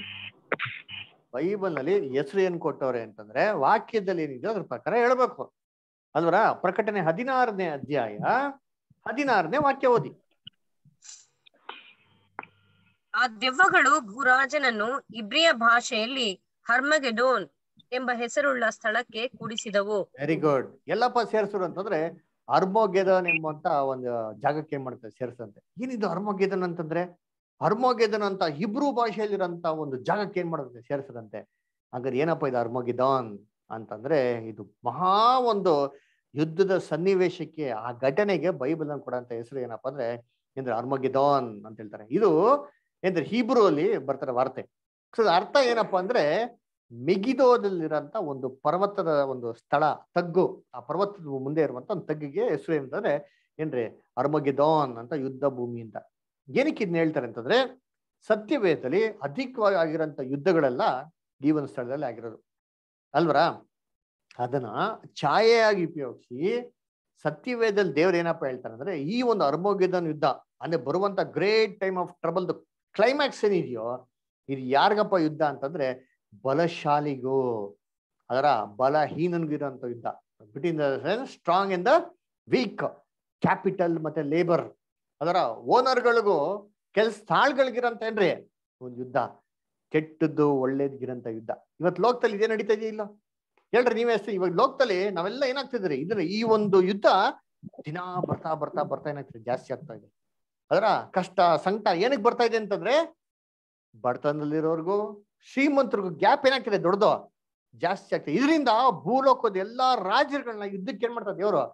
ಬೈಬಲ್ ನಲ್ಲಿ ಹೆಸರು ಏನ್ ಕೊಟ್ಟವ್ರೆ ಅಂತಂದ್ರೆ ವಾಕ್ಯದಲ್ಲಿ ಏನಿದೆ ಅದ್ರ ಪ್ರಕಾರ ಹೇಳ್ಬೇಕು ಅಲ್ವರ ಪ್ರಕಟಣೆ ಹದಿನಾರನೇ ಅಧ್ಯಾಯ ಹದಿನಾರನೇ ವಾಕ್ಯ ಓದಿ ಆ ದೆವ್ವಗಳು ಭೂರಾಜನನ್ನು ಇಬ್ರಿಯ ಭಾಷೆಯಲ್ಲಿ ಹರ್ಮಗೆಡೋನ್ ಎಂಬ ಹೆಸರುಳ್ಳ ಸ್ಥಳಕ್ಕೆ ಕೂಡಿಸಿದವು ವೆರಿ ಗುಡ್ ಎಲ್ಲಪ್ಪ ಸೇರಿಸರು ಅಂತಂದ್ರೆ ಅರ್ಮೋಗೆದನ್ ಎಂಬಂತ ಒಂದು ಜಾಗಕ್ಕೆ ಏನ್ ಮಾಡ್ತಾರೆ ಸೇರಿಸಂತೆ ಏನಿದು ಅರ್ಮೋಗೆದನ್ ಅಂತಂದ್ರೆ ಅರ್ಮೋಗೆದನ್ ಅಂತ ಹಿಬ್ರೂ ಭಾಷೆಯಲ್ಲಿರೋಂತ ಒಂದು ಜಾಗಕ್ಕೆ ಏನ್ ಮಾಡುತ್ತೆ ಸೇರಿಸದಂತೆ ಹಾಗಾದ್ರೆ ಏನಪ್ಪ ಇದು ಅರ್ಮೋಗೆದಾನ್ ಅಂತಂದ್ರೆ ಇದು ಮಹಾ ಒಂದು ಯುದ್ಧದ ಸನ್ನಿವೇಶಕ್ಕೆ ಆ ಘಟನೆಗೆ ಬೈಬಲ್ ಅನ್ನು ಕೊಡಂತ ಹೆಸರು ಏನಪ್ಪಾ ಅಂದ್ರೆ ಅಂದ್ರೆ ಅರ್ಮಗೆದಾನ್ ಅಂತ ಹೇಳ್ತಾರೆ ಇದು ಏನ್ರೆ ಹೀಬ್ರೂ ಅಲ್ಲಿ ಬರ್ತಾರೆ ವಾರ್ತೆ ಸೊ ಅರ್ಥ ಏನಪ್ಪಾ ಅಂದ್ರೆ ಮೆಗಿದೋದಲ್ಲಿರೋಂಥ ಒಂದು ಪರ್ವತದ ಒಂದು ಸ್ಥಳ ತಗ್ಗು ಆ ಪರ್ವತದ ಮುಂದೆ ಇರುವಂತ ಒಂದು ತಗ್ಗಿಗೆ ಹೆಸರು ಏನಂತಂದ್ರೆ ಏನ್ರಿ ಅರ್ಮಗೆದಾನ್ ಅಂತ ಯುದ್ಧ ಭೂಮಿ ಅಂತ ಏನಕ್ಕೆ ಇದನ್ನ ಹೇಳ್ತಾರೆ ಅಂತಂದ್ರೆ ಸತ್ಯವೇದದಲ್ಲಿ ಅಧಿಕವಾಗಿ ಆಗಿರೋಂಥ ಯುದ್ಧಗಳೆಲ್ಲ ಈ ಒಂದು ಸ್ಥಳದಲ್ಲಿ ಆಗಿರೋದು ಅಲ್ವರ ಅದನ್ನ ಛಾಯೆಯಾಗಿ ಉಪಯೋಗಿಸಿ ಸತ್ಯವೇದಲ್ಲಿ ದೇವ್ರು ಏನಪ್ಪ ಹೇಳ್ತಾರೆ ಅಂದ್ರೆ ಈ ಒಂದು ಅರ್ಮೋಗೆದನ್ ಯುದ್ಧ ಅಂದ್ರೆ ಬರುವಂತ great time of trouble climax ಏನಿದೆಯೋ ಇದು ಯಾರಿಗಪ್ಪ ಯುದ್ಧ ಅಂತಂದ್ರೆ ಬಲಶಾಲಿಗೂ ಅದರ ಬಲಹೀನನ್ಗಿರೋಂಥ ಯುದ್ಧ between the strong in the weak capital ಮತ್ತೆ ಲೇಬರ್ ಅದರ ಓನರ್ಗಳಿಗೂ ಕೆಲ್ಸ ಸ್ಥಳಗಳಿಗಿರಂತ ಏನ್ರಿ ಒಂದು ಯುದ್ಧ ಕೆಟ್ಟದ್ದು ಒಳ್ಳೇದ್ಗಿರಂತ ಯುದ್ಧ ಇವತ್ತು ಲೋಕದಲ್ಲಿ ಇದೇ ನಡೀತಾ ಇದೆಯಾ ಇಲ್ಲ ಹೇಳ್ರಿ ನೀವೇ ಅಷ್ಟೇ ಇವಾಗ ಲೋಕದಲ್ಲಿ ನಾವೆಲ್ಲ ಏನಾಗ್ತಿದ್ರಿ ಇದನ್ನ ಈ ಒಂದು ಯುದ್ಧ ದಿನ ಬರ್ತಾ ಬರ್ತಾ ಬರ್ತಾ ಏನಾಗ್ತದೆ ಜಾಸ್ತಿ ಆಗ್ತಾ ಇದೆ ಅದರ ಕಷ್ಟ ಸಂಕಟ ಏನಕ್ಕೆ ಬರ್ತಾ ಇದೆ ಅಂತಂದ್ರೆ ಬಡತನದಲ್ಲಿರೋರ್ಗು ಶ್ರೀಮಂತರಿಗೂ ಗ್ಯಾಪ್ ಏನಾಗ್ತಿದೆ ದೊಡ್ಡದು ಜಾಸ್ತಿ ಆಗ್ತದೆ ಇದರಿಂದ ಭೂಲೋಕದ ಎಲ್ಲಾ ರಾಜ್ಯಗಳನ್ನ ಯುದ್ಧಕ್ಕೆ ಏನ್ ಮಾಡ್ತಾರೆ ದೇವರು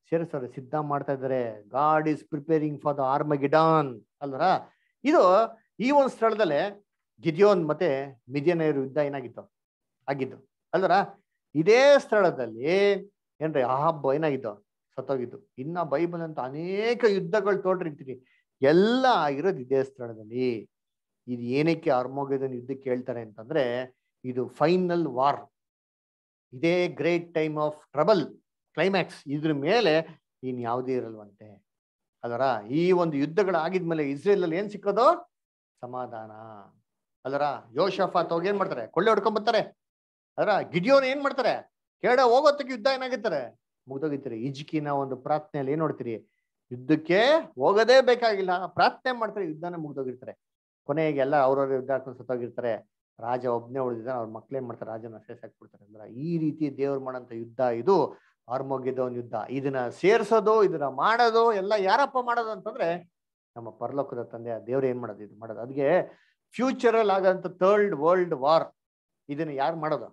ಸೇರಿಸೋರೆ ಸಿದ್ಧ ಮಾಡ್ತಾ ಇದ್ದಾರೆ God is preparing for the Armageddon ಅಲ್ವರ ಇದು ಈ ಒಂದು ಸ್ಥಳದಲ್ಲೇ ಗಿದಿಯೋನ್ ಮತ್ತೆ ಮಿದಿಯನರು ಯುದ್ಧ ಏನಾಗಿತ್ತು ಆಗಿದ್ದು ಅಲ್ವರ ಇದೇ ಸ್ಥಳದಲ್ಲಿ ಏನ್ರಿ ಆಹಬ್ಬ ಏನಾಗಿತ್ತು ಸತ್ತೋಗಿದ್ದು ಇನ್ನ ಬೈಬಲ್ ಅಂತ ಅನೇಕ ಯುದ್ಧಗಳು ತೋಡ್ರಿರ್ತೀರಿ ಎಲ್ಲ ಆಗಿರೋದು ಇದೇ ಸ್ಥಳದಲ್ಲಿ ಇದು ಏನಕ್ಕೆ ಆರ್ಮೋಗದನ್ ಯುದ್ಧಕ್ಕೆ ಹೇಳ್ತಾರೆ ಅಂತಂದ್ರೆ ಇದು ಫೈನಲ್ ವಾರ್ ಇದೇ great time of trouble climax ಇದ್ರ ಮೇಲೆ ಇನ್ ಯಾವುದೇ ಇರಲ್ವಂತೆ ಅದರ ಈ ಒಂದು ಯುದ್ಧಗಳಾಗಿದ್ಮೇಲೆ ಇಸ್ರೇಲ್ ಅಲ್ಲಿ ಏನ್ ಸಿಕ್ಕೋದು ಸಮಾಧಾನ ಅದರ ಯೋಶಫಾತ್ ಹೋಗಿ ಏನ್ ಮಾಡ್ತಾರೆ ಕೊಳ್ಳೆ ಹೊಡ್ಕೊಂಡ್ ಬರ್ತಾರೆ ಅದರ ಗಿಡಿಯೋನ್ ಏನ್ ಮಾಡ್ತಾರೆ ಕೇಳ ಹೋಗೋತ್ತಕ್ಕೆ ಯುದ್ಧ ಏನಾಗಿರ್ತಾರೆ ಮುಗ್ದೋಗಿರ್ತಾರೆ ಇಜ್ಕಿನ ಒಂದು ಪ್ರಾರ್ಥನೆಯಲ್ಲಿ ಏನ್ ನೋಡ್ತೀರಿ ಯುದ್ಧಕ್ಕೆ ಹೋಗೋದೇ ಬೇಕಾಗಿಲ್ಲ ಪ್ರಾರ್ಥನೆ ಮಾಡ್ತಾರೆ ಯುದ್ಧನೇ ಮುಗ್ದೋಗಿರ್ತಾರೆ ಕೊನೆಗೆ ಎಲ್ಲ ಅವ್ರವ್ರ ಯುದ್ಧ ಹಾಕೊಂಡು ಸತ್ತೋಗಿರ್ತಾರೆ ರಾಜ ಒಬ್ನೇ ಉಳಿದಿದ್ದಾನೆ ಅವ್ರ ಮಕ್ಳೇನ್ ಮಾಡ್ತಾರೆ ರಾಜನ ಸೇರ್ಸಾಕ್ಬಿಡ್ತಾರೆ ಅಂದ್ರೆ ಈ ರೀತಿ ದೇವ್ರು ಮಾಡಂತ ಯುದ್ಧ ಇದು ಆರ್ಮೋಗ್ಯದ ಒಂದು ಯುದ್ಧ ಇದನ್ನ ಸೇರ್ಸೋದು ಇದನ್ನ ಮಾಡೋದು ಎಲ್ಲ ಯಾರಪ್ಪ ಮಾಡೋದು ಅಂತಂದ್ರೆ ನಮ್ಮ ಪರಲೋಕದ ತಂದೆ ದೇವ್ರು ಏನ್ ಮಾಡೋದು ಇದು ಮಾಡೋದು ಅದಕ್ಕೆ ಫ್ಯೂಚರ್ ಅಲ್ಲಿ ಆಗಂತ ಥರ್ಡ್ ವರ್ಲ್ಡ್ ವಾರ್ ಇದನ್ನ ಯಾರು ಮಾಡೋದು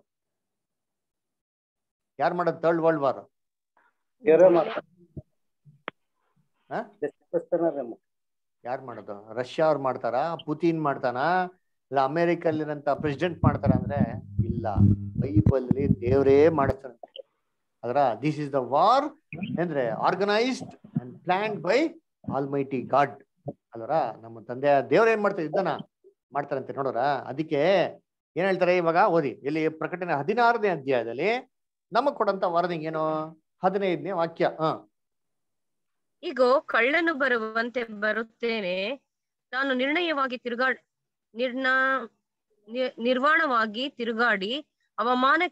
ಯಾರು ಮಾಡೋದು ಥರ್ಡ್ ವರ್ಲ್ಡ್ ವಾರ್ ದೇವ್ರೇ ಮಾಡ್ತಾರೆ ಹಾ? ಕ್ರಿಸ್ತನರೇ ಮಾಡ್ತಾರೆ. ಯಾರು ಮಾಡೋದು ರಷ್ಯಾ ಅವ್ರು ಮಾಡ್ತಾರ ಪುತಿನ್ ಮಾಡ್ತಾನ ಇಲ್ಲ ಅಮೆರಿಕಲ್ಲಿರಂತ ಪ್ರೆಸಿಡೆಂಟ್ ಮಾಡ್ತಾರ ಅಂದ್ರೆ ಇಲ್ಲ ಬೈಬಲ್ ಅಲ್ಲಿ ದೇವರೇ ಮಾಡಿಸ್ತಾನೆ ಅದರ ದಿಸ್ ಇಸ್ ದ ವಾರ್ ಅಂದ್ರೆ organised and planned by almighty God ಅಲ್ವರ ನಮ್ಮ ತಂದೆ ದೇವ್ರ ಏನ್ ಮಾಡ್ತಾರೆ ಯುದ್ಧನ ಮಾಡ್ತಾರಂತೆ ನೋಡೋರ ಅದಕ್ಕೆ ಏನ್ ಹೇಳ್ತಾರೆ ಇವಾಗ ಓದಿ ಇಲ್ಲಿ ಪ್ರಕಟಣೆ ಹದಿನಾರನೇ ಅಧ್ಯಾಯದಲ್ಲಿ ನಮಗ್ ಕೊಡಂತ ವಾರ್ನಿಂಗ್ ಏನು ಹದಿನೈದನೇ ವಾಕ್ಯ ಹ ಈಗ ಕಳ್ಳನು ಬರುವಂತೆ ಬರುತ್ತೇನೆ ನಾನು ನಿರ್ಣಯವಾಗಿ ತಿರುಗಾಡ್ ನಿರ್ಣ ನಿ- ನಿರ್ವಾಣವಾಗಿ ತಿರುಗಾಡಿ ಅವಮಾನ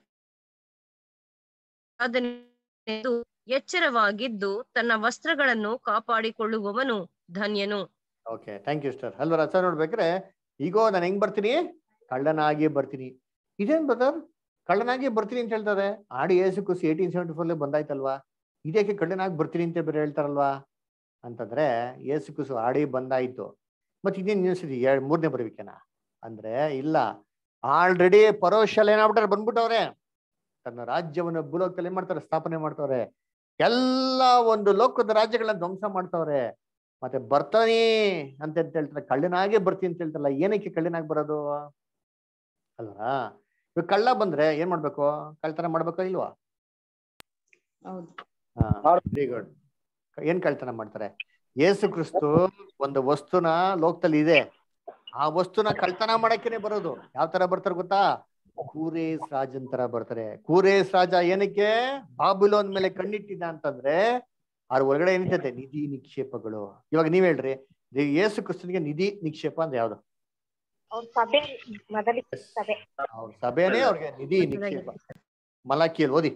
ಅದನ್ನೆಂದು ಎಚ್ಚರವಾಗಿದ್ದು ತನ್ನ ವಸ್ತ್ರಗಳನ್ನು ಕಾಪಾಡಿಕೊಳ್ಳುವವನು ಧನ್ಯನು ಓಕೆ ಥ್ಯಾಂಕ್ ಯು ಸರ್ ಅಲ್ವರ ಸರ್ ನೋಡ್ಬೇಕ್ರೆ ಈಗೋ ನಾನು ಹೆಂಗ್ ಬರ್ತೀನಿ ಕಳ್ಳನಾಗಿ ಬರ್ತೀನಿ ಇದೇನ್ ಬ್ರದರ್ ಕಳ್ಳನಾಗಿ ಬರ್ತೀನಿ ಅಂತ ಹೇಳ್ತಾರೆ ಆಡಿ ಏಸು ಕುಸಿ ಏಯ್ಟೀನ್ ಸೆವೆಂಟಿ ಫೋರ್ಲೆ ಬಂದಾಯ್ತಲ್ವಾ ಇದಕ್ಕೆ ಕಳ್ಳನಾಗಿ ಬರ್ತೀನಿ ಅಂತ ಬೇರೆ ಹೇಳ್ತಾರಲ್ವಾ ಅಂತಂದ್ರೆ ಏಸು ಕುಸು ಆಡಿ ಬಂದಾಯ್ತು ಮತ್ತೆ ಇದೇನ್ ನ್ಯೂಸ್ ಇದೆ ಎರಡ್ ಮೂರನೇ ಬರ್ಬೇಕೇನಾ ಅಂದ್ರೆ ಇಲ್ಲ ಆಲ್ರೆಡಿ ಪರೋಶಲ್ ಏನಾಗ್ಬಿಟ್ಟಾರೆ ಬಂದ್ಬಿಟ್ಟವ್ರೆ ತನ್ನ ರಾಜ್ಯವನ್ನು ಭೂಲೋಕದಲ್ಲಿ ಏನ್ ಮಾಡ್ತಾರೆ ಸ್ಥಾಪನೆ ಮಾಡ್ತವ್ರೆ ಎಲ್ಲ ಒಂದು ಲೋಕದ ರಾಜ್ಯಗಳನ್ನ ಧ್ವಂಸ ಮಾಡ್ತವ್ರೆ ಮತ್ತೆ ಬರ್ತಾನೆ ಅಂತ ಅಂತ ಹೇಳ್ತಾರೆ ಕಳ್ಳನಾಗೆ ಬರ್ತೀನಿ ಅಂತ ಹೇಳ್ತಾರಲ್ಲ ಏನಕ್ಕೆ ಕಳ್ಳನಾಗಿ ಬರೋದು ಅಲ್ವಾ ಇವಾಗ ಕಳ್ಳ ಬಂದ್ರೆ ಏನ್ ಮಾಡ್ಬೇಕು ಕಳ್ತನ ಮಾಡ್ಬೇಕೋ ಇಲ್ವಾ ಹಾ ವೆರಿ ಗುಡ್ ಏನ್ ಕಳ್ತನ ಮಾಡ್ತಾರೆ ಯೇಸು ಕ್ರಿಸ್ತು ಒಂದು ವಸ್ತುನ ಲೋಕದಲ್ಲಿ ಇದೆ ಆ ವಸ್ತುನ ಕಳ್ತನ ಮಾಡಕ್ಕೇನೆ ಬರೋದು ಯಾವ ತರ ಬರ್ತಾರೆ ಗೊತ್ತಾ ಕೂರೇಸ್ ರಾಜನ್ ತರ ಬರ್ತಾರೆ ಕೂರೇಸ್ ರಾಜ ಏನಕ್ಕೆ ಬಾಬುಲೋನ್ ಮೇಲೆ ಕಣ್ಣಿಟ್ಟಿದ್ದ ಅಂತಂದ್ರೆ ಅವ್ರ ಒಳಗಡೆ ಏನಿರ್ತೈತೆ ನಿಧಿ ನಿಕ್ಷೇಪಗಳು ಇವಾಗ ನೀವ್ ಹೇಳ್ರಿ ದೇ- ಯೇಸು ಕ್ರಿಸ್ತನಿಗೆ ನಿಧಿ ನಿಕ್ಷೇಪ ಅಂದ್ರೆ ಯಾವ್ದು ಅವ್ರ ಸಭೆ ಮೊದಲಿಗೆ ಸಭೆ ಅವ್ರ ಸಭೆನೇ ಅವ್ರಿಗೆ ನಿಧಿ ನಿಕ್ಷೇಪ ಮಲಾಕಿಯಲ್ಲಿ ಓದಿ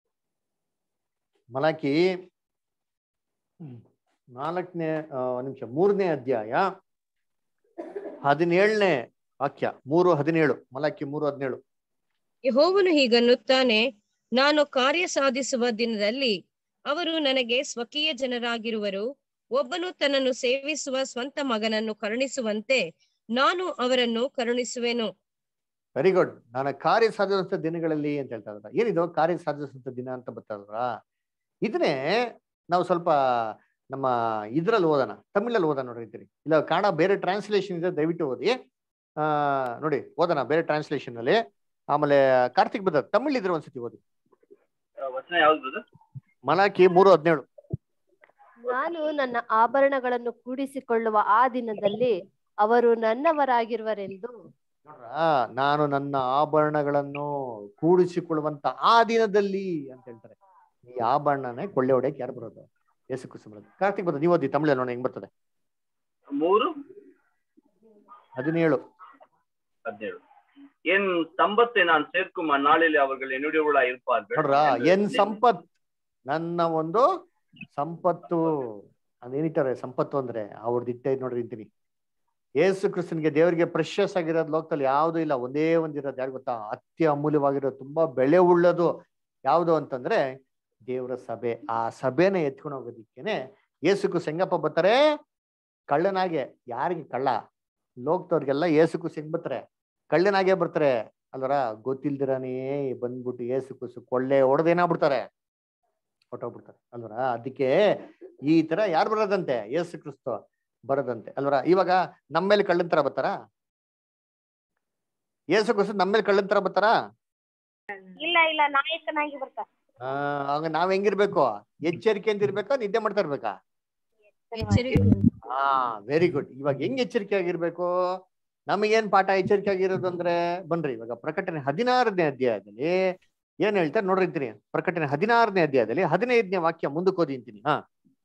ಮಲಾಕಿ ಹ್ಮ್, ನಾಲ್ಕನೇ ಆ, ಒಂದ್ ನಿಮಿಷ ಮೂರನೇ ಅಧ್ಯಾಯ ಹದಿನೇಳನೇ ವಾಕ್ಯ ಮೂರು ಹದಿನೇಳು ಮಲಾಕಿ ಮೂರು ಹದಿನೇಳು ಯೆಹೋವನು ಹೀಗನ್ನುತ್ತಾನೆ ನಾನು ಕಾರ್ಯ ಸಾಧಿಸುವ ದಿನದಲ್ಲಿ ಅವರು ನನಗೆ ಸ್ವಕೀಯ ಜನರಾಗಿರುವರು ಒಬ್ಬನು ತನ್ನನ್ನು ಸೇವಿಸುವ ಸ್ವಂತ ಮಗನನ್ನು ಕರುಣಿಸುವಂತೆ ನಾನು ಅವರನ್ನು ಕರುಣಿಸುವೆನು ವೆರಿ ಗುಡ್ ನಾನು ಕಾರ್ಯ ಸಾಧಿಸುವಂತ ದಿನಗಳಲ್ಲಿ ಅಂತ ಹೇಳ್ತಾ ಇದ್ರ ಏನಿದು ಕಾರ್ಯ ಸಾಧಿಸುವಂತ ದಿನ ಅಂತ ಬರ್ತಾರಲ್ರ ಇದನ್ನೇ ನಾವು ಸ್ವಲ್ಪ ನಮ್ಮ ಇದ್ರಲ್ಲಿ ಓದೋಣ ತಮಿಳಲ್ಲಿ ಓದೋಣ ನೋಡಿರ್ತೀರಿ ಇಲ್ಲ ಕನ್ನಡ ಬೇರೆ ಟ್ರಾನ್ಸ್ಲೇಷನ್ ಇದೆ ದಯವಿಟ್ಟು ಓದಿ ಆ ನೋಡಿ ಓದೋಣ ಬೇರೆ ಟ್ರಾನ್ಸ್ಲೇಷನ್ ಅಲ್ಲಿ ಆಮೇಲೆ ಕಾರ್ತಿಕ್ ಬದ ತಮಿಳ್ ಇದ್ರೆ ಒಂದ್ಸತಿ ಓದಿ ವಚನ ಯಾವ್ದು brother? ಮಲಾಕಿ ಮೂರು ಹದಿನೇಳು ನಾನು ನನ್ನ ಆಭರಣಗಳನ್ನು ಕೂಡಿಸಿಕೊಳ್ಳುವ ಆ ದಿನದಲ್ಲಿ ಅವರು ನನ್ನವರಾಗಿರುವರೆಂದು ನೋಡ್ರಾ ನಾನು ನನ್ನ ಆಭರಣಗಳನ್ನು ಕೂಡಿಸಿಕೊಳ್ಳುವಂತ ಆ ದಿನದಲ್ಲಿ ಅಂತ ಹೇಳ್ತಾರೆ ಈ ಆಭರಣನೇ ಕೊಳ್ಳೆ ಹೊಡೆಯಕ್ಕೆ ಯಾರು ಬರೋದು ಯೇಸು ಕ್ರಿಸ್ತು ಬರೋದು ಕಾರ್ತಿಕ್ ಬರ್ತದೆ ನೀವು ಓದಿ ತಮಿಳಲ್ಲಿ ನೋಡೋಣ ಹೆಂಗ್ ಬರ್ತದೆ ಮೂರು ಹದಿನೇಳು ಹದಿನೇಳು என் சம்பத்தை நான் சேர்க்கும் அந்நாளில் அவர்கள் என்னுடையவளா இருப்பார்கள் ನೋಡ್ರಾ என்று ಎನ್ ಸಂಪತ್ ನನ್ನ ಒಂದು ಸಂಪತ್ತು ಅದೇನಿಟ್ಟಾರೆ ಸಂಪತ್ತು ಅಂದ್ರೆ ಅವ್ರದ್ದು ಇಟ್ಟ ನೋಡ್ರಿ ಅಂತೀನಿ ಯೇಸು ಕ್ರಿಸ್ತನ್ಗೆ ದೇವರಿಗೆ ಪ್ರೆಷಸ್ ಆಗಿರೋದು ಲೋಕದಲ್ಲಿ ಯಾವ್ದು ಇಲ್ಲ ಒಂದೇ ಒಂದಿರೋದು ಯಾರು ಗೊತ್ತಾ ಅತಿ ಅಮೂಲ್ಯವಾಗಿರೋದು ತುಂಬಾ ಬೆಲೆ ಉಳ್ಳದು ಯಾವುದು ಅಂತಂದ್ರೆ ದೇವರ ಸಭೆ ಆ ಸಭೆನ ಎತ್ಕೊಂಡು ಹೋಗೋದಿಕ್ಕೇನೆ ಯೇಸು ಕ್ರಿಸ್ತ ಹೆಂಗಪ್ಪ ಬರ್ತಾರೆ ಕಳ್ಳನಾಗೆ ಯಾರಿಗೆ ಕಳ್ಳ ಲೋಕದವ್ರಿಗೆಲ್ಲ ಯೇಸು ಕ್ರಿಸ್ತ ಹೆಂಗ್ ಬರ್ತಾರೆ ಕಳ್ಳನಾಗೆ ಬರ್ತಾರೆ ಅಲ್ವರ ಗೊತ್ತಿಲ್ದಿರಾನೇ ಬಂದ್ಬಿಟ್ಟು ಏಸು ಕುಸು ಕೊಳ್ಳೆ ಹೊಡೆದೇನಾಗ್ಬಿಡ್ತಾರೆ ಹೊಟ್ಟೋಗ್ಬಿಡ್ತಾರೆ ಅಲ್ವರ ಅದಕ್ಕೆ ಈ ತರ ಯಾರು ಬರೋದಂತೆ ಯೇಸು ಕ್ರಿಸ್ತು ಬರೋದಂತೆ ಅಲ್ವರ ಇವಾಗ ನಮ್ಮ ಮೇಲೆ ಕಳ್ಳನ್ ತರ ಬರ್ತಾರಾ ಯೇಸು ಕ್ರಿಸ್ತು ನಮ್ಮ ಮೇಲೆ ಕಳ್ಳನ್ ತರ ಬರ್ತಾರಾ ಇಲ್ಲ ಇಲ್ಲ ನಾಯಕನಾಗಿ ಬರ್ತಾರ ಆ, ಆಗ ನಾವ್ ಹೆಂಗಿರ್ಬೇಕು ಎಚ್ಚರಿಕೆಯಿಂದ ಇರ್ಬೇಕಾ ನಿದ್ದೆ ಮಾಡ್ತಾ ಇರ್ಬೇಕಾ ಎಚ್ಚರಿಕೆ ಹಾ ವೆರಿ ಗುಡ್ ಇವಾಗ ಹೆಂಗ್ ಎಚ್ಚರಿಕೆ ಆಗಿರ್ಬೇಕು ನಮಗೇನ್ ಪಾಠ ಎಚ್ಚರಿಕೆ ಆಗಿರೋದು ಅಂದ್ರೆ ಬನ್ರಿ ಇವಾಗ ಪ್ರಕಟಣೆ ಹದಿನಾರನೇ ಅಧ್ಯಾಯದಲ್ಲಿ ಏನ್ ಹೇಳ್ತಾರೆ ನೋಡಿರ್ತೀನಿ ಪ್ರಕಟಣೆ ಹದಿನಾರನೇ ಅಧ್ಯಾಯದಲ್ಲಿ ಹದಿನೈದನೇ ವಾಕ್ಯ ಮುಂದಕ್ಕೆ ಓದಿ ಅಂತೀನಿ ಹಾ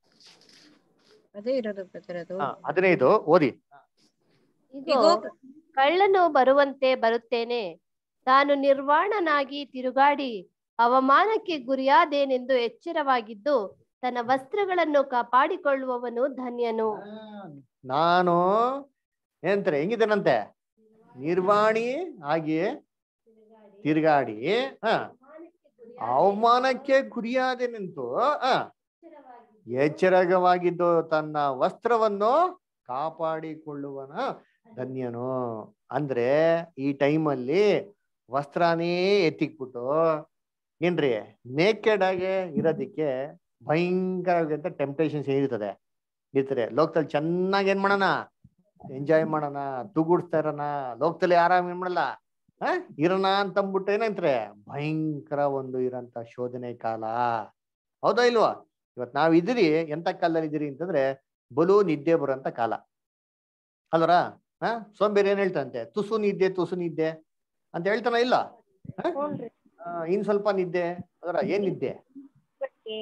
ಅದೇ ಇರೋದು ಬ್ರದರ್ ಅದು ಹಾ, ಹದಿನೈದು ಓದಿ ಇಗೋ ಕಳ್ಳನು ಬರುವಂತೆ ಬರುತ್ತೇನೆ ತಾನು ನಿರ್ವಾಣನಾಗಿ ತಿರುಗಾಡಿ ಅವಮಾನಕ್ಕೆ ಗುರಿಯಾದೇನೆಂದು ಎಚ್ಚರವಾಗಿದ್ದು ತನ್ನ ವಸ್ತ್ರಗಳನ್ನು ಕಾಪಾಡಿಕೊಳ್ಳುವವನು ಧನ್ಯನು ನಾನು ಏನಂತಾರೆ ಹೆಂಗಿದ್ದೇನಂತೆ ನಿರ್ವಾಣಿ ಆಗಿ ತಿರುಗಾಡಿ ಹ ಅವಮಾನಕ್ಕೆ ಗುರಿಯಾದೆ ನಿಂತು ಹ ಎಚ್ಚರವಾಗಿದ್ದು ತನ್ನ ವಸ್ತ್ರವನ್ನು ಕಾಪಾಡಿಕೊಳ್ಳುವನ ಧನ್ಯನು ಅಂದ್ರೆ ಈ ಟೈಮಲ್ಲಿ ವಸ್ತ್ರನೇ ಎತ್ತಿಕ್ಬಿಟ್ಟು ಏನ್ರಿ ನೇಕೆಡ್ ಆಗಿ ಇರೋದಿಕ್ಕೆ ಭಯಂಕರವಾದಂತ ಟೆಂಪ್ಟೇಷನ್ಸ್ ಏನಿರ್ತದೆ ಇರ್ತದೆ ಲೋಕದಲ್ಲಿ ಚೆನ್ನಾಗಿ ಏನ್ ಮಾಡೋಣ ಎಂಜಾಯ್ ಮಾಡೋಣ ತೂಗುಡ್ಸ್ತಾ ಇರೋಣ ಲೋಕದಲ್ಲಿ ಆರಾಮ್ ಏನ್ ಮಾಡಲ್ಲ ಆ ಇರೋಣ ಅಂತ ಅಂದ್ಬಿಟ್ಟು ಏನಂತಾರೆ ಭಯಂಕರ ಒಂದು ಇರೋಂತ ಶೋಧನೆ ಕಾಲ ಹೌದಾ ಇಲ್ವಾ ಇವತ್ ನಾವ್ ಇದ್ದೀರಿ ಎಂತ ಕಾಲದಲ್ಲಿ ಇದೀರಿ ಅಂತಂದ್ರೆ ಬಲು ನಿದ್ದೆ ಬರೋಂತ ಕಾಲ ಅಲ್ವರ ಹಾ ಸೋಂಬೇರಿ ಏನ್ ಹೇಳ್ತಾನಂತೆ ತುಸು ನಿದ್ದೆ ತುಸು ನಿದ್ದೆ ಅಂತ ಹೇಳ್ತಾನ ಇಲ್ಲ ಆ? ಹ್ಞೂನ್ರಿ ಆ, ಇನ್ ಸ್ವಲ್ಪ ನಿದ್ದೆ ಅದರ ಏನ್ ನಿದ್ದೆ ಬಗ್ಗೆ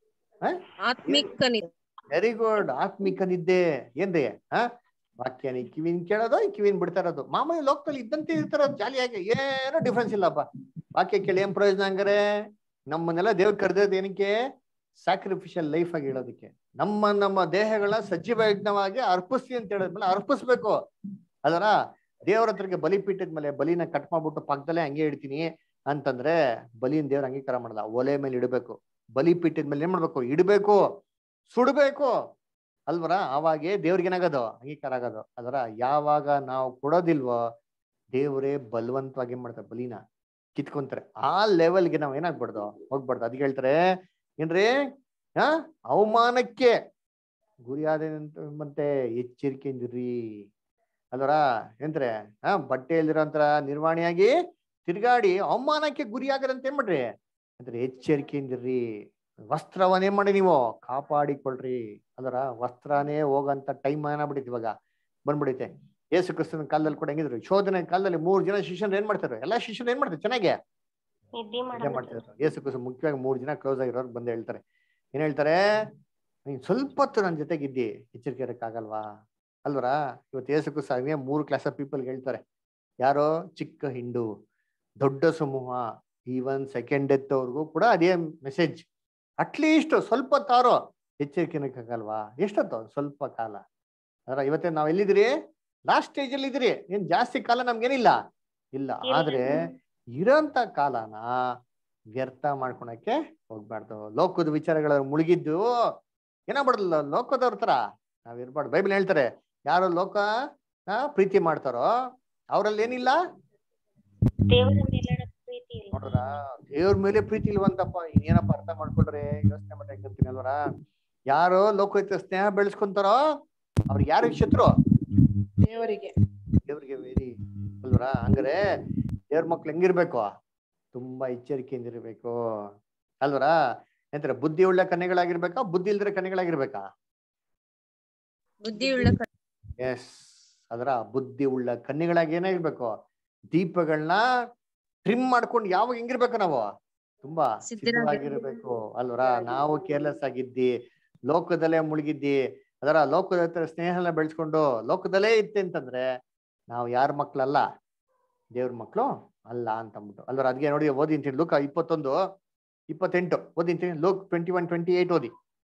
ಆತ್ಮಿಕ ನಿದ್ದೆ ವೆರಿ ಗುಡ್ ಆತ್ಮಿಕ ನಿದ್ದೆ ಏನ್ರಿ ಹಾ ವಾಕ್ಯನ ಈ ಕಿವಿನ್ ಕೇಳೋದು ಈ ಕಿವಿನ್ ಬಿಡ್ತಾ ಇರೋದು ಮಾಮೂಲಿ ಲೋಕದಲ್ಲಿ ಇದ್ದಂತೆ ಇರ್ತಾರ ಜಾಲಿಯಾಗಿ ಏನೋ ಡಿಫ್ರೆನ್ಸ್ ಇಲ್ಲಪ್ಪ ವಾಕ್ಯ ಕೇಳಿ ಏನ್ ಪ್ರಯೋಜನ ಹಂಗಾರೆ ನಮ್ಮನ್ನೆಲ್ಲ ದೇವ್ರು ಕರೆದಿರೋದು ಏನಕ್ಕೆ ಸ್ಯಾಕ್ರಿಫಿಷಿಯಲ್ ಲೈಫ್ ಆಗಿ ಹೇಳೋದಕ್ಕೆ ನಮ್ಮ ನಮ್ಮ ದೇಹಗಳ ಸಜೀವ ಯಜ್ಞವಾಗಿ ಅರ್ಪಿಸ್ತಿ ಅಂತ ಹೇಳಿದ್ಮೇಲೆ ಅರ್ಪಿಸ್ಬೇಕು ಅದರ ದೇವರ ಹತ್ರಕ್ಕೆ ಬಲಿ ಪೀಠದ ಮೇಲೆ ಬಲಿನ ಕಟ್ ಮಾಡ್ಬಿಟ್ಟು ಪಕ್ಕದಲ್ಲೇ ಹಂಗೆ ಇಡ್ತೀನಿ ಅಂತಂದ್ರೆ ಬಲಿನ ದೇವ್ರ ಅಂಗೀಕಾರ ಮಾಡಲ್ಲ ಒಲೆ ಮೇಲೆ ಇಡಬೇಕು ಬಲಿ ಪೀಠದ ಮೇಲೆ ಏನ್ ಮಾಡ್ಬೇಕು ಇಡಬೇಕು ಸುಡಬೇಕು ಅಲ್ವರ ಅವಾಗೆ ದೇವ್ರಿಗೆ ಏನಾಗೋದು ಅಂಗೀಕಾರ ಆಗೋದು ಅದರ ಯಾವಾಗ ನಾವು ಕೊಡೋದಿಲ್ವೋ ದೇವರೇ ಬಲವಂತವಾಗಿ ಏನ್ ಮಾಡ್ತಾರೆ ಬಲಿನ ಕಿತ್ಕೊಂತಾರೆ ಆ ಲೆವೆಲ್ಗೆ ನಾವ್ ಏನಾಗ್ಬಾರ್ದು ಹೋಗ್ಬಾರ್ದು ಅದಕ್ಕೆ ಹೇಳ್ತಾರೆ ಏನ್ರಿ ಹಾ ಅವಮಾನಕ್ಕೆ ಗುರಿಯಾದ ಮತ್ತೆ ಎಚ್ಚರಿಕೆಯಿಂದಿರ್ರಿ ಅಲ್ವರ ಏನ್ರೆ ಹಾ ಬಟ್ಟೆ ಇಲ್ದಿರೋಂತರ ನಿರ್ವಹಣೆಯಾಗಿ ತಿರ್ಗಾಡಿ ಅವಮಾನಕ್ಕೆ ಗುರಿಯಾಗದಂತ ಏನ್ ಮಾಡ್ರಿ ಅಂದ್ರೆ ಎಚ್ಚರಿಕೆಯಿಂದಿರ್ರಿ ವಸ್ತ್ರವನ್ನೇ ಮಾಡಿ ನೀವು ಕಾಪಾಡಿಕೊಳ್ರಿ ಅದರ ವಸ್ತ್ರನೇ ಹೋಗಂತ ಟೈಮ್ ಏನಾಗ್ಬಿಟ್ಟಿತ್ತು ಇವಾಗ ಬಂದ್ಬಿಡೈತೆ ಯೇಸು ಕ್ರಿಸ್ತನ ಕಾಲದಲ್ಲಿ ಕೂಡ ಹೆಂಗಿದ್ರು ಶೋಧನೆ ಕಾಲದಲ್ಲಿ ಮೂರ್ ಜನ ಶಿಷ್ಯರು ಏನ್ ಮಾಡ್ತಾರೆ ಎಲ್ಲಾ ಶಿಷ್ಯರು ಏನ್ ಮಾಡ್ತಾರೆ ಚೆನ್ನಾಗಿ ನಿದ್ದೆ ನಿದ್ದೆ ಮಾಡೋದು ಮಾಡ್ತಿದ್ರು ಯೇಸು ಕ್ರಿಸ್ತ ಮುಖ್ಯವಾಗಿ ಮೂರ್ ಜನ ಕ್ಲೋಸ್ ಆಗಿರೋರು ಬಂದು ಹೇಳ್ತಾರೆ ಏನ್ ಹೇಳ್ತಾರೆ ನೀನ್ ಸ್ವಲ್ಪ ಹೊತ್ತು ನನ್ನ ಜೊತೆಗಿದ್ದಿ ಎಚ್ಚರಿಕೆ ಇರಕ್ಕಾಗಲ್ವಾ ಅಲ್ವರ ಇವತ್ತು ಯೇಸು ಕ್ರಿಸ್ತ ಹಂಗೆ ಮೂರು ಕ್ಲಾಸ್ ಆಫ್ ಪೀಪಲ್ ಹೇಳ್ತಾರೆ ಯಾರೋ ಚಿಕ್ಕ ಹಿಂಡು ದೊಡ್ಡ ಸಮೂಹ ಈವನ್ ಸೆಕೆಂಡ್ ಡೆತ್ ಅವ್ರಿಗೂ ಕೂಡ ಅದೇ ಮೆಸೇಜ್ ಅಟ್ಲೀಸ್ಟ್ ಸ್ವಲ್ಪ ತಾರೋ ಎಚ್ಚರಿಕೆ ಇರಕ್ಕಾಗಲ್ವಾ ಎಷ್ಟೊತ್ತು ಸ್ವಲ್ಪ ಕಾಲ ಅದರ ಇವತ್ತೇ ನಾವ್ ಎಲ್ಲಿದ್ದೀರಿ ಲಾಸ್ಟ್ ಸ್ಟೇಜ್ ಅಲ್ಲಿ ಇದ್ದೀರಿ ಏನ್ ಜಾಸ್ತಿ ಕಾಲ ನಮ್ಗೇನಿಲ್ಲ ಇಲ್ಲ ಆದ್ರೆ ಇರೋಂತ ಕಾಲನ ವ್ಯರ್ಥ ಮಾಡ್ಕೊಳಕ್ಕೆ ಹೋಗ್ಬಾರ್ದು ಲೋಕದ ವಿಚಾರಗಳ ಮುಳುಗಿದ್ದು ಏನಾಗ್ಬಾರ್ದು ಲೋಕದವ್ರ ತರ ನಾವ್ ಇರ್ಬಾರ್ದು ಬೈಬಲ್ ಹೇಳ್ತಾರೆ ಯಾರು ಲೋಕ ಆ, ಪ್ರೀತಿ ಮಾಡ್ತಾರೋ ಅವ್ರಲ್ಲಿ ಏನಿಲ್ಲ ದೇವರ ಮೇಲೆ ಪ್ರೀತಿ ಇಲ್ಲ ನೋಡ್ರ ದೇವ್ರ ಮೇಲೆ ಪ್ರೀತಿ ಇಲ್ವಂತಪ್ಪ ಇನ್ನೇನಪ್ಪ ಅರ್ಥ ಮಾಡ್ಕೊಳ್ರಿ ಯೋಚನೆ ಮಾಡ್ಕೊಂತೀನಿ ಅಲ್ವರ ಯಾರು ಲೋಕಹಿತ ಸ್ನೇಹ ಬೆಳೆಸ್ಕೊಂತಾರೋ ಅವ್ರಿಗೆ ಯಾರಿಗೆ ಶತ್ರು ದೇವರಿಗೆ ದೇವ್ರಿಗೆ ವೇರಿ ಅಲ್ವರ ಹಂಗಾರೆ ದೇವ್ರ ಮಕ್ಳು ಹೆಂಗಿರ್ಬೇಕು ತುಂಬಾ ಎಚ್ಚರಿಕೆಯಿಂದ ಇರ್ಬೇಕು ಅಲ್ವರ ಎಂತಾರೆ ಬುದ್ಧಿ ಉಳ್ಳ ಕನ್ಯೆಗಳಾಗಿರ್ಬೇಕಾ ಬುದ್ಧಿ ಇಲ್ದಿರ ಕನ್ಯೆಗಳಾಗಿರ್ಬೇಕಾ ಬುದ್ಧಿಯುಳ್ಳ ಕ- ಎಸ್ ಅದರ ಬುದ್ಧಿ ಉಳ್ಳ ಕನ್ಯೆಗಳಾಗಿ ಏನಾಗಿರ್ಬೇಕು ದೀಪಗಳನ್ನ ಟ್ರಿಮ್ ಮಾಡ್ಕೊಂಡು ಯಾವಾಗ ಹೆಂಗಿರ್ಬೇಕು ನಾವು ತುಂಬಾ ಸಿದ್ಧರಾಗಿರ್ಬೇಕು. ಸಿದ್ಧವಾಗಿರ್ಬೇಕು ಅಲ್ವರ ನಾವು ಕೇರ್ಲೆಸ್ ಆಗಿದ್ದಿ ಲೋಕದಲ್ಲೇ ಮುಳುಗಿದ್ದಿ ಅದರ ಲೋಕದ ಹತ್ರ ಸ್ನೇಹನ ಬೆಳೆಸ್ಕೊಂಡು ಲೋಕದಲ್ಲೇ ಇತ್ತೆ ಅಂತಂದ್ರೆ ನಾವು ಯಾರ ಮಕ್ಳಲ್ಲ ದೇವ್ರ ಮಕ್ಳು ಅಲ್ಲ ಅಂತ ಅಂದ್ಬಿಟ್ಟು ಅಲ್ವರ ಅದ್ಗೆ ನೋಡಿ ಓದಿಂತೀನಿ ಲೋಕ ಇಪ್ಪತ್ತೊಂದು ಇಪ್ಪತ್ತೆಂಟು ಓದಿಂತೀನಿ Luke twenty one twenty eight ಓದಿ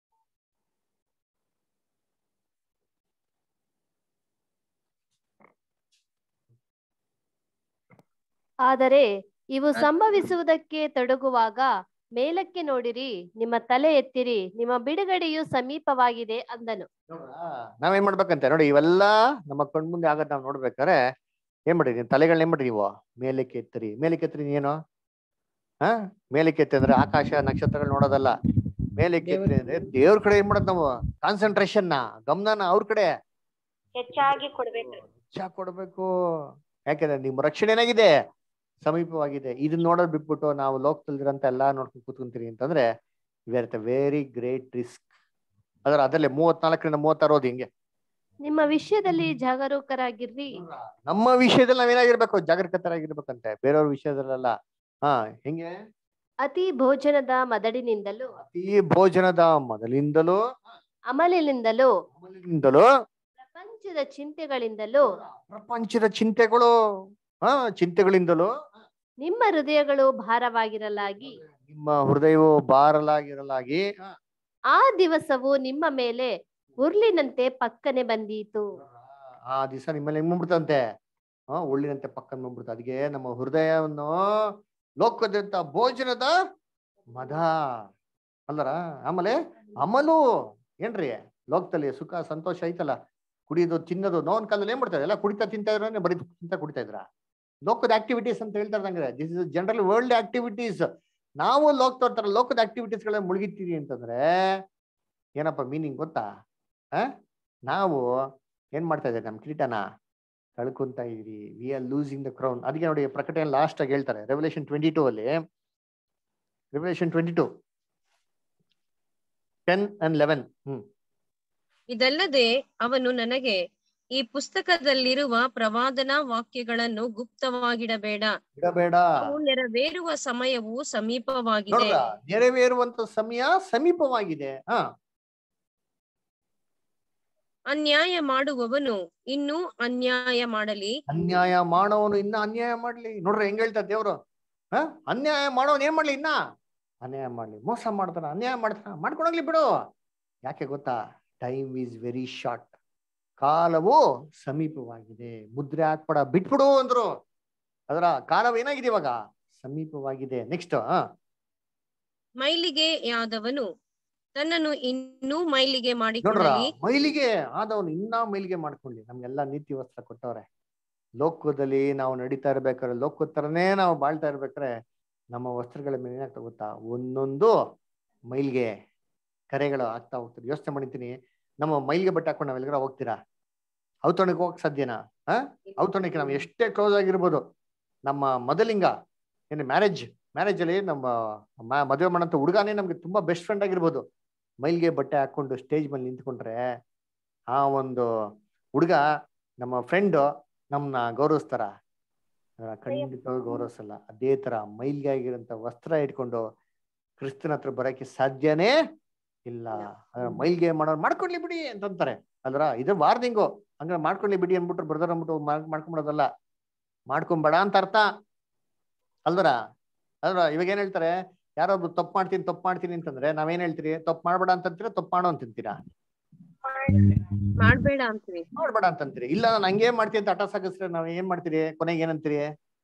ಆದರೆ ಇವು ಸಂಭವಿಸುವುದಕ್ಕೆ ತೊಡಗುವಾಗ ಮೇಲಕ್ಕೆ ನೋಡಿರಿ ನಿಮ್ಮ ತಲೆ ಎತ್ತಿರಿ ನಿಮ್ಮ ಬಿಡುಗಡೆಯು ಸಮೀಪವಾಗಿದೆ ಅಂದನು ನೋಡ್ರಾ? ನಾವೇನ್ ಮಾಡ್ಬೇಕಂತೆ ನೋಡಿ ಇವೆಲ್ಲ ನಮ್ಮ ಕಣ್ಮುಂದೆ ಆಗದ್ ನಾವ್ ನೋಡ್ಬೇಕಾರೆ ಏನ್ ಮಾಡಿರಿ ತಲೆಗಳನ್ನ ಏನ್ ಮಾಡ್ರಿ ನೀವು ಮೇಲಕ್ಕೆ ಎತ್ತರಿ ಮೇಲಕ್ಕೆ ಎತ್ತರಿ ಏನು ಹಾ ಮೇಲಕ್ಕೆ ಎತ್ತಿ ಅಂದ್ರೆ ಆಕಾಶ ನಕ್ಷತ್ರಗಳು ನೋಡೋದಲ್ಲ ಮೇಲೆ ಕೆತ್ತಿರಿ ಅಂದ್ರೆ ದೇವ್ರ ಕಡೆ ಏನ್ ಮಾಡೋದು ನಾವು ಕಾನ್ಸಂಟ್ರೇಷನ್ ನ ಗಮನನ ಅವ್ರ ಕಡೆ ಹೆಚ್ಚಾಗಿ ಕೊಡ್ಬೇಕ್ರಿ ಹೆಚ್ಚಾಗಿ ಕೊಡ್ಬೇಕು ಯಾಕಂದ್ರೆ ನಿಮ್ಮ ರಕ್ಷಣೆ ಏನಾಗಿದೆ ಸಮೀಪವಾಗಿದೆ ಇದನ್ನ ನೋಡೋದ್ ಬಿಟ್ಬಿಟ್ಟು ನಾವು ಲೋಕದಲ್ಲಿರಂತ ಎಲ್ಲಾ ನೋಡ್ಕೊಂಡು ಕೂತ್ಕೊಂತೀರಿ ಅಂತಂದ್ರೆ where the very great risk ಅದರ ಅದಲ್ಲೇ ಮೂವತ್ನಾಲ್ಕರಿಂದ ಮೂವತ್ತಾರು ಓದಿ ಹಿಂಗೆ ನಿಮ್ಮ ವಿಷಯದಲ್ಲಿ ಜಾಗರೂಕರಾಗಿರ್ರಿ ನಮ್ಮ ವಿಷಯದಲ್ಲಿ ನಾವೇನಾಗಿರ್ಬೇಕು ಜಾಗರೂಕತರಾಗಿರ್ಬೇಕಂತೆ ಬೇರೆಯವ್ರ ವಿಷಯದಲ್ಲ ಹಾ ಹೆಂಗೆ ಅತಿ ಭೋಜನದ ಮದಡಿನಿಂದಲೂ ಈ ಭೋಜನದ ಮೊದಲಿಂದಲೂ ಅಮಲಿನಿಂದಲೂ ಮೊದಲಿನಿಂದಲೂ ಪ್ರಪಂಚದ ಚಿಂತೆಗಳಿಂದಲೂ ಪ್ರಪಂಚದ ಚಿಂತೆಗಳು ಹಾ ಚಿಂತೆಗಳಿಂದಲೂ ನಿಮ್ಮ ಹೃದಯಗಳು ಭಾರವಾಗಿರಲಾಗಿ ನಿಮ್ಮ ಹೃದಯವು ಬಾರಲಾಗಿರಲಾಗಿ ಹಾ, ಆ ದಿವಸವು ನಿಮ್ಮ ಮೇಲೆ ಉರ್ಲಿನಂತೆ ಪಕ್ಕನೆ ಬಂದೀತು ಆ ದಿವಸ ನಿಮ್ಮಲ್ಲಿ ಹೆಂಗ್ ಬಂದ್ಬಿಡ್ತಂತೆ ಹಾ ಉಳ್ಳಿನಂತೆ ಪಕ್ಕದ ಬಂದ್ಬಿಡ್ತು ಅದಕ್ಕೆ ನಮ್ಮ ಹೃದಯವನ್ನು ಲೋಕದಂತ ಭೋಜನದ ಮದ ಅಲ್ಲರ ಆಮೇಲೆ ಅಮಲು ಏನ್ರಿ ಲೋಕದಲ್ಲಿ ಸುಖ ಸಂತೋಷ ಐತಲ್ಲ ಕುಡಿಯೋದು ತಿನ್ನೋದು ನೋವನ್ ಕಾಲದಲ್ಲಿ ಏನ್ ಮಾಡ್ತಾರೆ ಎಲ್ಲ ಕುಡಿತಾ ತಿಂತಾ ಇದ್ರೆ ಬರೀ ತಿಂತ ಕುಡಿತಾ ಇದ್ರ ಲೋಕದ ಆಕ್ಟಿವಿಟೀಸ್ ಅಂತ ಹೇಳ್ತಾ ಇದ್ದಂಗೆ this is general world activities ನಾವು ಲೋಕ ತರ ಲೋಕದ ಆಕ್ಟಿವಿಟೀಸ್ ಗಳ ಮುಳುಗಿತೀವಿ ಅಂತಂದ್ರೆ ಏನಪ್ಪ ಮೀನಿಂಗ್ ಗೊತ್ತಾ ಆ ನಾವು ಏನ್ ಮಾಡ್ತಾ ಇದ್ದಾರೆ ನಮ್ ಕಿರೀಟನ ಕಳ್ಕೊಂತ ಇದೀವಿ we are losing the crown ಅದಕ್ಕೆ ನೋಡಿ ಪ್ರಕಟಣೆ ಲಾಸ್ಟ್ ಆಗಿ ಹೇಳ್ತಾರೆ ರೆವಲ್ಯೂಷನ್ ಟ್ವೆಂಟಿ ಟೂ ಅಲ್ಲಿ revolution twenty two ten and eleven hmm ಇದಲ್ಲದೆ ಅವನು ನನಗೆ ಈ ಪುಸ್ತಕದಲ್ಲಿರುವ ಪ್ರವಾದನಾ ವಾಕ್ಯಗಳನ್ನು ಗುಪ್ತವಾಗಿಡಬೇಡ ಬಿಡಬೇಡ ಅವು ನೆರವೇರುವ ಸಮಯವು ಸಮೀಪವಾಗಿದೆ ನೋಡ್ರ ನೆರವೇರುವಂತ ಸಮಯ ಸಮೀಪವಾಗಿದೆ ಹಾ ಅನ್ಯಾಯ ಮಾಡುವವನು ಇನ್ನೂ ಅನ್ಯಾಯ ಮಾಡಲಿ ಅನ್ಯಾಯ ಮಾಡೋನು ಇನ್ನ ಅನ್ಯಾಯ ಮಾಡ್ಲಿ ನೋಡ್ರಿ ಹೆಂಗ್ ಹೇಳ್ತಾರೆ ದೇವ್ರು ಹ ಅನ್ಯಾಯ ಮಾಡೋನ್ ಏನ್ ಮಾಡ್ಲಿ ಇನ್ನ ಅನ್ಯಾಯ ಮಾಡ್ಲಿ ಮೋಸ ಮಾಡ್ತಾನ ಅನ್ಯಾಯ ಮಾಡ್ತಾನ ಮಾಡ್ಕೊಂಡೋಗ್ಲಿ ಬಿಡು ಯಾಕೆ ಗೊತ್ತಾ ಟೈಮ್ ಈಸ್ ವೆರಿ ಶಾರ್ಟ್ ಕಾಲವು ಸಮೀಪವಾಗಿದೆ ಮುದ್ರೆ ಹಾಕ್ಬೇಡ ಬಿಟ್ಬಿಡು ಅಂದ್ರು ಅದರ ಕಾಲವು ಏನಾಗಿದೆ ಇವಾಗ ಸಮೀಪವಾಗಿದೆ ನೆಕ್ಸ್ಟ್ ಹ ಮೈಲಿಗೆಯಾದವನು ತನ್ನನ್ನು ಇನ್ನೂ ಮೈಲಿಗೆ ನೋಡ್ರ ಮಾಡಿಕೊಳ್ಳಲಿ ಮೈಲಿಗೆ ಆದವನು ಇನ್ನ ಮೈಲಿಗೆ ಮಾಡ್ಕೊಳ್ಳಿ ನಮ್ಗೆಲ್ಲಾ ನೀತಿ ವಸ್ತ್ರ ಕೊಟ್ಟವ್ರೆ ಲೋಕದಲ್ಲಿ ನಾವು ನಡೀತಾ ಇರ್ಬೇಕಾದ್ರೆ ಲೋಕದ ತರನೇ ನಾವು ಬಾಳ್ತಾ ಇರ್ಬೇಕಾದ್ರೆ ನಮ್ಮ ವಸ್ತ್ರಗಳ ಮೇಲೆ ಏನಾಗ್ತಾ ಗೊತ್ತಾ ಒಂದೊಂದು ಮೈಲ್ಗೆ ಕರೆಗಳು ಆಗ್ತಾ ಹೋಗ್ತಾರೆ ಯೋಚನೆ ಮಾಡಿದ್ದೀನಿ ನಮ್ಮ ಮೈಲ್ಗೆ ಬಟ್ಟೆ ಹಾಕೊಂಡು ನಾವೆಲ್ಲರ ಹೋಗ್ತೀರಾ ಔತಣಕ್ಕೆ ಹೋಗಕ್ ಸಾಧ್ಯನಾ ಹಾ ಔತಣಕ್ಕೆ ನಾವು ಎಷ್ಟೇ ಕ್ಲೋಸ್ ಆಗಿರ್ಬೋದು ನಮ್ಮ ಮೊದಲಿಂಗ ಏನು ಮ್ಯಾರೇಜ್ ಮ್ಯಾರೇಜ್ ಅಲ್ಲಿ ನಮ್ಮ ಮ- ಮದುವೆ ಮಾಡಂತ ಹುಡುಗಾನೇ ನಮ್ಗೆ ತುಂಬಾ ಬೆಸ್ಟ್ ಫ್ರೆಂಡ್ ಆಗಿರ್ಬೋದು ಮೈಲ್ಗೆ ಬಟ್ಟೆ ಹಾಕೊಂಡು ಸ್ಟೇಜ್ ಮೇಲೆ ನಿಂತ್ಕೊಂಡ್ರೆ ಆ ಒಂದು ಹುಡುಗ ನಮ್ಮ ಫ್ರೆಂಡ್ ನಮ್ನ ಗೌರವಿಸ್ತಾರ ಆ, ಖಂಡಿತವಾಗಿ ಗೌರವಿಸಲ್ಲ ಅದೇ ತರ ಮೈಲ್ಗೆ ಆಗಿರೋಂಥ ವಸ್ತ್ರ ಇಟ್ಕೊಂಡು ಕ್ರಿಸ್ತನ ಹತ್ರ ಬರಕ್ಕೆ ಸಾಧ್ಯನೇ ಇಲ್ಲ ಅದ್ರ ಮೈಲ್ಗೆ ಮಾಡೋರು ಮಾಡ್ಕೊಳ್ಳಿ ಬಿಡಿ ಅಂತಂತಾರೆ ಅಲ್ರ ಇದು ವಾರ್ನಿಂಗು ಹಂಗ ಮಾಡ್ಕೊಳ್ಳಿ ಬಿಡಿ ಅನ್ಬಿಟ್ರು ಬ್ರದರ್ ಅಂದ್ಬಿಟ್ಟು ಮಾಡ್- ಮಾಡ್ಕೊಂಬಿಡೋದಲ್ಲ ಮಾಡ್ಕೊಂಬೇಡ ಅಂತ ಅರ್ಥ ಅಲ್ವರ ಅಲ್ರ ಇವಾಗ ಏನ್ ಹೇಳ್ತಾರೆ ಯಾರೊಬ್ರು ತಪ್ಪು ಮಾಡ್ತೀನಿ ತಪ್ಪು ಮಾಡ್ತೀನಿ ಅಂತಂದ್ರೆ ನಾವೇನ್ ಹೇಳ್ತೀರಿ ತಪ್ಪು ಮಾಡ್ಬೇಡ ಅಂತಂತೀರಾ ತಪ್ಪು ಮಾಡೋ ಅಂತಂತೀರಾ ಮಾಡ್ಬೇಡ ಅಂತೀವಿ ಮಾಡ್ಬೇಡ ಅಂತಂತೀರಿ ಇಲ್ಲ ನಾನು ಹಂಗೆ ಮಾಡ್ತೀನಿ ಅಂತ ಹಠ ಸಾಗಿಸ್ರೆ ನಾವ್ ಏನ್ ಮಾಡ್ತೀರಿ ಕೊನೆಗೆ ಏನಂತೀರಿ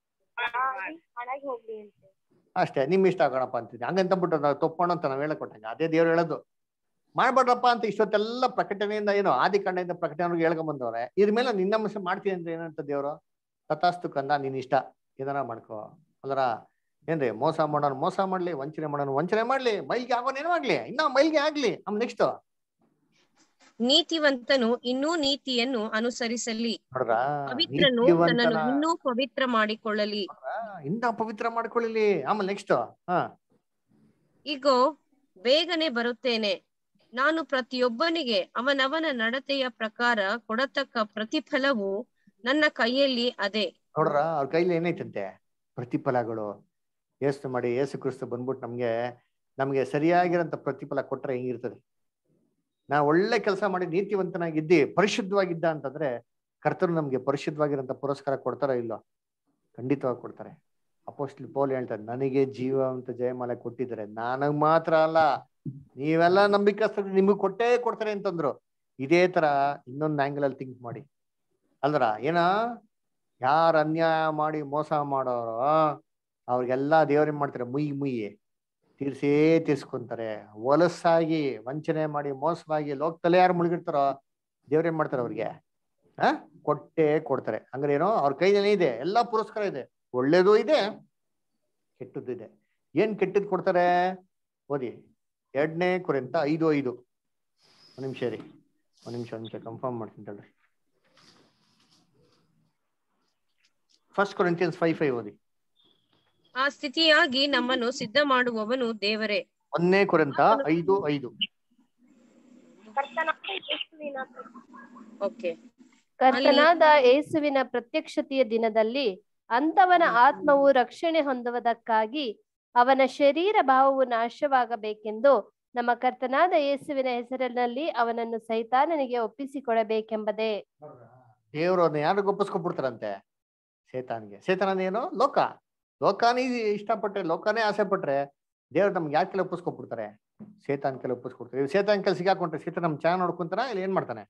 ಹಾಳಾಗಿ ಹೋಗ್ಲಿ ಅಂತ ಅಷ್ಟೇ ನಿಮ್ ಇಷ್ಟ ಆಗೋಣಪ್ಪ ಅಂತೀರಿ ಹಂಗಂತ ಬಿಟ್ಟು ನಾವು ತಪ್ಪು ಮಾಡೋ ಅಂತ ನಾವ್ ಹೇಳಕ್ ಕೊಟ್ಟಂಗ ಅದೇ ದೇವ್ರು ಹೇಳೋದು ಮಾಡ್ಬೇಡ್ರಪ್ಪ ಅಂತ ಇಷ್ಟೊತ್ತೆಲ್ಲ ಪ್ರಕಟಣೆಯಿಂದ ಏನು ಆದಿಕಾಂಡದಿಂದ ಪ್ರಕಟಣೆವರೆಗೂ ಹೇಳ್ಕೊಂಡ್ ಬಂದವ್ರೆ ಇದ್ರ ಮೇಲೆ ನಿನ್ನ ಅಂಶ ಮಾಡ್ತೀನಿ ಅಂದ್ರೆ ಏನಂತ ದೇವ್ರು ತಥಾಸ್ತು ಕಂದ ನಿನ್ ಇಷ್ಟ ಏನಾರ ಮಾಡ್ಕೋ ಅಲ್ಲರ ಏನ್ರಿ ಮೋಸ ಮಾಡೋನು ಮೋಸ ಮಾಡ್ಲಿ ವಂಚನೆ ಮಾಡೋನು ವಂಚನೆ ಮಾಡ್ಲಿ ಮೈಲ್ಗೆ ಆಗೋನೇನೋ ಆಗ್ಲಿ ಇನ್ನ ಮೈಲ್ಗೆ ಆಗ್ಲಿ ಆಮೇಲೆ ನೆಕ್ಸ್ಟ್ ನೀತಿವಂತನು ಇನ್ನೂ ನೀತಿಯನ್ನು ಅನುಸರಿಸಲಿ ನೋಡ್ರ ಪವಿತ್ರನು ತನ್ನನ್ನು ಇನ್ನೂ ಪವಿತ್ರ ಮಾಡಿಕೊಳ್ಳಲಿ ಇನ್ನ ಪವಿತ್ರ ಮಾಡ್ಕೊಳ್ಳಿ ಆಮೇಲೆ ನೆಕ್ಸ್ಟ್ ಹಾ ಇಗೋ ಬೇಗನೆ ಬರುತ್ತೇನೆ ನಾನು ಪ್ರತಿಯೊಬ್ಬನಿಗೆ ಅವನವನ ನಡತೆಯ ಪ್ರಕಾರ ಕೊಡತಕ್ಕ ಪ್ರತಿಫಲವು ನನ್ನ ಕೈಯಲ್ಲಿ ಅದೇ ನೋಡ್ರ ಅವ್ರ ಕೈಲಿ ಏನೈತಂತೆ ಪ್ರತಿಫಲಗಳು ಏಸು ಮಾಡಿ ಏಸು ಕ್ರಿಸ್ತು ಬಂದ್ಬಿಟ್ಟು ನಮ್ಗೆ ನಮ್ಗೆ ಸರಿಯಾಗಿರೋಂಥ ಪ್ರತಿಫಲ ಕೊಟ್ರೆ ಹೆಂಗಿರ್ತದೆ ನಾ ಒಳ್ಳೆ ಕೆಲಸ ಮಾಡಿ ನೀತಿವಂತನಾಗಿದ್ದಿ ಪರಿಶುದ್ಧವಾಗಿದ್ದ ಅಂತಂದ್ರೆ ಕರ್ತರು ನಮ್ಗೆ ಪರಿಶುದ್ಧವಾಗಿರೋಂಥ ಪುರಸ್ಕಾರ ಕೊಡ್ತಾರೋ ಇಲ್ಲೋ ಖಂಡಿತವಾಗಿ ಕೊಡ್ತಾರೆ ಅಪೋಸ್ಟ್ಲಿ ಪೌಲ್ ಹೇಳ್ತಾರೆ ನನಗೆ ಜೀವಂತ ಜಯಮಾಲೆ ಕೊಟ್ಟಿದ್ದಾರೆ ನನಗ್ ಮಾತ್ರ ಅಲ್ಲ ನೀವೆಲ್ಲ ನಂಬಿಕಸ್ತರು ನಿಮಗ್ ಕೊಟ್ಟೇ ಕೊಡ್ತಾರೆ ಅಂತಂದ್ರು ಇದೇ ತರ ಇನ್ನೊಂದು ಆಂಗಲ್ ಅಲ್ಲಿ ಥಿಂಕ್ ಮಾಡಿ ಅಲ್ದ್ರ ಏನ ಯಾರು ಅನ್ಯಾಯ ಮಾಡಿ ಮೋಸ ಮಾಡೋರು ಅವ್ರಿಗೆಲ್ಲ ದೇವ್ರೇನ್ ಮಾಡ್ತಾರೆ ಮುಯ್ ಮುಯ್ಯಿ ತೀರ್ಸೇ ತೀರ್ಸ್ಕೊಂತಾರೆ ಹೊಲಸಾಗಿ ವಂಚನೆ ಮಾಡಿ ಮೋಸವಾಗಿ ಲೋಕದಲ್ಲೇ ಯಾರು ಮುಳುಗಿರ್ತಾರೋ ದೇವ್ರೇನ್ ಮಾಡ್ತಾರೆ ಅವ್ರಿಗೆ ಆ ಕೊಟ್ಟೆ ಕೊಡ್ತಾರೆ ಹಂಗಾರೆ ಏನೋ ಅವ್ರ ಕೈನಲ್ಲಿ ಇದೆ ಎಲ್ಲಾ ಪುರಸ್ಕಾರ ಇದೆ ಒಳ್ಳೇದು ಇದೆ ಕೆಟ್ಟದ್ದು ಇದೆ ಏನ್ ಕೆಟ್ಟದ್ ಕೊಡ್ತಾರೆ ಓದಿ ಎರಡನೇ ಕುರಿತ ಐದು ಐದು ಒಂದ್ ನಿಮಿಷ ರೀ ಒಂದ್ ನಿಮಿಷ ಒಂದ್ ನಿಮಿಷ ಕನ್ಫರ್ಮ್ ಮಾಡ್ತೀನಿ ತಡ್ರಿ ಫಸ್ಟ್ ಕೊರಿಂತಿಯನ್ಸ್ ಫೈವ್ ಫೈವ್ ಓದಿ ಆ ಸ್ಥಿತಿಯಾಗಿ ನಮ್ಮನ್ನು ಸಿದ್ಧ ಮಾಡುವವನು ದೇವರೇ ಒಂದನೇ ಕುರಿತ ಐದು ಐದು ಕರ್ತನಾದ ಯೇಸುವಿನ ಓಕೆ ಕರ್ತನಾದ ಯೇಸುವಿನ ಪ್ರತ್ಯಕ್ಷತೆಯ ದಿನದಲ್ಲಿ ಅಂತವನ ಆತ್ಮವು ರಕ್ಷಣೆ ಹೊಂದುವುದಕ್ಕಾಗಿ ಅವನ ಶರೀರ ಭಾವವು ನಾಶವಾಗಬೇಕೆಂದು ನಮ್ಮ ಕರ್ತನಾದ ಯೇಸುವಿನ ಹೆಸರಿನಲ್ಲಿ ಅವನನ್ನು ಸೈತಾನನಿಗೆ ಒಪ್ಪಿಸಿಕೊಡಬೇಕೆಂಬುದೇ ದೇವರು ಅದನ್ನ ಯಾರಿಗ ಒಪ್ಪಿಸ್ಕೊಬಿಡ್ತಾರಂತೆ ಸೇತಾನ್ಗೆ ಸೇತಾನ ಏನು ಲೋಕ ಲೋಕಾನೇ ಇಷ್ಟಪಟ್ರೆ ಲೋಕಾನೇ ಆಸೆ ಪಟ್ರೆ ದೇವ್ರು ನಮ್ಗೆ ಯಾಕೆ ಕೆಲ ಒಪ್ಪಿಸ್ಕೊಬಿಡ್ತಾರೆ ಸೇತಾನ್ ಕೆಲ ಒಪ್ಪಿಸ್ಕೊಡ್ತಾರೆ ಸೇತಾನ್ ಕೆಲ ಸಿಗಾಕೊಂಡ್ರೆ ಸೇತಾನ್ ನಮ್ ಚೆನ್ನಾಗಿ ನೋಡ್ಕೊಂತಾರ ಇಲ್ಲ ಏನ್ ಮಾಡ್ತಾನೆ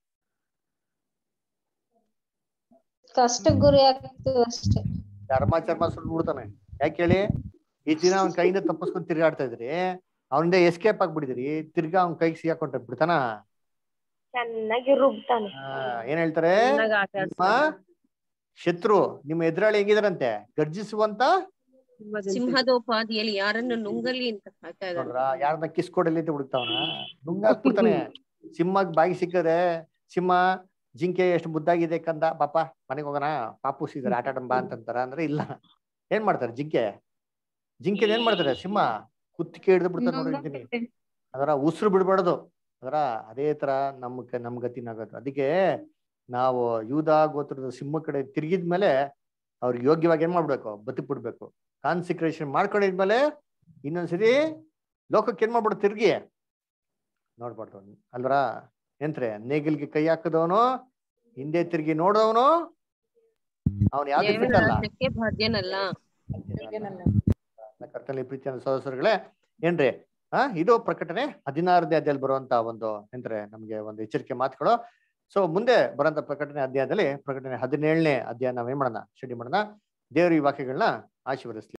ಕಷ್ಟಕ್ಕೆ ಗುರಿ ಆಗ್ತೀವಿ ಅಷ್ಟೇ ಚರ್ಮ ಚರ್ಮ ಸುಟ್ಟು ಬಿಡ್ತಾನೆ ಯಾಕೆ ಹೇಳಿ ಈ ದಿನ ಅವ್ನ ಕೈಯಿಂದ ತಪ್ಪಿಸ್ಕೊಂಡ್ ತಿರ್ಗಾಡ್ತಾ ಇದ್ರಿ ಅವನಿಂದ ಎಸ್ಕೇಪ್ ಆಗ್ಬಿಟ್ಟಿದ್ರಿ ತಿರ್ಗಾ ಅವ್ನ ಕೈಗೆ ಸಿಗಾಕೊಂಡ್ರೆ ಬಿಡ್ತಾನ ಚೆನ್ನಾಗಿ ರುಬ್ತಾನೆ ಆ, ಏನ್ ಹೇಳ್ತಾರೆ ಚೆನ್ನಾಗ್ ಆಟ ನಿಮ್ಮ ಶತ್ರು ನಿಮ್ಮ ಎದುರಾಳಿ ಹೆಂಗಿದಾರಂತೆ ಗರ್ಜಿಸುವಂತ ಸಿಂಹದೋಪಾದಿಯಲ್ಲಿ ಯಾರನ್ನು ನುಂಗಲಿ ಅಂತ ಕಾಯ್ತಾ ಇದ್ದಾನೆ ನೋಡ್ರ ಯಾರನ್ನ ಕಿಸ್ ಕೊಡಲಿ ಅಂತ ಹುಡುಕ್ತಾವನ ನುಂಗಾಕ್ಬಿಡ್ತಾನೆ ಸಿಂಹಗ್ ಬಾಗಿ ಸಿಕ್ಕದೆ ಸಿಂಹ ಜಿಂಕೆ ಎಷ್ಟು ಮುದ್ದಾಗಿದೆ ಕಂದ ಪಾಪ ಮನೆಗೆ ಹೋಗೋಣ ಪಾಪು ಸಿಗರೆ ಆಟ ಆಡೋಣ ಬಾ ಅಂತಂತಾರ ಅಂದ್ರೆ ಇಲ್ಲ ಏನ್ ಮಾಡ್ತಾರೆ ಜಿಂಕೆ ಜಿಂಕೆ ಏನ್ ಮಾಡ್ತಾರೆ ಸಿಂಹ ಕುತ್ತಿಗೆ ಹಿಡಿದು ಬಿಡ್ತಾರೆ ನೋಡಿರ್ತೀನಿ ಅದರ ಉಸಿರು ಬಿಡ್ಬಾರ್ದು ಅದರ ಅದೇ ತರ ನಮ್ ಕ- ನಮ್ ಗತಿನಾಗೋದು ಅದಕ್ಕೆ ನಾವು ಯೂದ ಗೋತ್ರದ ಸಿಂಹ ಕಡೆ ತಿರುಗಿದ್ಮೇಲೆ ಅವ್ರಿಗೆ ಯೋಗ್ಯವಾಗಿ ಏನ್ ಮಾಡ್ಬೇಕು ಬದುಕ್ ಬಿಡ್ಬೇಕು ಕಾನ್ಸಿಕ್ರೇಷನ್ ಮಾಡ್ಕೊಂಡಿದ್ಮೇಲೆ ಇನ್ನೊಂದ್ಸರಿ ಲೋಕಕ್ಕೆ ಏನ್ ಮಾಡ್ಬಿಡು ತಿರ್ಗಿ ನೋಡ್ಬಾರ್ದು ಅಲ್ವರ ಎಂತ್ರೆ ನೇಗಿಲ್ಗೆ ಕೈ ಹಾಕದವನು ಹಿಂದೆ ತಿರ್ಗಿ ನೋಡೋವನು ಅವನು ಯಾವ್ದು ದೇವರ ಬಿಟ್ಟಲ್ಲ ರಾಜ್ಯಕ್ಕೆ ಬಾಧ್ಯನಲ್ಲ ಕರ್ತನಲ್ಲಿ ಪ್ರೀತಿಯ ಸಹೋದರಗಳೇ ಏನ್ರಿ ಆ ಇದು ಪ್ರಕಟಣೆ ಹದಿನಾರನೇ ಅಧ್ಯಾಯದಲ್ಲಿ ಬರುವಂತ ಒಂದು ಎಂದ್ರೆ ನಮ್ಗೆ ಒಂದು ಎಚ್ಚರಿಕೆ ಮಾತುಗಳು ಸೊ ಮುಂದೆ ಬರೋಂತ ಪ್ರಕಟಣೆ ಅಧ್ಯಾಯದಲ್ಲಿ ಪ್ರಕಟಣೆ ಹದಿನೇಳನೇ ಅಧ್ಯಾಯ ನಾವೇನ್ ಮಾಡೋಣ ಸ್ಟಡಿ ಮಾಡೋಣ ದೇವ್ರ ಈ ವಾಕ್ಯಗಳನ್ನ ಆಶೀರ್ವದಿಸ್ಲಿ